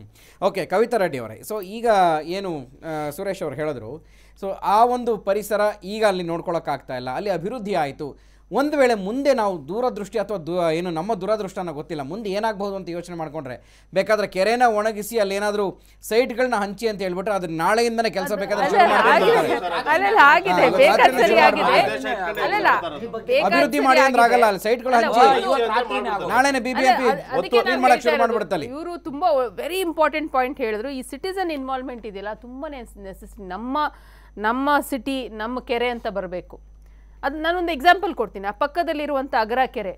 ಓಕೆ ಕವಿತಾ ರೆಡ್ಡಿ ಅವರೇ ಸೊ ಈಗ ಏನು ಆ, ಸುರೇಶ್ ಅವರು ಹೇಳಿದ್ರು ಸೊ ಆ ಒಂದು ಪರಿಸರ ಈಗ ಅಲ್ಲಿ ನೋಡ್ಕೊಳಕ್ಕಾಗ್ತಾ ಇಲ್ಲ ಅಲ್ಲಿ ಅಭಿವೃದ್ಧಿ ಆಯಿತು ಒಂದು ವೇಳೆ ಮುಂದೆ ನಾವು ದೂರದೃಷ್ಟಿ ಅಥವಾ ದು ಏನು ನಮ್ಮ ದುರದೃಷ್ಟನ ಗೊತ್ತಿಲ್ಲ ಮುಂದೆ ಏನಾಗಬಹುದು ಅಂತ ಯೋಚನೆ ಮಾಡ್ಕೊಂಡ್ರೆ ಬೇಕಾದ್ರೆ ಕೆರೆನ ಒಣಗಿಸಿ ಅಲ್ಲಿ ಏನಾದರೂ ಸೈಟ್ಗಳನ್ನ ಹಂಚಿ ಅಂತ ಹೇಳ್ಬಿಟ್ರೆ ಅದನ್ನ ನಾಳೆಯಿಂದನೇ ಕೆಲಸ ಬೇಕಾದ್ರೆ ಶುರು ಮಾಡ್ಕೊಂಡು ಆಗಿದೆ ಬರ್ತಾರೆ. ಅಲ್ಲಲ್ಲ ಆಗಿದೆ ಹಾ, ಬೇಕಾದ ರಾತ್ರಿನೇ ಸರಿ ಶುರು ಆಗಿದೆ ಮಾಡ್ತಾರೆ. ಅಲ್ಲಲ್ಲ ಬೇಕಾದ್ ಅಭಿವೃದ್ಧಿ ಸರಿ ಮಾಡಿ ಅಂದ್ರೆ ಆಗಿದೆ. ಆಗಲ್ಲ ಅಲ್ಲಿ ಸೈಟ್ಗಳು ಅಲ್ಲ, ಹಂಚಿ ಇವತ್ತು ರಾತ್ರಿನೇ ಆಗೋದು. ನಾಳೆನೆ ಬಿ ಬಿ ಎಂ ಪಿ ಅಲ್ಲ, ಅದ್- ಅದಕ್ಕೆ ಕ್ಲೀನ್ ನಾನ್ ಮಾಡಕ್ಕೆ ಶುರು ಹೇಳ್ತಾ ಮಾಡ್ಬಿಡುತ್ತಲ್ಲಿ ಇರೋದು. ಇವರು ತುಂಬಾ ವೆರಿ ಇಂಪಾರ್ಟೆಂಟ್ ಪಾಯಿಂಟ್ ಹೇಳಿದ್ರು ಈ ಸಿಟಿಸನ್ ಇನ್ವಾಲ್ವ್ಮೆಂಟ್ ಇದೆಯಲ್ಲ ತುಂಬಾನೇ ನೆಸೆಸಿಟಿ ನಮ್ಮ ನಮ್ಮ ಸಿಟಿ ನಮ್ಮ ಕೆರೆ ಅಂತ ಬರಬೇಕು ಅದು ನಾನೊಂದು ಎಕ್ಸಾಂಪಲ್ ಕೊಡ್ತೀನಿ ಆ ಪಕ್ಕದಲ್ಲಿರುವಂಥ ಅಗರ ಕೆರೆ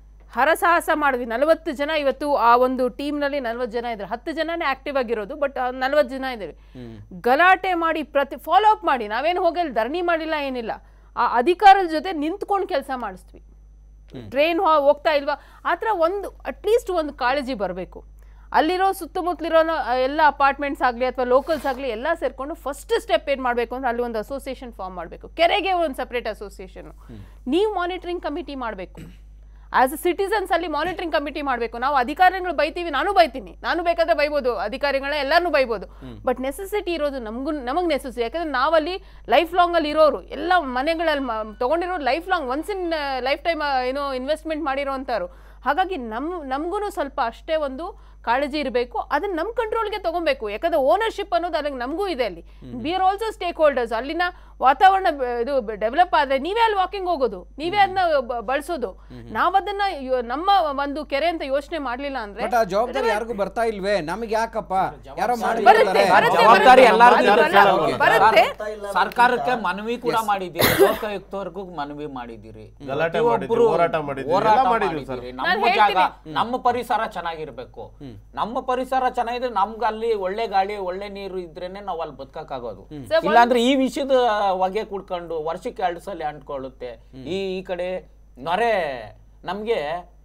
ಹರಸಾಹಸ ಮಾಡಿದ್ವಿ ನಲವತ್ತು ಜನ ಇವತ್ತು ಆ ಒಂದು ಟೀಮ್ನಲ್ಲಿ ನಲ್ವತ್ತು ಜನ ಇದ್ದಾರೆ ಹತ್ತು ಜನನೇ ಆಕ್ಟಿವ್ ಆಗಿರೋದು ಬಟ್ ನಲ್ವತ್ತು ಜನ ಇದ್ದಾರೆ ಗಲಾಟೆ ಮಾಡಿ ಪ್ರತಿ ಫಾಲೋ ಅಪ್ ಮಾಡಿ ನಾವೇನು ಹೋಗಿ ಅಲ್ಲಿ ಧರಣಿ ಮಾಡಿಲ್ಲ ಏನಿಲ್ಲ ಆ ಅಧಿಕಾರದ ಜೊತೆ ನಿಂತ್ಕೊಂಡು ಕೆಲಸ ಮಾಡಿಸ್ತೀವಿ ಟ್ರೈನ್ ಹೋಗ್ತಾ ಇಲ್ವಾ ಆ ಥರ ಒಂದು ಅಟ್ಲೀಸ್ಟ್ ಒಂದು ಕಾಳಜಿ ಬರಬೇಕು ಅಲ್ಲಿರೋ ಸುತ್ತಮುತ್ತಲಿರೋ ಎಲ್ಲ ಅಪಾರ್ಟ್ಮೆಂಟ್ಸ್ ಆಗಲಿ ಅಥವಾ ಲೋಕಲ್ಸ್ ಆಗಲಿ ಎಲ್ಲ ಸೇರಿಕೊಂಡು ಫಸ್ಟ್ ಸ್ಟೆಪ್ ಏನು ಮಾಡಬೇಕು ಅಂದ್ರೆ ಅಲ್ಲಿ ಒಂದು ಅಸೋಸಿಯೇಷನ್ ಫಾರ್ಮ್ ಮಾಡಬೇಕು ಕೆರೆಗೆ ಒಂದು ಸಪ್ರೇಟ್ ಅಸೋಸಿಯೇಷನ್ ನೀವು ಮಾನಿಟರಿಂಗ್ ಕಮಿಟಿ ಮಾಡಬೇಕು ಆಸ್ ಅ ಸಿಟಿಸನ್ಸ್ ಅಲ್ಲಿ ಮಾನಿಟರಿಂಗ್ ಕಮಿಟಿ ಮಾಡಬೇಕು ನಾವು ಅಧಿಕಾರಿಗಳು ಬೈತೀವಿ ನಾನು ಬೈತೀನಿ ನಾನು ಬೇಕಾದ್ರೆ ಬೈಬೋದು ಅಧಿಕಾರಿಗಳನ್ನ ಎಲ್ಲರನ್ನೂ ಬೈಬೋದು ಬಟ್ ನೆಸೆಸಿಟಿ ಇರೋದು ನಮಗೂ ನಮಗೆ ನೆಸೆಸಿಟಿ ಯಾಕಂದ್ರೆ ನಾವಲ್ಲಿ ಲೈಫ್ ಲಾಂಗ್ ಅಲ್ಲಿ ಇರೋರು ಎಲ್ಲ ಮನೆಗಳಲ್ಲಿ ಮ- ತಗೊಂಡಿರೋರು life long once in life time ಏನೋ ಇನ್ವೆಸ್ಟ್ಮೆಂಟ್ ಮಾಡಿರೋಂಥವ್ರು ಹಾಗಾಗಿ ನಮ್ ನಮಗೂ ಸ್ವಲ್ಪ ಅಷ್ಟೇ ಒಂದು ಕಾಳಜಿ ಇರಬೇಕು ಅದನ್ನ ನಮ್ಮ ಕಂಟ್ರೋಲ್ಗೆ ತಗೊಬೇಕು ಯಾಕಂದ್ರೆ ಓನರ್ಶಿಪ್ ಅನ್ನೋದು ಅದಕ್ಕೆ ನಮಗೂ ಇದೆ ಅಲ್ಲಿ we are also stakeholders ಅಲ್ಲಿನ ವಾತಾವರಣ ಬ- ಇದು ಡೆವಲಪ್ ಆದ್ರೆ ನೀವೇ ಅಲ್ಲಿ ವಾಕಿಂಗ್ ಹೋಗೋದು ನೀವೇ ಅದನ್ನ ಬ- ಬಳಸೋದು ನಾವು ಅದನ್ನ ಯೋ- ನಮ್ಮ ಒಂದು ಕೆರೆ ಅಂತ ಯೋಚನೆ ಮಾಡ್ಲಿಲ್ಲ ಅಂದ್ರೆ ಬಟ್ ಆ ಜವಾಬ್ದಾರಿ ಯಾರಿಗೂ ಬರ್ತಾ ಇಲ್ವೇ ನಮಗೆ ಯಾಕಪ್ಪ ಯಾರೋ ಬರುತ್ತೆ, ಮಾಡಿದ್ದಾರೆ ಬರುತ್ತೆ, ಜವಾಬ್ದಾರಿ ಬರುತ್ತೆ. ಎಲ್ಲರಿಗೂ ಅದು ಇದೆ. ಬರಲ್ಲ. ಬರುತ್ತೆ ಸರ್, ಸರ್ಕಾರಕ್ಕೆ ಮನವಿ ಕೂಡ ಮಾಡಿದ್ದೀರಿ ಲೋಕಾಯುಕ್ತವರೆಗೂ ಮನವಿ ಮಾಡಿದ್ದೀರಿ ಗಲಾಟೆ ಪ್ರತಿಯೊಬ್ರು ಮಾಡಿದ್ದೀರಿ, ಹೋರಾಟ ಮಾಡಿದ್ದೀರಿ, ಹೋರಾಟ ಎಲ್ಲ ಮಾಡಿದ್ದೀವಿ ಸರ್. ಮಾಡಿದ್ದೀರಿ. ನಾನ್ ನಮ್ಮ ಜಾಗ ಹೇಳ್ತೀನಿ. ನಮ್ಮ ಪರಿಸರ ಚೆನ್ನಾಗಿರ್ಬೇಕು ನಮ್ಮ ಪರಿಸರ ಚೆನ್ನಾಗಿದ್ರೆ ನಮ್ಗೆ ಅಲ್ಲಿ ಒಳ್ಳೆ ಗಾಳಿ ಒಳ್ಳೆ ನೀರು ಇದ್ರೇನೆ ನಾವು ಅಲ್ಲಿ ಬದುಕಕ್ಕಾಗೋದು Sir, ಒಂದ್- ಇಲ್ಲಾಂದ್ರೆ ಈ ವಿಷಯದ ಹೊಗೆ ಕುಡ್ಕೊಂಡು ವರ್ಷಕ್ಕೆ ಎರಡು ಸಲ ಅಂಟ್ಕೊಳ್ಳುತ್ತೆ ಈ ಈ ಕಡೆ ನೊರೆ ನಮ್ಗೆ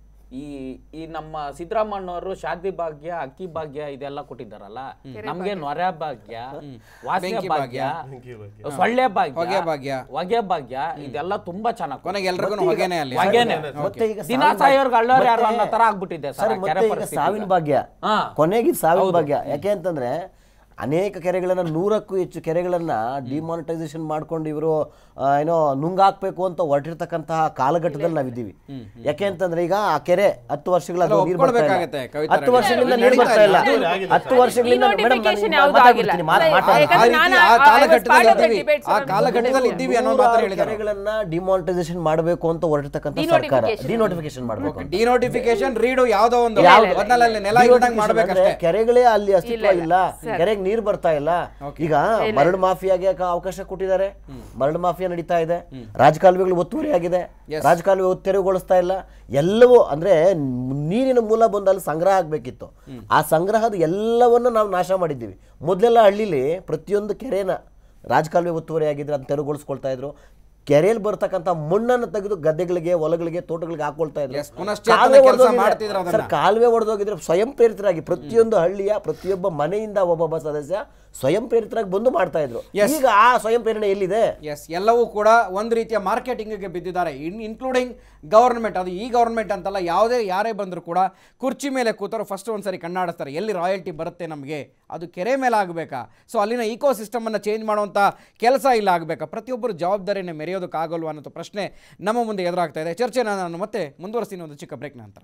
ಈ ಈ ನಮ್ಮ ಸಿದ್ದರಾಮಣ್ಣವರು ಶಾದಿ ಭಾಗ್ಯ ಅಕ್ಕಿ ಭಾಗ್ಯ ಇದೆಲ್ಲ ಕೊಟ್ಟಿದ್ದಾರಲ್ಲ ನಮ್ಗೆ ನೊರೆ ಭಾಗ್ಯ ವಾಸನೆ ಬೆಂಕಿ ಭಾಗ್ಯ ಭಾಗ್ಯ. ಸೊಳ್ಳೆ ಭಾಗ್ಯ ಹೊಗೆ ಭಾಗ್ಯ. ಹೊಗೆ ಭಾಗ್ಯ ಇದೆಲ್ಲ ತುಂಬಾ ಚೆನ್ನಾಗಿ ಕೊನೆಗೆ ಎಲ್ರಿಗೂ ಹೊಗೆನೇ ಅಲ್ಲಿ ಹೊಗೆನೆ ಮತ್ತೆ ಈಗ ದಿನ ಸಾವಿನ ಸಾಯೋರ್ಗೆ ಅಳ್ಳೋರು ಯಾರು ಮತ್ತೆ- ಅನ್ನೋ ತರ ಆಗ್ಬಿಟ್ಟಿದೆ ಸರ್ ಸರ್ ಮತ್ತೆ ಕೆರೆ ಈಗ ಪರಿಸ್ಥಿತಿ ಸಾವಿನ ಈಗ. ಭಾಗ್ಯ ಹಾ. ಕೊನೆಗೆ ಇದು ಸಾವಿನ ಭಾಗ್ಯ ಯಾಕೆ ಅಂತಂದ್ರೆ ಅನೇಕ ಕೆರೆಗಳನ್ನ ನೂರಕ್ಕೂ ಹೆಚ್ಚು ಕೆರೆಗಳನ್ನ ಡಿಮಾನಿಟೈಸೇಷನ್ ಮಾಡ್ಕೊಂಡು ಇವರು ಏನೋ ನುಂಗಾಕ್ಬೇಕು ಅಂತ ಹೊರಟಿರ್ತಕ್ಕಂತಹ ಕಾಲಘಟ್ಟದಲ್ಲಿ ನಾವಿದ್ದೀವಿ ಯಾಕೆ ಅಂತಂದ್ರೆ ಈಗ ಆ ಕೆರೆ ಹತ್ತು ವರ್ಷಗಳ ಅಲ್ಲ, ನೀರು ಬರ್ತಾ ಇಲ್ಲ ಒಪ್ಕೊಳ್ಬೇಕಾಗತ್ತೆ, ಕವಿತಾ ಹತ್ತು ರೆಡ್ಡಿ. ವರ್ಷಗಳಿಂದ ಅದು ನೀರು ಬರ್ತಾ ಇಲ್ಲ ನಡೀತಾ ಇಲ್ಲ. ಹತ್ತು ವರ್ಷಗಳಿಂದ ಮೇಡಮ್ Denotification ನಾನು ಯಾವ್ದು ಆಗಿಲ್ಲ. ಮಾತಾಡ್ಬಿಡ್ತೀನಿ, ಮಾತ್- ಯಾಕಂದ್ರೆ ಮಾತಾಡ್ತೀನಿ. ಆ ರೀತಿ ನಾನು- ಆ I was ಕಾಲಘಟ್ಟದಲ್ಲಿ part of the ಇದ್ದೀವಿ. debate, ಆ sir. ಕಾಲಘಟ್ಟದಲ್ಲಿ ಇದ್ದೀವಿ ಅನ್ನೋ ಮಾತ್ರ ಹೇಳಿದ್ದಾರೆ ಕೆರೆಗಳನ್ನ ಡಿಮಾನಿಟೈಸೇಷನ್ ಮಾಡಬೇಕು ಅಂತ ಹೊರಟಿರ್ತಕ್ಕಂಥ ಸರ್ಕಾರ Denotification. ಡಿನೋಟಿಫಿಕೇಶನ್ ಮಾಡಬೇಕು ಅಂತ ಡಿನೋಟಿಫಿಕೇಶನ್ ರೀಡು ಯಾವ್ದೋ ಒಂದು ಯಾವ್ದು? ಒಟ್ನಲ್ಲಿ ನೆಲ ಇಲ್ದಂಗ್ Denotification ಮಾಡ್ಬೇಕಷ್ಟೇ ಅಂದ್ರೆ ಕೆರೆಗಳೇ ಅಲ್ಲಿ ಅಸ್ತಿತ್ವ ಇಲ್ಲ ಕೆರೆಗೆ ನೀರ್ ಬರ್ತಾ ಇಲ್ಲ ಈಗ ಮರಳು ಮಾಫಿಯಾಗೆ ಕ- ಅವಕಾಶ ಕೊಟ್ಟಿದ್ದಾರೆ ಮರಳು ಮಾಫಿಯಾ ನಡೀತಾ ಇದೆ ರಾಜಕಾಲುವೆಗಳು ಒತ್ತುವರಿ ಆಗಿದೆ ರಾಜಕಾಲುವೆ ತೆರವುಗೊಳಿಸ್ತಾ ಇಲ್ಲ ಎಲ್ಲವೂ ಅಂದ್ರೆ ನೀರಿನ ಮೂಲ ಬಂದು ಅಲ್ಲಿ ಸಂಗ್ರಹ ಆಗ್ಬೇಕಿತ್ತು ಆ ಸಂಗ್ರಹದ ಎಲ್ಲವನ್ನು ನಾವು ನಾಶ ಮಾಡಿದ್ದೀವಿ ಮೊದಲೆಲ್ಲ ಹಳ್ಳಿಲಿ ಪ್ರತಿಯೊಂದು ಕೆರೆನ ರಾಜಕಾಲುವೆ ಒತ್ತುವರಿ ಆಗಿದ್ರೆ ಅದನ್ನ ತೆರವುಗೊಳಿಸ್ಕೊಳ್ತಾ ಇದ್ರು ಕೆರೆಯಲ್ಲಿ ಬರ್ತಕ್ಕಂಥ ಮಣ್ಣನ್ನು ತೆಗೆದು ಗದ್ದೆಗಳಿಗೆ ಹೊಲಗಳಿಗೆ ತೋಟಗಳಿಗೆ ಹಾಕೊಳ್ತಾ ಇದ್ರು Yes, ಪುನಶ್ಚೇತನ ಕಾಲುವೆ ಕೆಲ್ಸ ಒಡೆದೋಗಿದ್ರೆ- ಮಾಡ್ತಿದ್ರು ಅದನ್ನ. ಸರ್, ಕಾಲುವೆ ಒಡೆದೋಗಿದ್ರೆ ಸ್ವಯಂ ಪ್ರೇರಿತರಾಗಿ ಪ್ರತಿಯೊಂದು ಹಳ್ಳಿಯ ಪ್ರತಿಯೊಬ್ಬ ಮನೆಯಿಂದ ಒಬ್ಬೊಬ್ಬ ಸದಸ್ಯ ಸ್ವಯಂ ಪ್ರೇರಿತರಾಗಿ ಬಂದು ಮಾಡ್ತಾ ಇದ್ರು ಈಗ ಆ ಸ್ವಯಂ ಪ್ರೇರಣೆ ಎಲ್ಲಿದೆ ಎಸ್ ಎಲ್ಲವೂ ಕೂಡ ಒಂದು ರೀತಿಯ ಮಾರ್ಕೆಟಿಂಗ್ಗೆ ಬಿದ್ದಿದ್ದಾರೆ ಇನ್ ಇನ್ಕ್ಲೂಡಿಂಗ್ ಗವರ್ಮೆಂಟ್ ಅದು ಈ ಗವರ್ಮೆಂಟ್ ಅಂತಲ್ಲ ಯಾವುದೇ ಯಾರೇ ಬಂದರೂ ಕೂಡ ಕುರ್ಚಿ ಮೇಲೆ ಕೂತರು ಫಸ್ಟ್ ಒಂದ್ಸರಿ ಕಣ್ಣಾಡಿಸ್ತಾರೆ ಎಲ್ಲಿ ರಾಯಲ್ಟಿ ಬರುತ್ತೆ ನಮಗೆ ಅದು ಕೆರೆ ಮೇಲೆ ಆಗಬೇಕಾ ಸೊ ಅಲ್ಲಿನ ಈಕೋ ಸಿಸ್ಟಮನ್ನು ಚೇಂಜ್ ಮಾಡುವಂಥ ಕೆಲಸ ಇಲ್ಲ ಆಗಬೇಕಾ ಪ್ರತಿಯೊಬ್ಬರು ಜವಾಬ್ದಾರಿಯನ್ನು ಮೆರೆಯೋದಕ್ಕಾಗಲ್ವಾ ಅನ್ನೋ ಪ್ರಶ್ನೆ ನಮ್ಮ ಮುಂದೆ ಎದುರಾಗ್ತಾ ಇದೆ ಚರ್ಚೆನ ನಾನು ಮತ್ತೆ ಮುಂದುವರಿಸ್ತೀನಿ ಒಂದು ಚಿಕ್ಕ ಬ್ರೇಕ್ ನಂತರ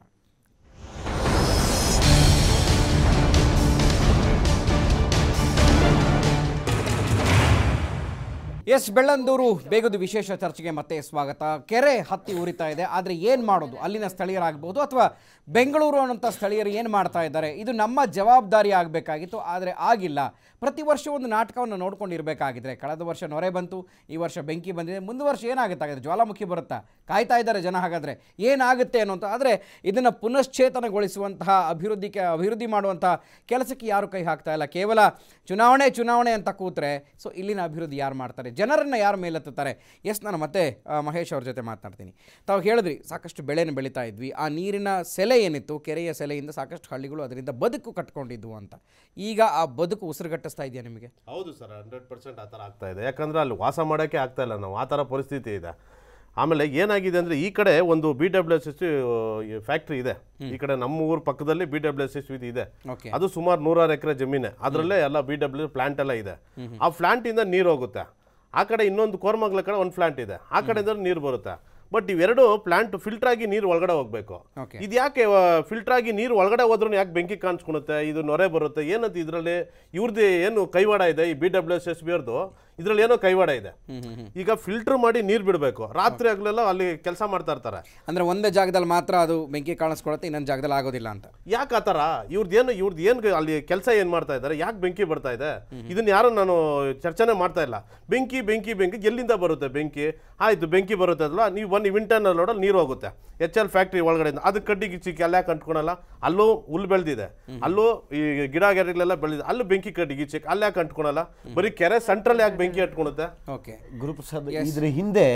ಎಸ್ ಬೆಳ್ಳಂದೂರು ಬೇಗದು ವಿಶೇಷ ಚರ್ಚೆಗೆ ಮತ್ತೆ ಸ್ವಾಗತ ಕೆರೆ ಹತ್ತಿ ಉರಿತಾ ಇದೆ ಆದರೆ ಏನು ಮಾಡೋದು ಅಲ್ಲಿನ ಸ್ಥಳೀಯರಾಗಬಹುದು ಅಥವಾ ಬೆಂಗಳೂರು ಅನ್ನೋಂಥ ಸ್ಥಳೀಯರು ಏನು ಮಾಡ್ತಾ ಇದ್ದಾರೆ ಇದು ನಮ್ಮ ಜವಾಬ್ದಾರಿ ಆಗಬೇಕಾಗಿತ್ತು ಆದರೆ ಆಗಿಲ್ಲ ಪ್ರತಿ ವರ್ಷ ಒಂದು ನಾಟಕವನ್ನು ನೋಡ್ಕೊಂಡಿರಬೇಕಾಗಿದ್ರೆ ಕಳೆದ ವರ್ಷ ನೊರೆ ಬಂತು ಈ ವರ್ಷ ಬೆಂಕಿ ಬಂದಿದೆ ಮುಂದೆ ವರ್ಷ ಏನಾಗುತ್ತೆ ಜ್ವಾಲಾಮುಖಿ ಬರುತ್ತಾ ಕಾಯ್ತಾ ಇದ್ದಾರೆ ಜನ ಹಾಗಾದರೆ ಏನಾಗುತ್ತೆ ಅನ್ನೋಂಥ ಆದರೆ ಇದನ್ನು ಪುನಶ್ಚೇತನಗೊಳಿಸುವಂತಹ ಅಭಿವೃದ್ಧಿ ಕೆ- ಅಭಿವೃದ್ಧಿ ಮಾಡುವಂಥ ಕೆಲಸಕ್ಕೆ ಯಾರು ಕೈ ಹಾಕ್ತಾ ಇಲ್ಲ ಕೇವಲ ಚುನಾವಣೆ ಚುನಾವಣೆ ಅಂತ ಕೂತ್ರೆ ಸೊ ಇಲ್ಲಿನ ಅಭಿವೃದ್ಧಿ ಯಾರು ಮಾಡ್ತಾರೆ ಜನರನ್ನು ಯಾರು ಮೇಲೆತ್ತುತ್ತಾರೆ ಎಸ್ ನಾನು ಮತ್ತೆ ಆ, ಮಹೇಶ್ ಅವ್ರ ಜೊತೆ ಮಾತನಾಡ್ತೀನಿ ತಾವು ಹೇಳಿದ್ರಿ ಸಾಕಷ್ಟು ಬೆಳೆನ ಬೆಳೀತಾ ಇದ್ವಿ ಆ ನೀರಿನ ಸೆಲೆ ಏನಿತ್ತು ಕೆರೆಯ ಸೆಲೆಯಿಂದ ಸಾಕಷ್ಟು ಹಳ್ಳಿಗಳು ಅದರಿಂದ ಬದುಕು ಕಟ್ಕೊಂಡಿದ್ವು ಅಂತ ಈಗ ಆ ಬದುಕು ಉಸಿರುಗಟ್ಟಿಸ್ತಾ ಇದೆಯಾ ನಿಮಗೆ ಹೌದು ಸರ್ ಹಂಡ್ರೆಡ್ ಪರ್ಸೆಂಟ್ ಆ ಥರ ಆಗ್ತಾ ಇದೆ ಯಾಕಂದ್ರೆ ಅಲ್ಲಿ ವಾಸ ಮಾಡೋಕ್ಕೆ ಆಗ್ತಾ ಇಲ್ಲ ನಾವು ಆ ಥರ ಪರಿಸ್ಥಿತಿ ಇದೆ ಆಮೇಲೆ ಏನಾಗಿದೆ ಅಂದರೆ ಈ ಕಡೆ ಒಂದು B W S S factory ಇದೆ ಈ ಕಡೆ ನಮ್ಮ ಊರ ಪಕ್ಕದಲ್ಲಿ ಬಿ ಡಬ್ಲ್ಯೂ ಎಸ್ ಎಸ್ ಇದೆ ಓಕೆ ಅದು ಸುಮಾರು ನೂರಾರು ಎಕರೆ ಜಮೀನೆ ಅದರಲ್ಲೇ ಎಲ್ಲ ಬಿ ಡಬ್ಲ್ಯೂ ಪ್ಲಾಂಟ್ ಎಲ್ಲ ಇದೆ ಆ ಪ್ಲಾಂಟಿಂದ ನೀರು ಹೋಗುತ್ತೆ ಆ ಕಡೆ ಇನ್ನೊಂದು ಕೋರ್ಮಂಗ್ಲ ಕಡೆ ಒಂದು ಪ್ಲಾಂಟ್ ಇದೆ ಆ ಕಡೆಯಿಂದ ನೀರು ಬರುತ್ತೆ ಬಟ್ ಇವೆರಡು ಪ್ಲಾಂಟ್ ಫಿಲ್ಟರ್ ಆಗಿ ನೀರು ಒಳಗಡೆ ಹೋಗ್ಬೇಕು Okay. ಇದು ಯಾಕೆ ಫಿಲ್ಟರ್ ಆಗಿ ನೀರು ಒಳಗಡೆ ಹೋದ್ರೂ ಯಾಕೆ ಬೆಂಕಿ ಕಾಣಿಸ್ಕೊಳುತ್ತೆ ಇದು ನೊರೆ ಬರುತ್ತೆ ಏನಂತ ಇದರಲ್ಲಿ ಇವ್ರದ್ದು ಏನು ಕೈವಾಡ ಇದೆ ಈ B W S S B ಅವ್ರದ್ದು ಇದರಲ್ಲಿ ಏನೋ ಕೈವಾಡ ಇದೆ ಈಗ ಫಿಲ್ಟರ್ ಮಾಡಿ ನೀರು ಬಿಡಬೇಕು ರಾತ್ರಿ ಆಗ್ಲೆಲ್ಲ ಅಲ್ಲಿ ಕೆಲಸ ಮಾಡ್ತಾ ಇರ್ತಾರೆ ಅಂದರೆ ಒಂದೇ ಜಾಗದಲ್ಲಿ ಮಾತ್ರ ಅದು ಬೆಂಕಿ ಕಾಣಿಸ್ಕೊಳುತ್ತೆ ಇನ್ನೊಂದು ಜಾಗದಲ್ಲಿ ಆಗೋದಿಲ್ಲ ಅಂತ ಯಾಕೆ ಆ ಥರ ಇವ್ರದ್ದು ಏನು ಇವ್ರದ್ದು ಏನು ಅಲ್ಲಿ ಕೆಲಸ ಏನು ಮಾಡ್ತಾ ಇದ್ದಾರೆ ಯಾಕೆ ಬೆಂಕಿ ಬರ್ತಾ ಇದೆ ಇದನ್ನ ಯಾರು ನಾನು ಚರ್ಚೆನೆ ಮಾಡ್ತಾ ಇಲ್ಲ ಬೆಂಕಿ ಬೆಂಕಿ ಬೆಂಕಿ ಎಲ್ಲಿಂದ ಬರುತ್ತೆ ಬೆಂಕಿ ಆಯ್ತು ಬೆಂಕಿ ಬರುತ್ತೆ ಅಲ್ವಾ ನೀವು ಒಂದು ವಿಂಟರ್ನಲ್ಲಿ ನೋಡೋದು ನೀರು ಹೋಗುತ್ತೆ ಎಚ್ ಎಲ್ ಫ್ಯಾಕ್ಟ್ರಿ ಒಳಗಡೆಯಿಂದ ಅದು ಕಡ್ಡಿ ಗಿಚ್ಚಿ ಎಲ್ಲ ಕಂಟ್ಕೊಳಲ್ಲ ಅಲ್ಲೂ ಹುಲ್ ಬೆಳೆದಿದೆ ಅಲ್ಲೂ ಈ ಗಿಡ ಗಿಡಗಳೆಲ್ಲ ಬೆಳೆದಿದೆ ಅಲ್ಲೂ ಬೆಂಕಿ ಕಡ್ಡಿ ಗಿಚ್ಚಿ ಅಲ್ಲೇ ಯಾಕೆ ಅಂಟ್ಕೊಳಲ್ಲ ಬರೀ ಕೆರೆ ಸೆಂಟ್ರಲ್ ಯಾಕೆ ಬೆಂಕಿ ಹಟ್ಕೊಳುತ್ತೆ ಓಕೆ ಗುರುಪ್ರಸಾದ್ ಇದ್ರ ಹಿಂದೆ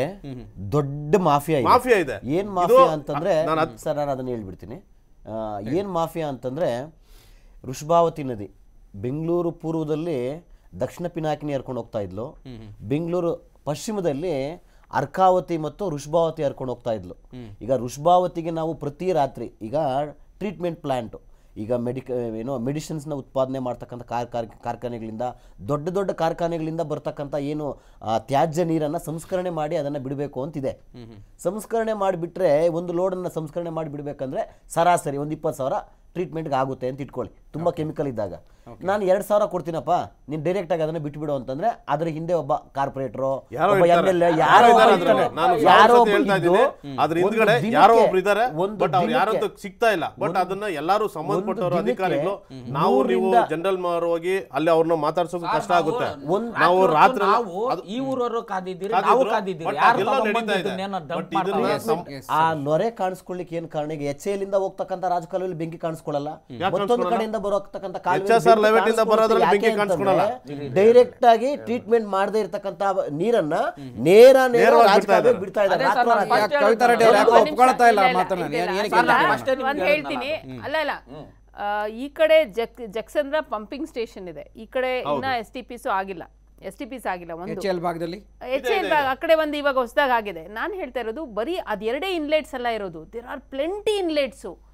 ದೊಡ್ಡ ಮಾಫಿಯಾ ಇದೆ ಮಾಫಿಯಾ ಇದೆ ಏನ್ ಇದು- ಮಾಫಿಯಾ ಅಂತಂದ್ರೆ ನಾನು ಸರ್ ನಾನು ಅದನ್ನ ಹೇಳ್ಬಿಡ್ತೀನಿ ಆ, ಏನ್ ಮಾಫಿಯಾ ಅಂತಂದ್ರೆ ವೃಷಭಾವತಿ ನದಿ ಬೆಂಗಳೂರು ಪೂರ್ವದಲ್ಲಿ ದಕ್ಷಿಣ ಪಿನಾಕಿನಿ ಹರ್ಕೊಂಡು ಹೋಗ್ತಾ ಇದ್ಲು ಬೆಂಗಳೂರು ಪಶ್ಚಿಮದಲ್ಲಿ ಅರ್ಕಾವತಿ ಮತ್ತು ವೃಷಭಾವತಿ ಹರ್ಕೊಂಡು ಹೋಗ್ತಾ ಇದ್ಲು ಈಗ ವೃಷಭಾವತಿಗೆ ನಾವು ಪ್ರತಿ ರಾತ್ರಿ ಈಗ ಟ್ರೀಟ್ಮೆಂಟ್ ಪ್ಲಾಂಟ್ ಈಗ ಮೆಡಿಕ ಏನೋ ಮೆಡಿಸಿನ್ಸ್ನ ಉತ್ಪಾದನೆ ಮಾಡ್ತಕ್ಕಂಥ ಕಾರ್ ಕಾರ್- ಕಾರ್ಖಾನೆಗಳಿಂದ ದೊಡ್ಡ ದೊಡ್ಡ ಕಾರ್ಖಾನೆಗಳಿಂದ ಬರ್ತಕ್ಕಂಥ ಏನು ಆ, ತ್ಯಾಜ್ಯ ನೀರನ್ನು ಸಂಸ್ಕರಣೆ ಮಾಡಿ ಅದನ್ನು ಬಿಡಬೇಕು ಅಂತಿದೆ ಸಂಸ್ಕರಣೆ ಮಾಡಿಬಿಟ್ರೆ ಒಂದು ಲೋಡನ್ನು ಸಂಸ್ಕರಣೆ ಮಾಡಿ ಬಿಡಬೇಕಂದ್ರೆ ಸರಾಸರಿ ಒಂದು ಇಪ್ಪತ್ತು ಸಾವಿರ ಟ್ರೀಟ್ಮೆಂಟ್ಗೆ ಆಗುತ್ತೆ ಅಂತ ಇಟ್ಕೊಳ್ಳಿ ತುಂಬ ಕೆಮಿಕಲ್ ಇದ್ದಾಗ ನಾನು ಎರಡು ಸಾವಿರ ಕೊಡ್ತೀನಪ್ಪ ನೀನು ಡೈರೆಕ್ಟಾಗಿ ಅದನ್ನು ಬಿಟ್ಬಿಡು ಅಂತಂದ್ರೆ ಅದ್ರ ಹಿಂದೆ ಒಬ್ಬ ಕಾರ್ಪೊರೇಟ್ರೋ ಯಾರೋ ಒಬ್ಬ ಇರ್ತಾರೆ. ಎಮ್ ಎಲ್ ಎ ಯಾರೋ ಯಾರೋ ಒಬ್ಬ ಇದ್ದಾರೆ ಇರ್ತಾನೆ. ಅದ್ರಲ್ಲಿ. ನಾನು ಯಾರೋ ಸಾವಿರ ಒಬ್ಬ ಸತಿ ಹೇಳ್ತಾ ಇದ್ದು ಇದ್ದೀನಿ. ಅದ್ರ ಒಂದು ಹಿಂದ್ಗಡೆ ದಿನಕ್ಕೆ- ಯಾರೋ ಒಬ್ರು ಇದ್ದಾರೆ ಒಂದು ಬಟ್ ಅವ್ರು ಯಾರಂತೂ ದಿನಕ್ಕೆ- ಸಿಗ್ತಾ ಇಲ್ಲ ಬಟ್ ಅದನ್ನ ಎಲ್ಲಾರು ಸಂಬಂಧಪಟ್ಟವರು ಒಂದು ದಿನಕ್ಕೆ ಅಧಿಕಾರಿಗಳು ನಾವು ನೀವು ನೂರಿಂದ- ಜನರಲ್ ಹೋಗಿ ಅಲ್ಲಿ ಅವ್ರನ್ನ ಮಾತಾಡ್ಸೋದು ಕಷ್ಟ ಆಗುತ್ತೆ ಒಂದ್- ನಾವು ರಾತ್ರಿ ಎಲ್ಲ- ನಾವು ಅದು- ಈ ಊರವರು ಕಾದಿದ್ದೀರಿ ಕಾದಿದ್ರು, ನಾವು ಕಾದಿದ್ದೀರಿ but ಯಾರು ಅದೆಲ್ಲ ತಗೊಂಡ್ಬಂದು ನಡೀತಾ ಇದೆ. ಇದನ್ನೇನೋ But dump ಇದನ್ನ ಮಾಡ್ತಾರೆ? ಸಂ- ಆ ನೊರೆ ಕಾಣಿಸ್ಕೊಳ್ಳಿಕ್ಕೆ ಏನ್ ಕಾರಣ ಈಗ ಎಚ್ ಎಲ್ ಇಂದ ಹೋಗ್ತಕ್ಕಂಥ ರಾಜಕಾಲುವೆಯಲ್ಲಿ ಬೆಂಕಿ ಕಾಣಿಸ್ಕೊಳ್ಳಲ್ಲ ಯಾಕ್ ಮತ್ತೊಂದು ಕಾಣಿಸ್ಕೊಳ್ಳಲ್ಲ? ಕಡೆಯಿಂದ ಬರೋತಕ್ಕಂಥ HSR ಲೆವೆಟ್ ಇಂದ ಬರೋದ್ರಲ್ಲಿ ಬೆಂಕಿ ಕಾಣಿಸ್ಕೊಳ್ಳಲ್ಲ. ಡೈರೆಕ್ಟ್ ಆಗಿ ಟ್ರೀಟ್ಮೆಂಟ್ ಮಾಡದೇ ಇರ್ತಕ್ಕಂಥ ನೀರನ್ನ ನೇರ ನೇರ ನೇರವಾಗಿ ರಾಜಕಾಲುವೆ ಬಿಡ್ತಾ ಬಿಡ್ತಾ ಇದ್ದಾರೆ ಅದೇ ಸರ್, ರಾತ್ರೋರಾತ್ರಿ. ನಾನು ಯಾಕೆ ಕವಿತಾ ರೆಡ್ಡಿ ಅವ್ರು ಯಾಕೋ ಒಂದ್ ನಿಮಿಷ, ಒಪ್ಕೊಳ್ತಾ ಇಲ್ಲ ಇಲ್ಲ, ಇಲ್ಲ, ಮಾತನ್ನ ಇಲ್ಲ, ಇಲ್ಲ, ಏನಕ್ಕೆ ಇಲ್ಲ, ಇಲ್ಲ? ಅಷ್ಟೇ ಒಂದ್ ನಿಮ್ಗೆ ಹೇಳ್ತೀನಿ ಹೇಳಿದ್ನಲ್ಲ. ಅಲ್ಲ ಇಲ್ಲ ಆ, ಈ ಕಡೆ ಜಕ್ ಜಕ್ಸಂದ್ರ ಪಂಪಿಂಗ್ ಸ್ಟೇಷನ್ ಇದೆ ಈ ಕಡೆ ಇನ್ನ ಎಸ್ ಟಿ ಪಿಸು ಆಗಿಲ್ಲ ಎಸ್ ಟಿ ಪಿಸ್ ಆಗಿಲ್ಲ ಒಂದು ಎಚ್ ಎಲ್ ಭಾಗದಲ್ಲಿ ಎಚ್ ಎಲ್ ಆ ಕಡೆ ಒಂದು ಇವಾಗ ಹೊಸದಾಗ ಆಗಿದೆ ನಾನು ಹೇಳ್ತಾ ಇರೋದು ಬರೀ ಅದೆರಡೇ ಇನ್ಲೆಟ್ಸ್ ಎಲ್ಲ ಇರೋದು ದೇರ್ ಆರ್ ಪ್ಲೆಂಟಿ ಇನ್ಲೆಟ್ಸು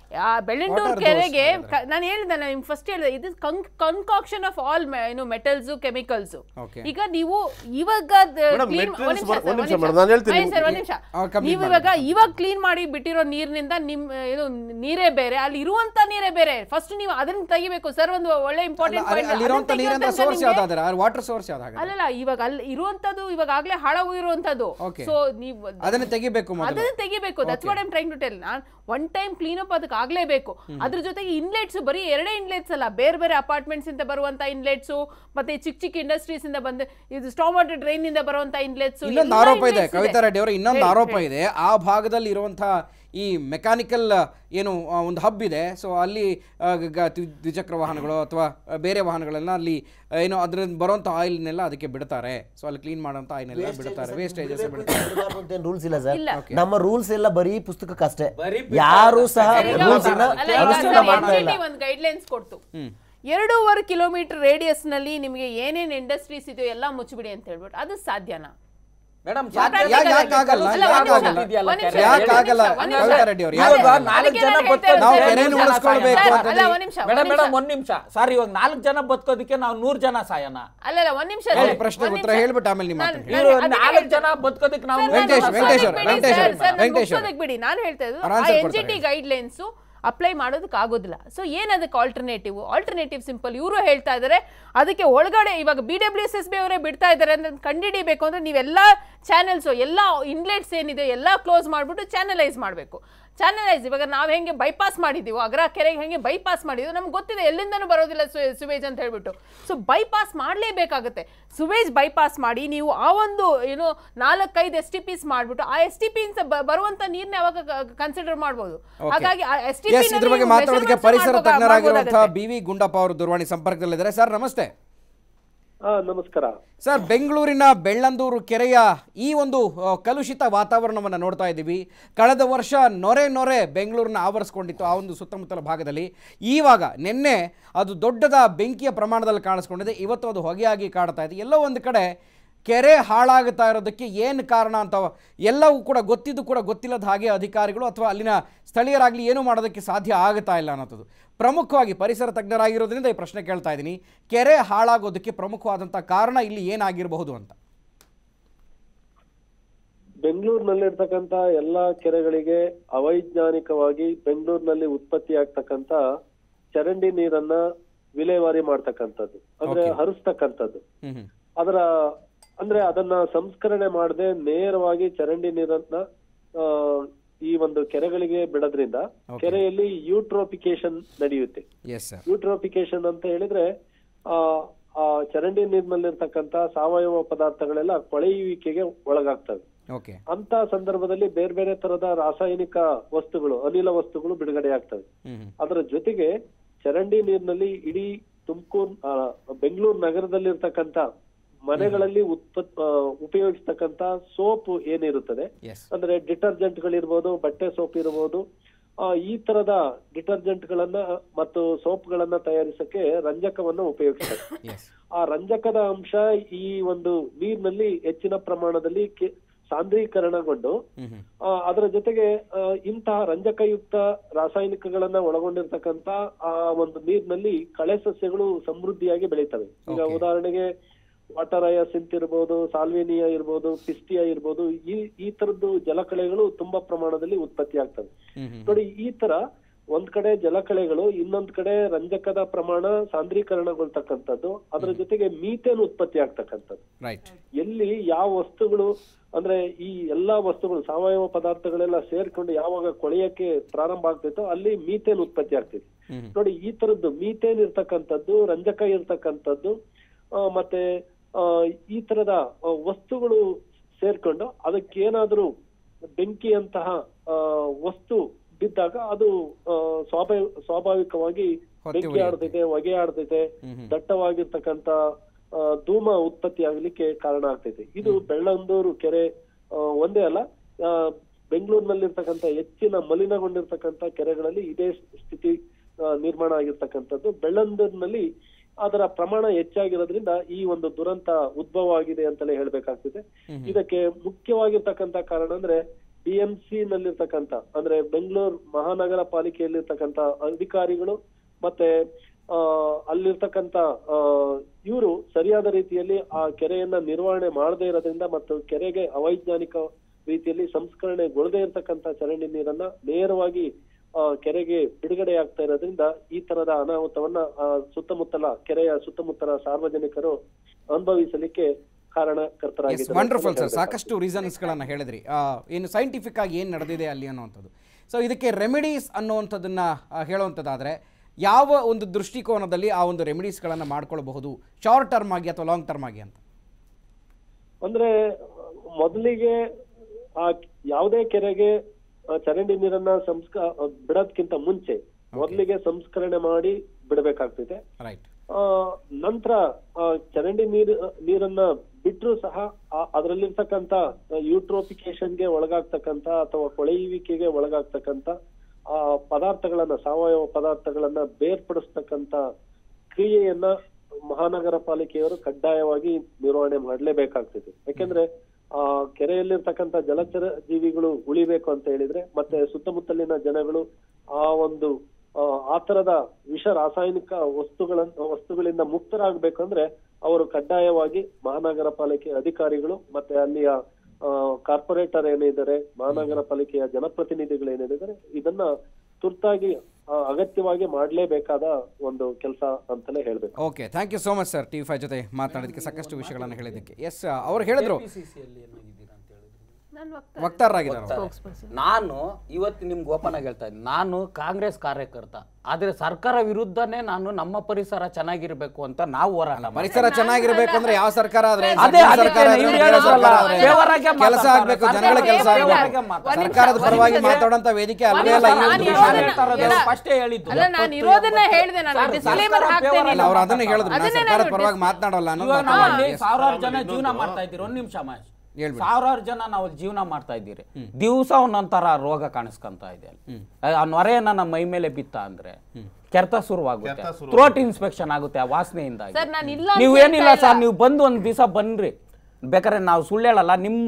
ಆ ಬೆಳ್ಳಂಡೂರು What are ಕೆರೆಗೆ those ಕ- ನಾನು ಹೇಳಿದೆ ನಿಮ್ಗೆ ಫಸ್ಟ್ ಹೇಳಿದೆ ಇದು ಕನ್ಕಾಕ್ಷನ್ ಆಫ್ ಆಲ್ ಏನು ಮೆಟಲ್ಸ್ ಕೆಮಿಕಲ್ಸ್ Okay. ಈಗ ನೀವು ಇವಾಗ ದ- Madam, clean- metals ಒಂದ್ ನಿಮಿಷ ಬರ್- sir, ಒಂದ್ ಒಂದ್ ನಿಮಿಷ ನಿಮಿಷ. madam, ನಾನು ಹೇಳ್ತೀನಿ ಆಯ್ತು sir, ಒಂದ್ ನಿಮಿಷ ಆ, complete ನೀವು ಮಾಡಿ. ಇವಾಗ ಇವಾಗ ಕ್ಲೀನ್ ಮಾಡಿ ಬಿಟ್ಟಿರೋ ನೀರಿನಿಂದ ನಿಮ್ ಏನು ನೀರೇ ಬೇರೆ ಅಲ್ಲಿ ಇರುವಂತ ನೀರೇ ಬೇರೆ ಫಸ್ಟ್ ನೀವು ಅದನ್ನ ತೆಗಿಬೇಕು ಸರ್ ಒಂದು ಒಳ್ಳೆ ಇಂಪಾರ್ಟೆಂಟ್ ಅಲ್ಲಿರುವಂತ ನೀರಿಂದ ಸೋರ್ಸ್ ಯಾವ್ದಾದ್ರೆ ವಾಟರ್ ಸೋರ್ಸ್ ಯಾವ್ದಾಗ ಅಲ್ಲಲ್ಲ ಇವಾಗ ಅಲ್ಲಿ ಇರುವಂತದ್ದು ಇವಾಗ ಆಗ್ಲೇ ಹಾಳಾಗಿರುವಂತದ್ದು Okay. ಸೊ ನೀವು ಅದನ್ನ ತೆಗಿಬೇಕು ಮೊದಲು ಅದನ್ನ ತೆಗಿಬೇಕು that's what I'm trying to tell ನಾನು ಒನ್ ಟೈಮ್ ಕ್ಲೀನ್ ಅಪ್ ಅದಕ್ಕೆ ಆಗ್ಲೇಬೇಕು ಅದ್ರ ಜೊತೆಗೆ ಇನ್ಲೆಟ್ಸ್ ಬರೀ ಎರಡೇ ಇನ್ಲೆಟ್ಸ್ ಅಲ್ಲ ಬೇರೆ ಬೇರೆ ಅಪಾರ್ಟ್ಮೆಂಟ್ಸ್ ಇಂದ ಬರುವಂತ ಇನ್ಲೆಟ್ಸ್ ಮತ್ತೆ ಚಿಕ್ಕ ಚಿಕ್ಕ ಇಂಡಸ್ಟ್ರೀಸ್ ಇಂದ ಬಂದು ಇದು ಸ್ಟಾಮ್ ವಾಟರ್ ಡ್ರೈನ್ ಇಂದ ಬರುವಂತ ಇನ್ಲೆಟ್ಸ್ ಇನ್ನೊಂದು ಆರೋಪ ಇದೆ ಕವಿತಾ ರೆಡ್ಡಿ ಅವರ ಇನ್ನೊಂದು ಆರೋಪ ಇದೆ ಆ ಭಾಗದಲ್ಲಿ ಇರುವಂತಹ ಈ ಮೆಕ್ಯಾನಿಕಲ್ ಏನು ಆ, ಒಂದು ಹಬ್ ಇದೆ ಸೊ ಅಲ್ಲಿ ಆ, ಗ- ಗ- ದ್ವಿ- ದ್ವಿಚಕ್ರ ವಾಹನಗಳು ಅಥವಾ ಬೇರೆ ವಾಹನಗಳನ್ನ ಅಲ್ಲಿ ಆ, ಏನು ಅದ್ರಿಂದ ಬರುವಂಥ ಆಯಿಲ್ನೆಲ್ಲ ಅದಕ್ಕೆ ಬಿಡ್ತಾರೆ ಸೊ ಅಲ್ಲಿ ಕ್ಲೀನ್ ಮಾಡೋಂಥ ಆಯಿಲ್ನೆಲ್ಲ ಬಿಡ್ತಾರೆ ವೇಸ್ಟೇಜಸ್ ಬಿಡ್ತಾರೆ ರೂಲ್ಸ್ ಇಲ್ಲ ಸರ್ ಇಲ್ಲ. ನಮ್ಮ ರೂಲ್ಸ್ ಎಲ್ಲ ಬರೀ ಪುಸ್ತಕಕ್ಕಷ್ಟೇ ಬರೀ ಯಾರು ಸಹ ಈಗ ರೂಲ್ಸ್ ಅಲ್ಲ, ಈಗ ಅನುಷ್ಠಾನ ಸರ್, ಮಾಡ್ತಾ ಇಲ್ಲ NGT ಒಂದು ಗೈಡ್ಲೈನ್ಸ್ ಕೊಡ್ತು ಎರಡೂವರೆ ಕಿಲೋಮೀಟರ್ ರೇಡಿಯಸ್ ನಲ್ಲಿ ನಿಮಗೆ ಏನೇನ್ ಇಂಡಸ್ಟ್ರೀಸ್ ಇದೆಯೋ ಎಲ್ಲ ಮುಚ್ಚಿಬಿಡಿ ಅಂತ ಹೇಳ್ಬಿಟ್ಟು ಅದು ಸಾಧ್ಯನಾ ಮೇಡಮ್ ಯಾಕೆ- ಯಾಕೆ ಆಗಲ್ಲ? ಅಲ್ಲ, ಯಾಕೆ ಒಂದ್ ಆಗಲ್ಲ? ನಿಮಿಷ, ಒಂದ್ ನಿಮಿಷ, ಯಾಕೆ ಒಂದ್ ಆಗಲ್ಲ? ನಿಮಿಷ, ಒಂದ್ ನಿಮಿಷ. ಕವಿತಾ ರೆಡ್ಡಿ ಅವರು ಇವಾಗ ಯಾಕೆ ಆಗಲ್ಲ? ನಾಲ್ಕು ಅದಕ್ಕೆ ಜನ ನಾನು ಬದುಕೋದಕ್ಕೆ ನಾವು ಹೇಳ್ತಾ ಕೆರೆಯನ್ನು ಇರೋದು ಉಳಿಸ್ಕೊಳ್ಬೇಕು ಸರ್, ಅಂತ ಅಲ್ಲ, ಒಂದ್ ನಿಮಿಷ, ಮೇಡಮ್ ಒಂದ್ ಮೇಡಮ್ ನಿಮಿಷ. ಒಂದ್ ನಿಮಿಷ ಸರ್ ಇವಾಗ ನಾಲ್ಕು ಜನ ಬದುಕೋದಕ್ಕೆ ನಾವು ನೂರ್ ಜನ ಸಾಯನ ಅಲ್ಲಲ್ಲ ಒಂದ್ ನಿಮಿಷ ಹೇಳಿ, ಸರ್, ಪ್ರಶ್ನೆಗೆ ಒಂದ್ ಉತ್ತರ ನಿಮಿಷ. ಹೇಳ್ಬಿಟ್ಟು ಆಮೇಲೆ ನಿಮ್ಮ ನಾನು- ಮಾತನ್ನ ನಾನು ಇವ್ರು ಅದಕ್ಕೆ ನಾಲ್ಕು ಹೇಳ್ತಾ ಜನ ಬದುಕೋದಕ್ಕೆ ನಾವು ಸರ್, ನೂರ್ ವೆಂಕಟೇಶ್, ಜನ ನಾನು ವೆಂಕಟೇಶ್ ಮುಗ್ಸೋದಕ್ಕೆ ಅವ್ರೆ, ಬಿಡಿ ವೆಂಕಟೇಶ್ ಸರ್, ಅವ್ರೆ, ಸರ್, ನಾನು ವೆಂಕಟೇಶ್ ಅವ್ರೆ. ಮುಗ್ಸೋದಕ್ಕೆ ಬಿಡಿ ನಾನು ಹೇಳ್ತಾ ಇದ್ದು ಅವ್ರ ಆ answer ಎನ್ ಜಿ ಕೊಡ್ತಾರೆ. ಟಿ ಗೈಡ್ಲೈನ್ಸ್ ಅಪ್ಲೈ ಮಾಡೋದಕ್ಕೆ ಆಗೋದಿಲ್ಲ ಸೊ ಏನ್ ಅದಕ್ಕೆ ಆಲ್ಟರ್ನೇಟಿವ್ ಆಲ್ಟರ್ನೇಟಿವ್ ಸಿಂಪಲ್ ಇವರು ಹೇಳ್ತಾ ಇದ್ದಾರೆ ಅದಕ್ಕೆ ಒಳಗಡೆ ಇವಾಗ B W S S B ಅವರೇ ಬಿಡ್ತಾ ಇದ್ದಾರೆ ಅಂತ ಕಂಡುಹಿಡಿಬೇಕು ಅಂದ್ರೆ ನೀವೆಲ್ಲ ಚಾನೆಲ್ಸ್ ಎಲ್ಲ ಇನ್ಲೆಟ್ಸ್ ಏನಿದೆ ಎಲ್ಲ ಕ್ಲೋಸ್ ಮಾಡ್ಬಿಟ್ಟು ಚಾನಲೈಸ್ ಮಾಡಬೇಕು ಚಾನಲೈಸ್ ಇವಾಗ ನಾವು ಹೆಂಗೆ ಬೈಪಾಸ್ ಮಾಡಿದ್ದೀವೋ ಅಗ್ರ ಕೆರೆಗೆ ಹೆಂಗೆ ಬೈಪಾಸ್ ಮಾಡಿದ್ವಿ ನಮ್ಗೆ ಗೊತ್ತಿದೆ ಎಲ್ಲಿಂದನೂ ಬರೋದಿಲ್ಲ ಸುವೇಜ್ ಅಂತ ಹೇಳ್ಬಿಟ್ಟು ಸೊ ಬೈಪಾಸ್ ಮಾಡಲೇಬೇಕಾಗುತ್ತೆ ಸುವೇಜ್ ಬೈಪಾಸ್ ಮಾಡಿ ನೀವು ಆ ಒಂದು ಏನು ನಾಲ್ಕೈದು ಎಸ್ ಟಿ ಪಿಸ್ ಮಾಡಿಬಿಟ್ಟು ಆ ಎಸ್ ಟಿ ಪಿ ಬರುವಂತ ನೀರ್ನ ಯಾವಾಗ ಕನ್ಸಿಡರ್ ಮಾಡ್ಬೋದು ಹಾಗಾಗಿ ಆ ಎಸ್ ಟಿ ಎಸ್ ಇದ್ರ ಬಗ್ಗೆ ಮಾತಾಡೋದಕ್ಕೆ ಪರಿಸರ ತಜ್ಞರಾಗಿರುವಂತಹ ಬಿ ವಿ ಗುಂಡಪ್ಪ ಅವರು ದೂರವಾಣಿ ಸಂಪರ್ಕದಲ್ಲಿದ್ದಾರೆ ಸರ್ ನಮಸ್ತೆ ಹಾ ನಮಸ್ಕಾರ ಸರ್ ಬೆಂಗಳೂರಿನ ಬೆಳ್ಳಂದೂರು ಕೆರೆಯ ಈ ಒಂದು ಆ, ಕಲುಷಿತ ವಾತಾವರಣವನ್ನು ನೋಡ್ತಾ ಇದ್ದೀವಿ ಕಳೆದ ವರ್ಷ ನೊರೆ ನೊರೆ ಬೆಂಗಳೂರನ್ನ ಆವರಿಸ್ಕೊಂಡಿತ್ತು ಆ ಒಂದು ಸುತ್ತಮುತ್ತಲ ಭಾಗದಲ್ಲಿ ಈವಾಗ ನಿನ್ನೆ ಅದು ದೊಡ್ಡದ ಬೆಂಕಿಯ ಪ್ರಮಾಣದಲ್ಲಿ ಕಾಣಿಸ್ಕೊಂಡಿದೆ ಇವತ್ತು ಅದು ಹೊಗೆಯಾಗಿ ಕಾಡ್ತಾ ಇದೆ ಎಲ್ಲೋ ಒಂದು ಕಡೆ ಕೆರೆ ಹಾಳಾಗುತ್ತಾ ಇರೋದಕ್ಕೆ ಏನು ಕಾರಣ ಅಂತ ಎಲ್ಲವೂ ಕೂಡ ಗೊತ್ತಿದ್ದು ಕೂಡ ಗೊತ್ತಿಲ್ಲದ ಹಾಗೆ ಅಧಿಕಾರಿಗಳು ಅಥವಾ ಅಲ್ಲಿನ ಸ್ಥಳೀಯರಾಗಲಿ ಏನೂ ಮಾಡೋದಕ್ಕೆ ಸಾಧ್ಯ ಆಗುತ್ತಾ ಇಲ್ಲ ಅನ್ನೋದು ಪ್ರಮುಖವಾಗಿ ಪರಿಸರ ತಜ್ಞರಾಗಿರೋದ್ರಿಂದ ಈ ಪ್ರಶ್ನೆ ಕೇಳ್ತಾ ಇದ್ದೀನಿ ಕೆರೆ ಹಾಳಾಗೋದಕ್ಕೆ ಪ್ರಮುಖವಾದಂಥ ಕಾರಣ ಇಲ್ಲಿ ಏನಾಗಿರಬಹುದು ಅಂತ ಬೆಂಗಳೂರಿನಲ್ಲಿರ್ತಕ್ಕಂತ ಎಲ್ಲಾ ಕೆರೆಗಳಿಗೆ ಅವೈಜ್ಞಾನಿಕವಾಗಿ ಬೆಂಗಳೂರಿನಲ್ಲಿ ಉತ್ಪತ್ತಿ ಆಗ್ತಕ್ಕಂತ ಚರಂಡಿ ನೀರನ್ನ ವಿಲೇವಾರಿ ಮಾಡ್ತಕ್ಕಂಥದ್ದು ಅಂದ್ರೆ Okay. ಹರಿಸ್ತಕ್ಕಂಥದ್ದು ಹ್ಮ್ ಹ್ಮ್. ಅದರ ಅಂದ್ರೆ ಅದನ್ನ ಸಂಸ್ಕರಣೆ ಮಾಡದೆ ನೇರವಾಗಿ ಚರಂಡಿ ನೀರನ್ನ ಆ, ಈ ಒಂದು ಕೆರೆಗಳಿಗೆ ಬಿಡೋದ್ರಿಂದ Okay. ಕೆರೆಯಲ್ಲಿ ಯೂಟ್ರೋಫಿಕೇಶನ್ ನಡೆಯುತ್ತೆ ಎಸ್ ಸರ್ ಯೂಟ್ರೋಫಿಕೇಶನ್ ಅಂತ ಹೇಳಿದ್ರೆ ಆ ಆ ಚರಂಡಿ ನೀರಿನಲ್ಲಿರ್ತಕ್ಕಂತ ಸಾವಯವ ಪದಾರ್ಥಗಳೆಲ್ಲ ಕೊಳೆಯುವಿಕೆಗೆ ಒಳಗಾಗ್ತವೆ ಓಕೆ ಅಂತ ಸಂದರ್ಭದಲ್ಲಿ ಬೇರೆ ಬೇರೆ ತರದ ರಾಸಾಯನಿಕ ವಸ್ತುಗಳು ಅನಿಲ ವಸ್ತುಗಳು ಬಿಡುಗಡೆ ಆಗ್ತವೆ ಹ್ಮ್ ಹ್ಮ್. ಅದರ ಜೊತೆಗೆ ಚರಂಡಿ ನೀರಿನಲ್ಲಿ ಇಡೀ ತುಮಕೂರು ಬೆಂಗಳೂರು ನಗರದಲ್ಲಿರ್ತಕ್ಕಂತ ಮನೆಗಳಲ್ಲಿ ಉತ್ಪತ್ ಆ, ಉಪಯೋಗಿಸ್ತಕ್ಕಂತ ಸೋಪ್ ಏನಿರುತ್ತದೆ ಎಸ್ ಅಂದ್ರೆ ಡಿಟರ್ಜೆಂಟ್ ಗಳಿರ್ಬೋದು ಬಟ್ಟೆ ಸೋಪ್ ಇರಬಹುದು ಆ, ಈ ತರದ ಡಿಟರ್ಜೆಂಟ್ ಗಳನ್ನ ಮತ್ತು ಸೋಪ್ ಗಳನ್ನ ತಯಾರಿಸಕ್ಕೆ ರಂಜಕವನ್ನ ಉಪಯೋಗಿಸ್ತಾರೆ ಎಸ್ ಆ ರಂಜಕದ ಅಂಶ ಈ ಒಂದು ನೀರಿನಲ್ಲಿ ಹೆಚ್ಚಿನ ಪ್ರಮಾಣದಲ್ಲಿ ಕೆ- ಸಾಂದ್ರೀಕರಣಗೊಂಡು ಹ್ಮ್ ಹ್ಮ್. ಆ, ಅದರ ಜೊತೆಗೆ ಆ, ಇಂತಹ ರಂಜಕಯುಕ್ತ ರಾಸಾಯನಿಕಗಳನ್ನ ಒಳಗೊಂಡಿರ್ತಕ್ಕಂತ ಆ ಒಂದು ನೀರಿನಲ್ಲಿ ಕಳೆ ಸಸ್ಯಗಳು ಸಮೃದ್ಧಿಯಾಗಿ ಬೆಳೀತವೆ ಈಗ Okay. ಉದಾಹರಣೆಗೆ ವಾಟರ್ ಸಿಂತ್ ಇರ್ಬೋದು ಸಾಲ್ವೇನಿಯಾ ಇರ್ಬೋದು ಪಿಸ್ಟಿಯಾ ಇರ್ಬೋದು ಈ ಈ ತರದ್ದು ಜಲಕಳೆಗಳು ತುಂಬಾ ಪ್ರಮಾಣದಲ್ಲಿ ಉತ್ಪತ್ತಿ ಆಗ್ತವೆ ಹ್ಮ್ ಹ್ಮ್. ನೋಡಿ ಈ ತರ ಒಂದ್ ಕಡೆ ಜಲಕಳೆಗಳು ಇನ್ನೊಂದ್ ಕಡೆ ರಂಜಕದ ಪ್ರಮಾಣ ಸಾಂದ್ರೀಕರಣಗೊಳ್ತಕ್ಕಂಥದ್ದು ಅದರ ಜೊತೆಗೆ ಮೀಥೇನ್ ಉತ್ಪತ್ತಿ ಆಗ್ತಕ್ಕಂಥದ್ದು ರೈಟ್ ಎಲ್ಲಿ ಯಾವ ವಸ್ತುಗಳು ಅಂದ್ರೆ ಈ ಎಲ್ಲಾ ವಸ್ತುಗಳು ಸಾವಯವ ಪದಾರ್ಥಗಳೆಲ್ಲ ಸೇರ್ಕೊಂಡು ಯಾವಾಗ ಕೊಳೆಯಕ್ಕೆ ಪ್ರಾರಂಭ ಆಗ್ತೈತೋ ಅಲ್ಲಿ ಮೀಥೇನ್ ಉತ್ಪತ್ತಿ ಆಗ್ತೈತಿ ಹ್ಮ್ ಹ್ಮ್. ನೋಡಿ ಈ ತರದ್ದು ಮೀಥೇನ್ ಇರ್ತಕ್ಕಂಥದ್ದು ರಂಜಕ ಇರ್ತಕ್ಕಂಥದ್ದು ಆ, ಮತ್ತೆ ಆ, ಈ ತರದ ಆ, ವಸ್ತುಗಳು ಸೇರ್ಕೊಂಡು ಅದಕ್ಕೇನಾದ್ರೂ ಬೆಂಕಿಯಂತಹ ಆ, ವಸ್ತು ಬಿದ್ದಾಗ ಅದು ಆ, ಸ್ವಾಭಾವಿ ಸ್ವಾಭಾವಿಕವಾಗಿ ಹೊತ್ತಿ ಬೆಂಕಿ ಉರಿಯುತ್ತೆ. ಆಡ್ತೈತೆ ಹೊಗೆ ಆಡ್ತೈತೆ ಹ್ಮ್ ಹ್ಮ್. ದಟ್ಟವಾಗಿರ್ತಕ್ಕಂತ ಆ, ಧೂಮ ಉತ್ಪತ್ತಿ ಆಗ್ಲಿಕ್ಕೆ ಕಾರಣ ಆಗ್ತೈತೆ ಇದು ಬೆಳ್ಳಂದೂರು ಕೆರೆ ಆ, ಒಂದೇ ಅಲ್ಲ ಆ, ಬೆಂಗಳೂರಿನಲ್ಲಿರ್ತಕ್ಕಂಥ ಹೆಚ್ಚಿನ ಮಲಿನಗೊಂಡಿರ್ತಕ್ಕಂಥ ಕೆರೆಗಳಲ್ಲಿ ಇದೇ ಸ್ಥಿತಿ ಆ, ನಿರ್ಮಾಣ ಆಗಿರ್ತಕ್ಕಂಥದ್ದು ಬೆಳ್ಳಂದೂರಿನಲ್ಲಿ ಅದರ ಪ್ರಮಾಣ ಹೆಚ್ಚಾಗಿರೋದ್ರಿಂದ ಈ ಒಂದು ದುರಂತ ಉದ್ಭವ ಆಗಿದೆ ಅಂತಲೇ ಹೇಳ್ಬೇಕಾಗ್ತದೆ ಇದಕ್ಕೆ ಮುಖ್ಯವಾಗಿರ್ತಕ್ಕಂಥ ಕಾರಣ ಅಂದ್ರೆ ಬಿ ಎಂ ಸಿ ನಲ್ಲಿರ್ತಕ್ಕಂಥ ಅಂದ್ರೆ ಬೆಂಗಳೂರು ಮಹಾನಗರ ಪಾಲಿಕೆಯಲ್ಲಿರ್ತಕ್ಕಂಥ ಅಧಿಕಾರಿಗಳು ಮತ್ತೆ ಆ ಅಲ್ಲಿರ್ತಕ್ಕಂಥ ಇವರು ಸರಿಯಾದ ರೀತಿಯಲ್ಲಿ ಆ ಕೆರೆಯನ್ನ ನಿರ್ವಹಣೆ ಮಾಡದೇ ಇರೋದ್ರಿಂದ ಮತ್ತು ಕೆರೆಗೆ ಅವೈಜ್ಞಾನಿಕ ರೀತಿಯಲ್ಲಿ ಸಂಸ್ಕರಣೆಗೊಳ್ಳದೇ ಇರತಕ್ಕಂತ ಚರಂಡಿ ನೀರನ್ನ ನೇರವಾಗಿ ಆ ಕೆರೆಗೆ ಬಿಡುಗಡೆ ಆಗ್ತಾ ಇರೋದ್ರಿಂದ ಈ ತರದ ಅನಾಹುತವನ್ನ ಆ ಸುತ್ತಮುತ್ತಲ ಕೆರೆಯ ಸುತ್ತಮುತ್ತಲ ಸಾರ್ವಜನಿಕರು ಅನುಭವಿಸಲಿಕ್ಕೆ ಕಾರಣಕರ್ತರಾಗಿದ್ದಾರೆ ವಂಡರ್ಫುಲ್ ಅಂತಾನೆ ಸರ್ ಸಾಕಷ್ಟು ರೀಸನ್ಸ್ಗಳನ್ನು ಹೇಳಿದ್ರಿ ಆ, ಏನು ಸೈಂಟಿಫಿಕ್ ಆಗಿ ಏನು ನಡೆದಿದೆ ಅಲ್ಲಿ ಅನ್ನುವಂಥದ್ದು ಸೊ ಇದಕ್ಕೆ ರೆಮಿಡೀಸ್ ಅನ್ನುವಂಥದ್ದನ್ನು ಹೇಳುವಂಥದ್ದಾದರೆ ಯಾವ ಒಂದು ದೃಷ್ಟಿಕೋನದಲ್ಲಿ ಆ ಒಂದು ರೆಮಿಡೀಸ್ಗಳನ್ನು ಮಾಡ್ಕೊಳ್ಬಹುದು ಶಾರ್ಟ್ ಟರ್ಮ್ ಆಗಿ ಅಥವಾ ಲಾಂಗ್ ಟರ್ಮ್ ಆಗಿ ಅಂತ ಅಂದ್ರೆ ಮೊದಲಿಗೆ ಆ ಯಾವುದೇ ಕೆರೆಗೆ ಆ ಚರಂಡಿ ನೀರನ್ನ ಸಂಸ್ಕ ಬಿಡೋದ್ಕಿಂತ ಮುಂಚೆ ಮೊದಲಿಗೆ ಸಂಸ್ಕರಣೆ ಮಾಡಿ ಬಿಡಬೇಕಾಗ್ತಿದೆ ರೈಟ್ ಆ ನಂತರ ಆ ಚರಂಡಿ ನೀರು ನೀರನ್ನ ಬಿಟ್ರು ಸಹ ಆ- ಅದ್ರಲ್ಲಿರ್ತಕ್ಕಂತ ಯೂಟ್ರೋಪಿಕೇಶನ್ಗೆ ಒಳಗಾಗ್ತಕ್ಕಂತ ಅಥವಾ ಕೊಳೆಯುವಿಕೆಗೆ ಒಳಗಾಗ್ತಕ್ಕಂತ ಆ ಪದಾರ್ಥಗಳನ್ನ ಸಾವಯವ ಪದಾರ್ಥಗಳನ್ನ ಬೇರ್ಪಡಿಸ್ತಕ್ಕಂತ ಕ್ರಿಯೆಯನ್ನ ಮಹಾನಗರ ಪಾಲಿಕೆಯವರು ಕಡ್ಡಾಯವಾಗಿ ನಿರ್ವಹಣೆ ಮಾಡಲೇಬೇಕಾಗ್ತದೆ ಯಾಕೆಂದ್ರೆ ಆ ಕೆರೆಯಲ್ಲಿರ್ತಕ್ಕಂತ ಜಲಚರ ಜೀವಿಗಳು ಉಳಿಬೇಕು ಅಂತ ಹೇಳಿದ್ರೆ ಮತ್ತೆ ಸುತ್ತಮುತ್ತಲಿನ ಜನಗಳು ಆ ಒಂದು ಆ, ಆ ತರದ ವಿಷ ರಾಸಾಯನಿಕ ವಸ್ತುಗಳನ್ನ ವಸ್ತುಗಳಿಂದ ಮುಕ್ತರಾಗಬೇಕಂದ್ರೆ ಅವರು ಕಡ್ಡಾಯವಾಗಿ ಮಹಾನಗರ ಪಾಲಿಕೆ ಅಧಿಕಾರಿಗಳು ಮತ್ತೆ ಅಲ್ಲಿಯ ಕಾರ್ಪೊರೇಟರ್ ಏನಿದ್ದಾರೆ ಮಹಾನಗರ ಪಾಲಿಕೆಯ ಜನಪ್ರತಿನಿಧಿಗಳು ಏನಿದ್ದಾರೆ ಇದನ್ನ ತುರ್ತಾಗಿ ಆ, ಅಗತ್ಯವಾಗಿ ಮಾಡಲೇಬೇಕಾದ ಒಂದು ಕೆಲಸ ಅಂತಲೇ ಹೇಳ್ಬೇಕು okay thank you so much sir T V five ಜೊತೆ ಮಾತನಾಡೋದಕ್ಕೆ ಸಾಕಷ್ಟು ವಿಷಯಗಳನ್ನು ಹೇಳಿದ್ದಕ್ಕೆ ಎಸ್ ಅವ್ರು ಹೇಳಿದ್ರು ನಾನು ವಕ್ತ ವಕ್ತಾರರಾಗಿದ್ದಾರೆ ಅವರು. ನಾನು ಇವತ್ತು ನಿಮ್ಗೆ ಓಪನ್ ಆಗಿ ಹೇಳ್ತಾ ಇದ್ದೀನಿ ನಾನು ಕಾಂಗ್ರೆಸ್ ಕಾರ್ಯಕರ್ತ ಆದ್ರೆ ಸರ್ಕಾರ ವಿರುದ್ಧನೇ ನಾನು ನಮ್ಮ ಪರಿಸರ ಚೆನ್ನಾಗಿರ್ಬೇಕು ಅಂತ ನಾವು ಹೋರಾಟ ಮಾಡ್ತೀವಿ. ಪರಿಸರ ಚೆನ್ನಾಗಿರ್ಬೇಕಂದ್ರೆ ಯಾವ ಸರ್ಕಾರ ಆದ್ರೆ ಏನ್ ಅದೇ ಸರ್ಕಾರ ಅದಕ್ಕೆ ಆದ್ರೆ ಇವ್ರು ಬೇರೆ ಹೇಳಿದ್ರಲ್ಲ, ಸರ್ಕಾರ ಆದ್ರೆ favor ಆಗೇ ಕೆಲಸ ಮಾತಾಡ್ತಾರೆ. ಆಗ್ಬೇಕು ಜನಗಳ ಕೆಲಸ favor ಆಗೇ ಆಗ್ಬೇಕು ಮಾತಾಡ್ತಾರೆ. ಸರ್ಕಾರದ ಪರವಾಗಿ ಮಾತಾಡೋಂತ ವೇದಿಕೆ ಅಲ್ವೇ ಅಲ್ಲ ಈ ನಾನು ಒಂದು ಇರೋದನ್ನ- ವಿಷಯ. ಎಲ್ಲ- ಫಸ್ಟೇ ಹೇಳಿದ್ದು ಅಲ್ಲ ನಾನು ಇರೋದನ್ನ ಹೇಳಿದೆ ನಾನು ಸರ್, ಡಿಸ್ಕ್ಲೇಮರ್ ಸರ್ಕಾರ ಹಾಕ್ತೇನೆ favor ಅಲ್ಲ ಅವ್ರು ಅದನ್ನ ಹೇಳಿದ್ರು ನಾನು ಅದನ್ನೇ ಸರ್ಕಾರದ ನಾನು ಪರವಾಗಿ ಮಾತನಾಡೋಲ್ಲ ಅನ್ನೋದು ಇವಾಗ ನಾವು ಅಲ್ಲಿ ಮಾತಾಡೋದು. ಸಾವಿರಾರು ಜನ ಜೀವನ ಮಾಡ್ತಾ ಇದ್ದೀರಿ ಒಂದ್ ನಿಮಿಷ ಮಹೇಶ್ ಹೇಳ್ಬಿಡಿ. ಸಾವಿರಾರು ಜನ ನಾವು ಅಲ್ಲಿ ಜೀವನ ಮಾಡ್ತಾ ಇದ್ದೀರಿ ದಿವಸ ಒಂದೊಂಥರ ರೋಗ ಕಾಣಿಸ್ಕೊಂತ ಇದೆ ಅಲ್ಲಿ ಆ ನೊರೆಯನ್ನ ನಮ್ಮ ಮೈ ಮೇಲೆ ಬಿತ್ತ ಅಂದ್ರೆ ಕೆರೆತ ಶುರುವಾಗುತ್ತೆ ಥ್ರೋಟ್ ಇನ್ಸ್ಪೆಕ್ಷನ್ ಆಗುತ್ತೆ ಆ ವಾಸನೆಯಿಂದಾಗಿ ಸರ್, ನಾನ್ ಇಲ್ಲ ಅಂತ ನೀವೇನಿಲ್ಲ ಹೇಳ್ತಾ ಸರ್ ಇಲ್ಲ. ನೀವು ಬಂದು ಒಂದ್ ದಿವಸ ಬನ್ರಿ ಬೇಕಾದ್ರೆ ನಾವು ಸುಳ್ಳು ಹೇಳಲ್ಲ ನಿಮ್ಮ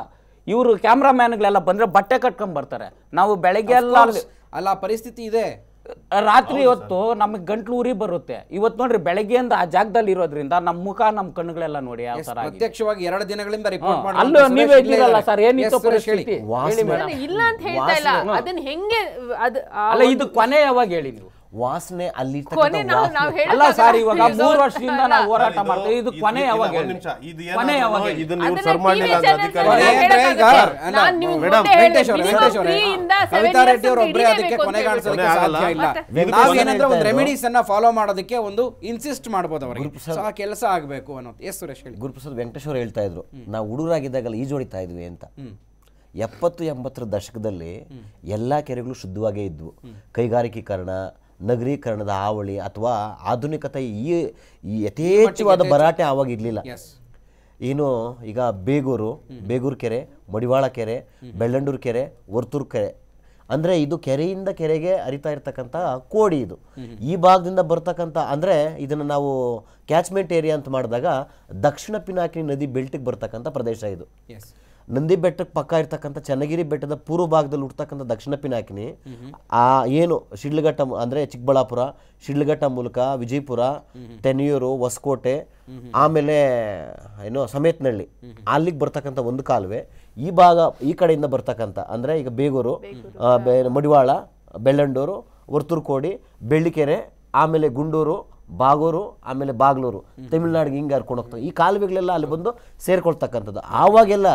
ಇವರು ಕ್ಯಾಮ್ರಾಮ್ಯಾನ್ಗಳೆಲ್ಲ ಬಂದ್ರೆ ಬಟ್ಟೆ ಕಟ್ಕೊಂಡ್ ಬರ್ತಾರೆ ನಾವು ಬೆಳಗ್ಗೆ ಎಲ್ಲ ಅಲ್ಲಿ- ಅಲ್ಲ ಆ ಪರಿಸ್ಥಿತಿ ಇದೆ ರಾತ್ರಿ ಹೊತ್ತು ನಮಗೆ ಗಂಟ್ಲು ಉರಿ ಬರುತ್ತೆ ಇವತ್ತು ನೋಡ್ರಿ ಬೆಳಗ್ಗೆಯಿಂದ ಆ ಜಾಗದಲ್ಲಿ ಇರೋದ್ರಿಂದ ನಮ್ಮ ಮುಖ ನಮ್ಮ ಕಣ್ಣುಗಳೆಲ್ಲ ನೋಡಿ ಯಾವ ತರ ಆಗಿದೆ. ಪ್ರತ್ಯಕ್ಷವಾಗಿ ಎರಡು ದಿನಗಳಿಂದ ರಿಪೋರ್ಟ್ ಹಾ, ಅಲ್ಲೂ ನೀವೇ ಇದ್ದೀರಲ್ಲ ಸರ್ ಏನಿತ್ತು ಹೇಳಿ ಪರಿಸ್ಥಿತಿ ಹೇಳಿ ವಾಸನೆ. ಮೇಡಮ್ ನಾನು ಇಲ್ಲ ಅಂತ ಹೇಳ್ತಾ ಇಲ್ಲ ಅದನ್ನ ಹೆಂಗೆ ಅದು ಆ ಅಲ್ಲ ಇದು ಕೊನೆ ಯಾವಾಗ ಹೇಳಿ ನೀವು ವಾಸನೆ ಅಲ್ಲಿ ಕೊನೆ ನಾವು ನಾವು ಅಲ್ಲ ಸರ್ ಇವಾಗ ಮೂರು ವರ್ಷದಿಂದ ನಾವು ಹೋರಾಟ ಮಾಡ್ತೀವಿ ಇದು ಕೊನೆ ಇದು- ಯಾವಾಗ ಇದು- ಒಂದ್ ಹೇಳಿ ನಿಮಿಷ, ಇದು ಕೊನೆ ಏನಾದ್ರು ಯಾವಾಗ ಹೇಳಿ? ಇದನ್ನ ಇವ್ರು ಅದನ್ನ ಸರ್ ಮಾಡಿಲ್ಲ TV ಅಂದ್ರೆ channels ಅಧಿಕಾರಿ ಅಲ್ಲಿ ಕೊನೆ ಅಂದ್ರೆ ಈಗ ಹೇಳಕ್ಕಾಗತ್ತೆ. ಅಲ್ಲ, ನಾನ್ ನಿಮ್ಗೆ ಮೇಡಮ್, ಮುಂದೆ ಹೇಳ್ದೆ, ವೆಂಕಟೇಶ್ ಅವ್ರೆ, minimum ವೆಂಕಟೇಶ್ ಅವ್ರೆ, three ಇಂದ seven ಕವಿತಾ years ರೆಡ್ಡಿ ಅವರು ಅಂತ ಒಬ್ಬರೇ ಅದಕ್ಕೆ ಹಿಡಿಲೇಬೇಕು ಅಂತ ಕೊನೆಗಾಣಿಸೋದಕ್ಕೆ ಹೇಳ್ಬಿಟ್ಟು. ಸಾಧ್ಯ ಇಲ್ಲ ಮತ್ತೆ? ನಾವೇನಂದ್ರೆ ಒಂದು ಹೇಳ್ತಾ ರೆಮಿಡೀಸ್ ಅನ್ನ ಫಾಲೋ ಮಾಡೋದಕ್ಕೆ ಒಂದು ಇನ್ಸಿಸ್ಟ್ ಮಾಡ್ಬೋದು ಅವರಿಗೆ ಸೊ ಆ ಕೆಲಸ ಆಗಬೇಕು ಅನ್ನೋದು ಎಸ್ ಸುರೇಶ್ ಹೇಳಿ ಗುರುಪ್ರಸಾದ್ ವೆಂಕಟೇಶ್ ಅವರು ಹೇಳ್ತಾ ಇದ್ರು ನಾವು ಹುಡುಗರಾಗಿದ್ದಾಗಲ್ಲ ಈಜೊಡಿತಾ ಇದ್ವಿ ಅಂತ ಎಪ್ಪತ್ತು ಎಂಬತ್ತರ ದಶಕದಲ್ಲಿ ಎಲ್ಲ ಕೆರೆಗಳು ಶುದ್ಧವಾಗೇ ಇದ್ವು ಕೈಗಾರಿಕೀಕರಣ ನಗರೀಕರಣದ ಹಾವಳಿ ಅಥವಾ ಆಧುನಿಕತೆ ಈ ಈ ಯಥೇಚ್ಛವಾದ ಭರಾಟೆ ಆವಾಗ ಇರಲಿಲ್ಲ ಎಸ್ ಏನು ಈಗ ಬೇಗೂರು ಬೇಗೂರು ಕೆರೆ ಮಡಿವಾಳ ಕೆರೆ ಬೆಳ್ಳಂಡೂರು ಕೆರೆ ವರ್ತೂರು ಕೆರೆ ಅಂದರೆ ಇದು ಕೆರೆಯಿಂದ ಕೆರೆಗೆ ಹರಿತಾ ಇರ್ತಕ್ಕಂಥ ಕೋಡಿ ಇದು ಈ ಭಾಗದಿಂದ ಬರ್ತಕ್ಕಂಥ ಅಂದರೆ ಇದನ್ನು ನಾವು ಕ್ಯಾಚ್ಮೆಂಟ್ ಏರಿಯಾ ಅಂತ ಮಾಡಿದಾಗ ದಕ್ಷಿಣ ಪಿನಾಕಿನಿ ನದಿ ಬೆಲ್ಟಿಗೆ ಬರ್ತಕ್ಕಂಥ ಪ್ರದೇಶ ಇದು ಎಸ್ ನಂದಿ ಬೆಟ್ಟಕ್ಕೆ ಪಕ್ಕ ಇರ್ತಕ್ಕಂಥ ಚನ್ನಗಿರಿ ಬೆಟ್ಟದ ಪೂರ್ವ ಭಾಗದಲ್ಲಿ ಹುಡ್ತಕ್ಕಂಥ ದಕ್ಷಿಣ ಪಿನಾಕಿನಿ ಆ ಏನು ಶಿಡ್ಲಘಟ್ಟ ಮು- ಅಂದ್ರೆ ಚಿಕ್ಕಬಳ್ಳಾಪುರ ಶಿಡ್ಲಘಟ್ಟ ಮೂಲಕ ವಿಜಯಪುರ ತೆನಿಯೂರು ಹೊಸಕೋಟೆ ಆಮೇಲೆ ಏನು ಸಮೇತನಹಳ್ಳಿ ಅಲ್ಲಿಗೆ ಬರ್ತಕ್ಕಂಥ ಒಂದು ಕಾಲುವೆ ಈ ಭಾಗ ಈ ಕಡೆಯಿಂದ ಬರ್ತಕ್ಕಂಥ ಅಂದ್ರೆ ಈಗ ಬೇಗೂರು ಆ, ಬೆ- ಮಡಿವಾಳ ಬೆಳ್ಳಂಡೂರು ವರ್ತೂರ್ಕೋಡಿ ಬೆಳ್ಳಿಕೆರೆ ಆಮೇಲೆ ಗುಂಡೂರು ಬಾಗೂರು ಆಮೇಲೆ ಬಾಗ್ಲೂರು ತಮಿಳ್ನಾಡಿಗೆ ಹಿಂಗೆ ಹರ್ಕೊಂಡು ಹೋಗ್ತಾರೆ ಈ ಕಾಲುವೆಗಳೆಲ್ಲ ಅಲ್ಲಿ ಬಂದು ಸೇರ್ಕೊಳ್ತಕ್ಕಂಥದ್ದು ಆವಾಗೆಲ್ಲ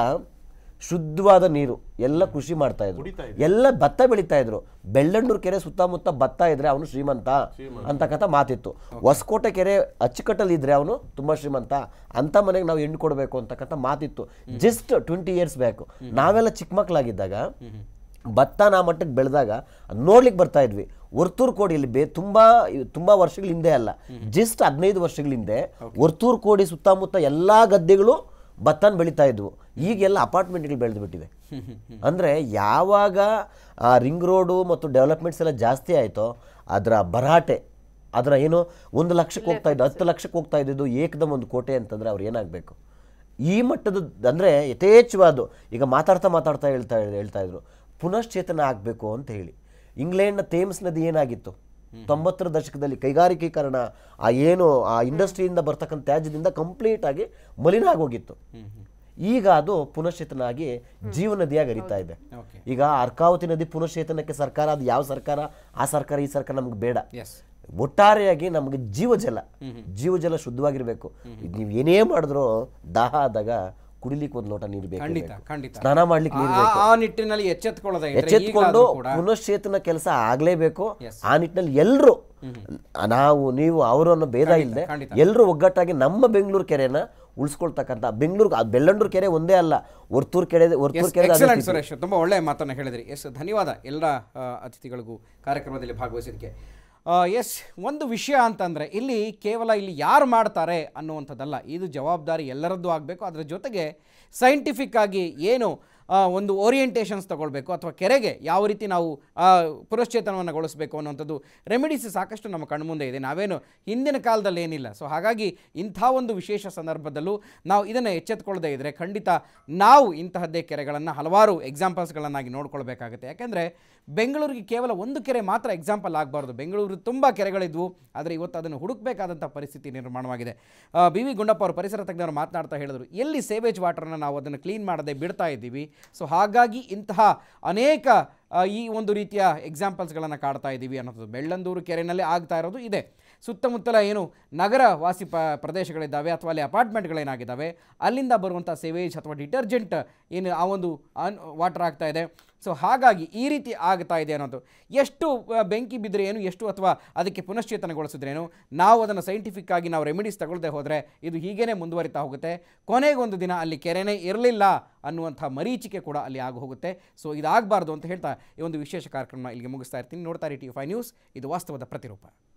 ಶುದ್ಧವಾದ ನೀರು ಎಲ್ಲ ಕೃಷಿ ಮಾಡ್ತಾ ಇದ್ರು ಎಲ್ಲ ಭತ್ತ ಬೆಳೀತಾ ಇದ್ರು ಬೆಳ್ಳಂಡೂರು ಕೆರೆ ಸುತ್ತಮುತ್ತ ಭತ್ತ ಇದ್ರೆ ಅವನು ಶ್ರೀಮಂತ ಅಂತಕ್ಕಂಥ ಮಾತಿತ್ತು ಹೊಸಕೋಟೆ ಕೆರೆ ಅಚ್ಚುಕಟ್ಟಲ್ಲಿ ಇದ್ರೆ ಅವನು ತುಂಬಾ ಶ್ರೀಮಂತ ಅಂತ ಮನೆಗೆ ನಾವು ಹೆಣ್ಣು ಕೊಡಬೇಕು ಅಂತಕ್ಕಂಥ ಮಾತಿತ್ತು ಜಸ್ಟ್ ಟ್ವೆಂಟಿ ಇಯರ್ಸ್ ಬ್ಯಾಕು ನಾವೆಲ್ಲ ಚಿಕ್ಕ ಮಕ್ಕಳಾಗಿದ್ದಾಗ ಭತ್ತ ನಾ ಮಟ್ಟಕ್ಕೆ ಬೆಳೆದಾಗ ನೋಡ್ಲಿಕ್ಕೆ ಬರ್ತಾ ಇದ್ವಿ ವರ್ತೂರು ಕೋಡಿ ಇಲ್ಲಿ ಬೇ ತುಂಬಾ ತುಂಬಾ ವರ್ಷಗಳ ಹಿಂದೆ ಅಲ್ಲ ಜಸ್ಟ್ ಹದಿನೈದು ವರ್ಷಗಳ ಹಿಂದೆ ವರ್ತೂರು ಕೋಡಿ ಸುತ್ತಮುತ್ತ ಎಲ್ಲಾ ಗದ್ದೆಗಳು ಭತ್ತನ ಬೆಳೀತಾ ಇದ್ವು ಈಗೆಲ್ಲ ಅಪಾರ್ಟ್ಮೆಂಟ್ಗಳು ಬೆಳೆದು ಬಿಟ್ಟಿವೆ ಅಂದ್ರೆ ಯಾವಾಗ ಆ ರಿಂಗ್ ರೋಡು ಮತ್ತು ಡೆವಲಪ್ಮೆಂಟ್ಸ್ ಎಲ್ಲ ಜಾಸ್ತಿ ಆಯಿತೋ ಅದರ ಭರಾಟೆ ಅದರ ಏನು ಒಂದು ಲಕ್ಷಕ್ಕೆ ಹೋಗ್ತಾ ಇದ್ದು ಹತ್ತು ಲಕ್ಷಕ್ಕೆ ಹೋಗ್ತಾ ಇದ್ದಿದ್ದು ಏಕದಮ್ ಒಂದು ಕೋಟೆ ಅಂತಂದ್ರೆ ಅವ್ರು ಏನಾಗಬೇಕು ಈ ಮಟ್ಟದ ಅಂದರೆ ಯಥೇಚ್ಛವಾದ ಈಗ ಮಾತಾಡ್ತಾ ಮಾತಾಡ್ತಾ ಹೇಳ್ತಾ ಹೇಳ್ತಾ ಇದ್ರು ಪುನಶ್ಚೇತನ ಆಗಬೇಕು ಅಂತ ಹೇಳಿ ಇಂಗ್ಲೆಂಡ್ನ ಥೇಮ್ಸ್ ನದಿ ಏನಾಗಿತ್ತು ತೊಂಬತ್ತರ ದಶಕದಲ್ಲಿ ಕೈಗಾರಿಕೀಕರಣ ಆ ಏನು ಆ ಇಂಡಸ್ಟ್ರಿಯಿಂದ ಬರ್ತಕ್ಕಂಥ ತ್ಯಾಜ್ಯದಿಂದ ಕಂಪ್ಲೀಟ್ ಆಗಿ ಮಲಿನ ಆಗೋಗಿತ್ತು ಈಗ ಅದು ಪುನಶ್ಚೇತನ ಆಗಿ ಜೀವ ನದಿಯಾಗಿ ಹರಿತಾ ಇದೆ ಓಕೆ ಈಗ ಅರ್ಕಾವತಿ ನದಿ ಪುನಶ್ಚೇತನಕ್ಕೆ ಸರ್ಕಾರ ಅದು ಯಾವ ಸರ್ಕಾರ ಆ ಸರ್ಕಾರ ಈ ಸರ್ಕಾರ ನಮ್ಗೆ ಬೇಡ ಎಸ್ ಒಟ್ಟಾರೆಯಾಗಿ ನಮಗೆ ಜೀವಜಲ ಜೀವಜಲ ಶುದ್ಧವಾಗಿರಬೇಕು ನೀವು ಏನೇ ಮಾಡಿದ್ರು ದಾಹ ಆದಾಗ ಕುಡಿಲಿಕ್ಕೆ ಒಂದು ಲೋಟ ನೀರು ಬೇಕು ಖಂಡಿತ ಖಂಡಿತ ಸ್ನಾನ ಮಾಡ್ಲಿಕ್ಕೆ ನೀರು ಆ- ಆ ನಿಟ್ಟಿನಲ್ಲಿ ಎಚ್ಚೆತ್ಕೊಳ್ಳೋದೇ ಇದ್ರೆ ಎಚ್ಚೆತ್ಕೊಂಡು ಈಗಲಾದ್ರೂ ಕೂಡ ಪುನಶ್ಚೇತನ ಕೆಲಸ ಆಗ್ಲೇಬೇಕು ಆ ನಿಟ್ಟಿನಲ್ಲಿ ಎಲ್ಲರೂ ನಾವು ನೀವು ಅವರು ಅನ್ನೋ ಭೇದ ಇಲ್ಲದೆ ಖಂಡಿತ. ಎಲ್ಲರೂ ಒಗ್ಗಟ್ಟಾಗಿ ನಮ್ಮ ಬೆಂಗಳೂರು ಕೆರೆನ ಉಳಿಸ್ಕೊಳ್ತಕ್ಕಂಥ ಬೆಂಗಳೂರು ಬೆಳ್ಳಂಡೂರು ಕೆರೆ ಒಂದೇ ಅಲ್ಲ ಒರ್ತೂರು ಕೆರೆ ಒರ್ತೂರು ಕೆರೆ ಅದೇ ಎಕ್ಸಲೆಂಟ್ ಸ್ಥಿತಿ. ಸುರೇಶ್ ತುಂಬ ಒಳ್ಳೆಯ ಮಾತನ್ನು ಹೇಳಿದ್ರಿ ಎಸ್ ಧನ್ಯವಾದ ಎಲ್ಲ ಆ, ಅತಿಥಿಗಳಿಗೂ ಕಾರ್ಯಕ್ರಮದಲ್ಲಿ ಭಾಗವಹಿಸಿದ್ದಕ್ಕೆ ಎಸ್ ಒಂದು ವಿಷಯ ಅಂತಂದರೆ ಇಲ್ಲಿ ಕೇವಲ ಇಲ್ಲಿ ಯಾರು ಮಾಡ್ತಾರೆ ಅನ್ನುವಂಥದ್ದಲ್ಲ ಇದು ಜವಾಬ್ದಾರಿ ಎಲ್ಲರದ್ದು ಆಗಬೇಕು ಅದರ ಜೊತೆಗೆ ಸೈಂಟಿಫಿಕ್ ಆಗಿ ಏನು ಆ, ಒಂದು ಓರಿಯೆಂಟೇಷನ್ಸ್ ತಗೊಳ್ಬೇಕು ಅಥವಾ ಕೆರೆಗೆ ಯಾವ ರೀತಿ ನಾವು ಆ, ಪುನಶ್ಚೇತನವನ್ನು ಗೊಳಿಸಬೇಕು ಅನ್ನುವಂಥದ್ದು ರೆಮಿಡೀಸ್ ಸಾಕಷ್ಟು ನಮ್ಮ ಕಣ್ಮುಂದೆ ಇದೆ ನಾವೇನು ಹಿಂದಿನ ಕಾಲದಲ್ಲಿ ಏನಿಲ್ಲ ಸೊ ಹಾಗಾಗಿ ಇಂಥ ಒಂದು ವಿಶೇಷ ಸಂದರ್ಭದಲ್ಲೂ ನಾವು ಇದನ್ನು ಎಚ್ಚೆತ್ಕೊಳ್ಳದೆ ಇದ್ದರೆ ಖಂಡಿತ ನಾವು ಇಂತಹದ್ದೇ ಕೆರೆಗಳನ್ನು ಹಲವಾರು ಎಕ್ಸಾಂಪಲ್ಸ್ಗಳನ್ನಾಗಿ ನೋಡ್ಕೊಳ್ಬೇಕಾಗುತ್ತೆ ಯಾಕೆಂದರೆ ಬೆಂಗಳೂರಿಗೆ ಕೇವಲ ಒಂದು ಕೆರೆ ಮಾತ್ರ ಎಕ್ಸಾಂಪಲ್ ಆಗಬಾರ್ದು ಬೆಂಗಳೂರು ತುಂಬ ಕೆರೆಗಳಿದ್ವು ಆದರೆ ಇವತ್ತು ಅದನ್ನು ಹುಡುಕಬೇಕಾದಂಥ ಪರಿಸ್ಥಿತಿ ನಿರ್ಮಾಣವಾಗಿದೆ ಬಿ ವಿ ಗುಂಡಪ್ಪ ಅವರು ಪರಿಸರ ತಜ್ಞರು ಮಾತನಾಡ್ತಾ ಹೇಳಿದರು ಎಲ್ಲಿ ಸೇವೇಜ್ ವಾಟರ್ನ ನಾವು ಅದನ್ನು ಕ್ಲೀನ್ ಮಾಡದೆ ಬಿಡ್ತಾ ಇದ್ದೀವಿ ಸೊ ಹಾಗಾಗಿ ಇಂತಹ ಅನೇಕ ಆ, ಈ ಒಂದು ರೀತಿಯ ಎಕ್ಸಾಂಪಲ್ಸ್ಗಳನ್ನು ಕಾಡ್ತಾ ಇದ್ದೀವಿ ಅನ್ನೋದು ಬೆಳ್ಳಂದೂರು ಕೆರೆಯಲ್ಲಿ ಆಗ್ತಾ ಇರೋದು ಇದೆ ಸುತ್ತಮುತ್ತಲ ಏನು ನಗರ ವಾಸಿ ಪ ಪ್ರದೇಶಗಳಿದ್ದಾವೆ ಅಥವಾ ಅಲ್ಲಿ ಅಪಾರ್ಟ್ಮೆಂಟ್ಗಳೇನಾಗಿದ್ದಾವೆ ಅಲ್ಲಿಂದ ಬರುವಂಥ ಸೇವೇಜ್ ಅಥವಾ ಡಿಟರ್ಜೆಂಟ್ ಏನು ಆ ಒಂದು ವಾಟರ್ ಆಗ್ತಾ ಇದೆ ಸೊ ಹಾಗಾಗಿ ಈ ರೀತಿ ಆಗ್ತಾ ಇದೆ ಅನ್ನೋದು ಎಷ್ಟು ಆ, ಬೆಂಕಿ ಬಿದ್ದರೆ ಏನು ಎಷ್ಟು ಅಥವಾ ಅದಕ್ಕೆ ಪುನಶ್ಚೇತನಗೊಳಿಸಿದ್ರೇನು ನಾವು ಅದನ್ನು ಸೈಂಟಿಫಿಕ್ ಆಗಿ ನಾವು ರೆಮಿಡೀಸ್ ತಗೊಳ್ಳದೆ ಹೋದರೆ ಇದು ಹೀಗೇ ಮುಂದುವರಿತಾ ಹೋಗುತ್ತೆ ಕೊನೆಗೊಂದು ದಿನ ಅಲ್ಲಿ ಕೆರೆನೇ ಇರಲಿಲ್ಲ ಅನ್ನುವಂಥ ಮರೀಚಿಕೆ ಕೂಡ ಅಲ್ಲಿ ಆಗಿ ಹೋಗುತ್ತೆ ಸೊ ಇದಾಗಬಾರ್ದು ಅಂತ ಹೇಳ್ತಾ ಈ ಒಂದು ವಿಶೇಷ ಕಾರ್ಯಕ್ರಮ ಇಲ್ಲಿಗೆ ಮುಗಿಸ್ತಾ ಇರ್ತೀನಿ ನೋಡ್ತಾ ಇರಿ ಟಿ ಫೈ ನ್ಯೂಸ್ ಇದು ವಾಸ್ತವದ ಪ್ರತಿರೂಪ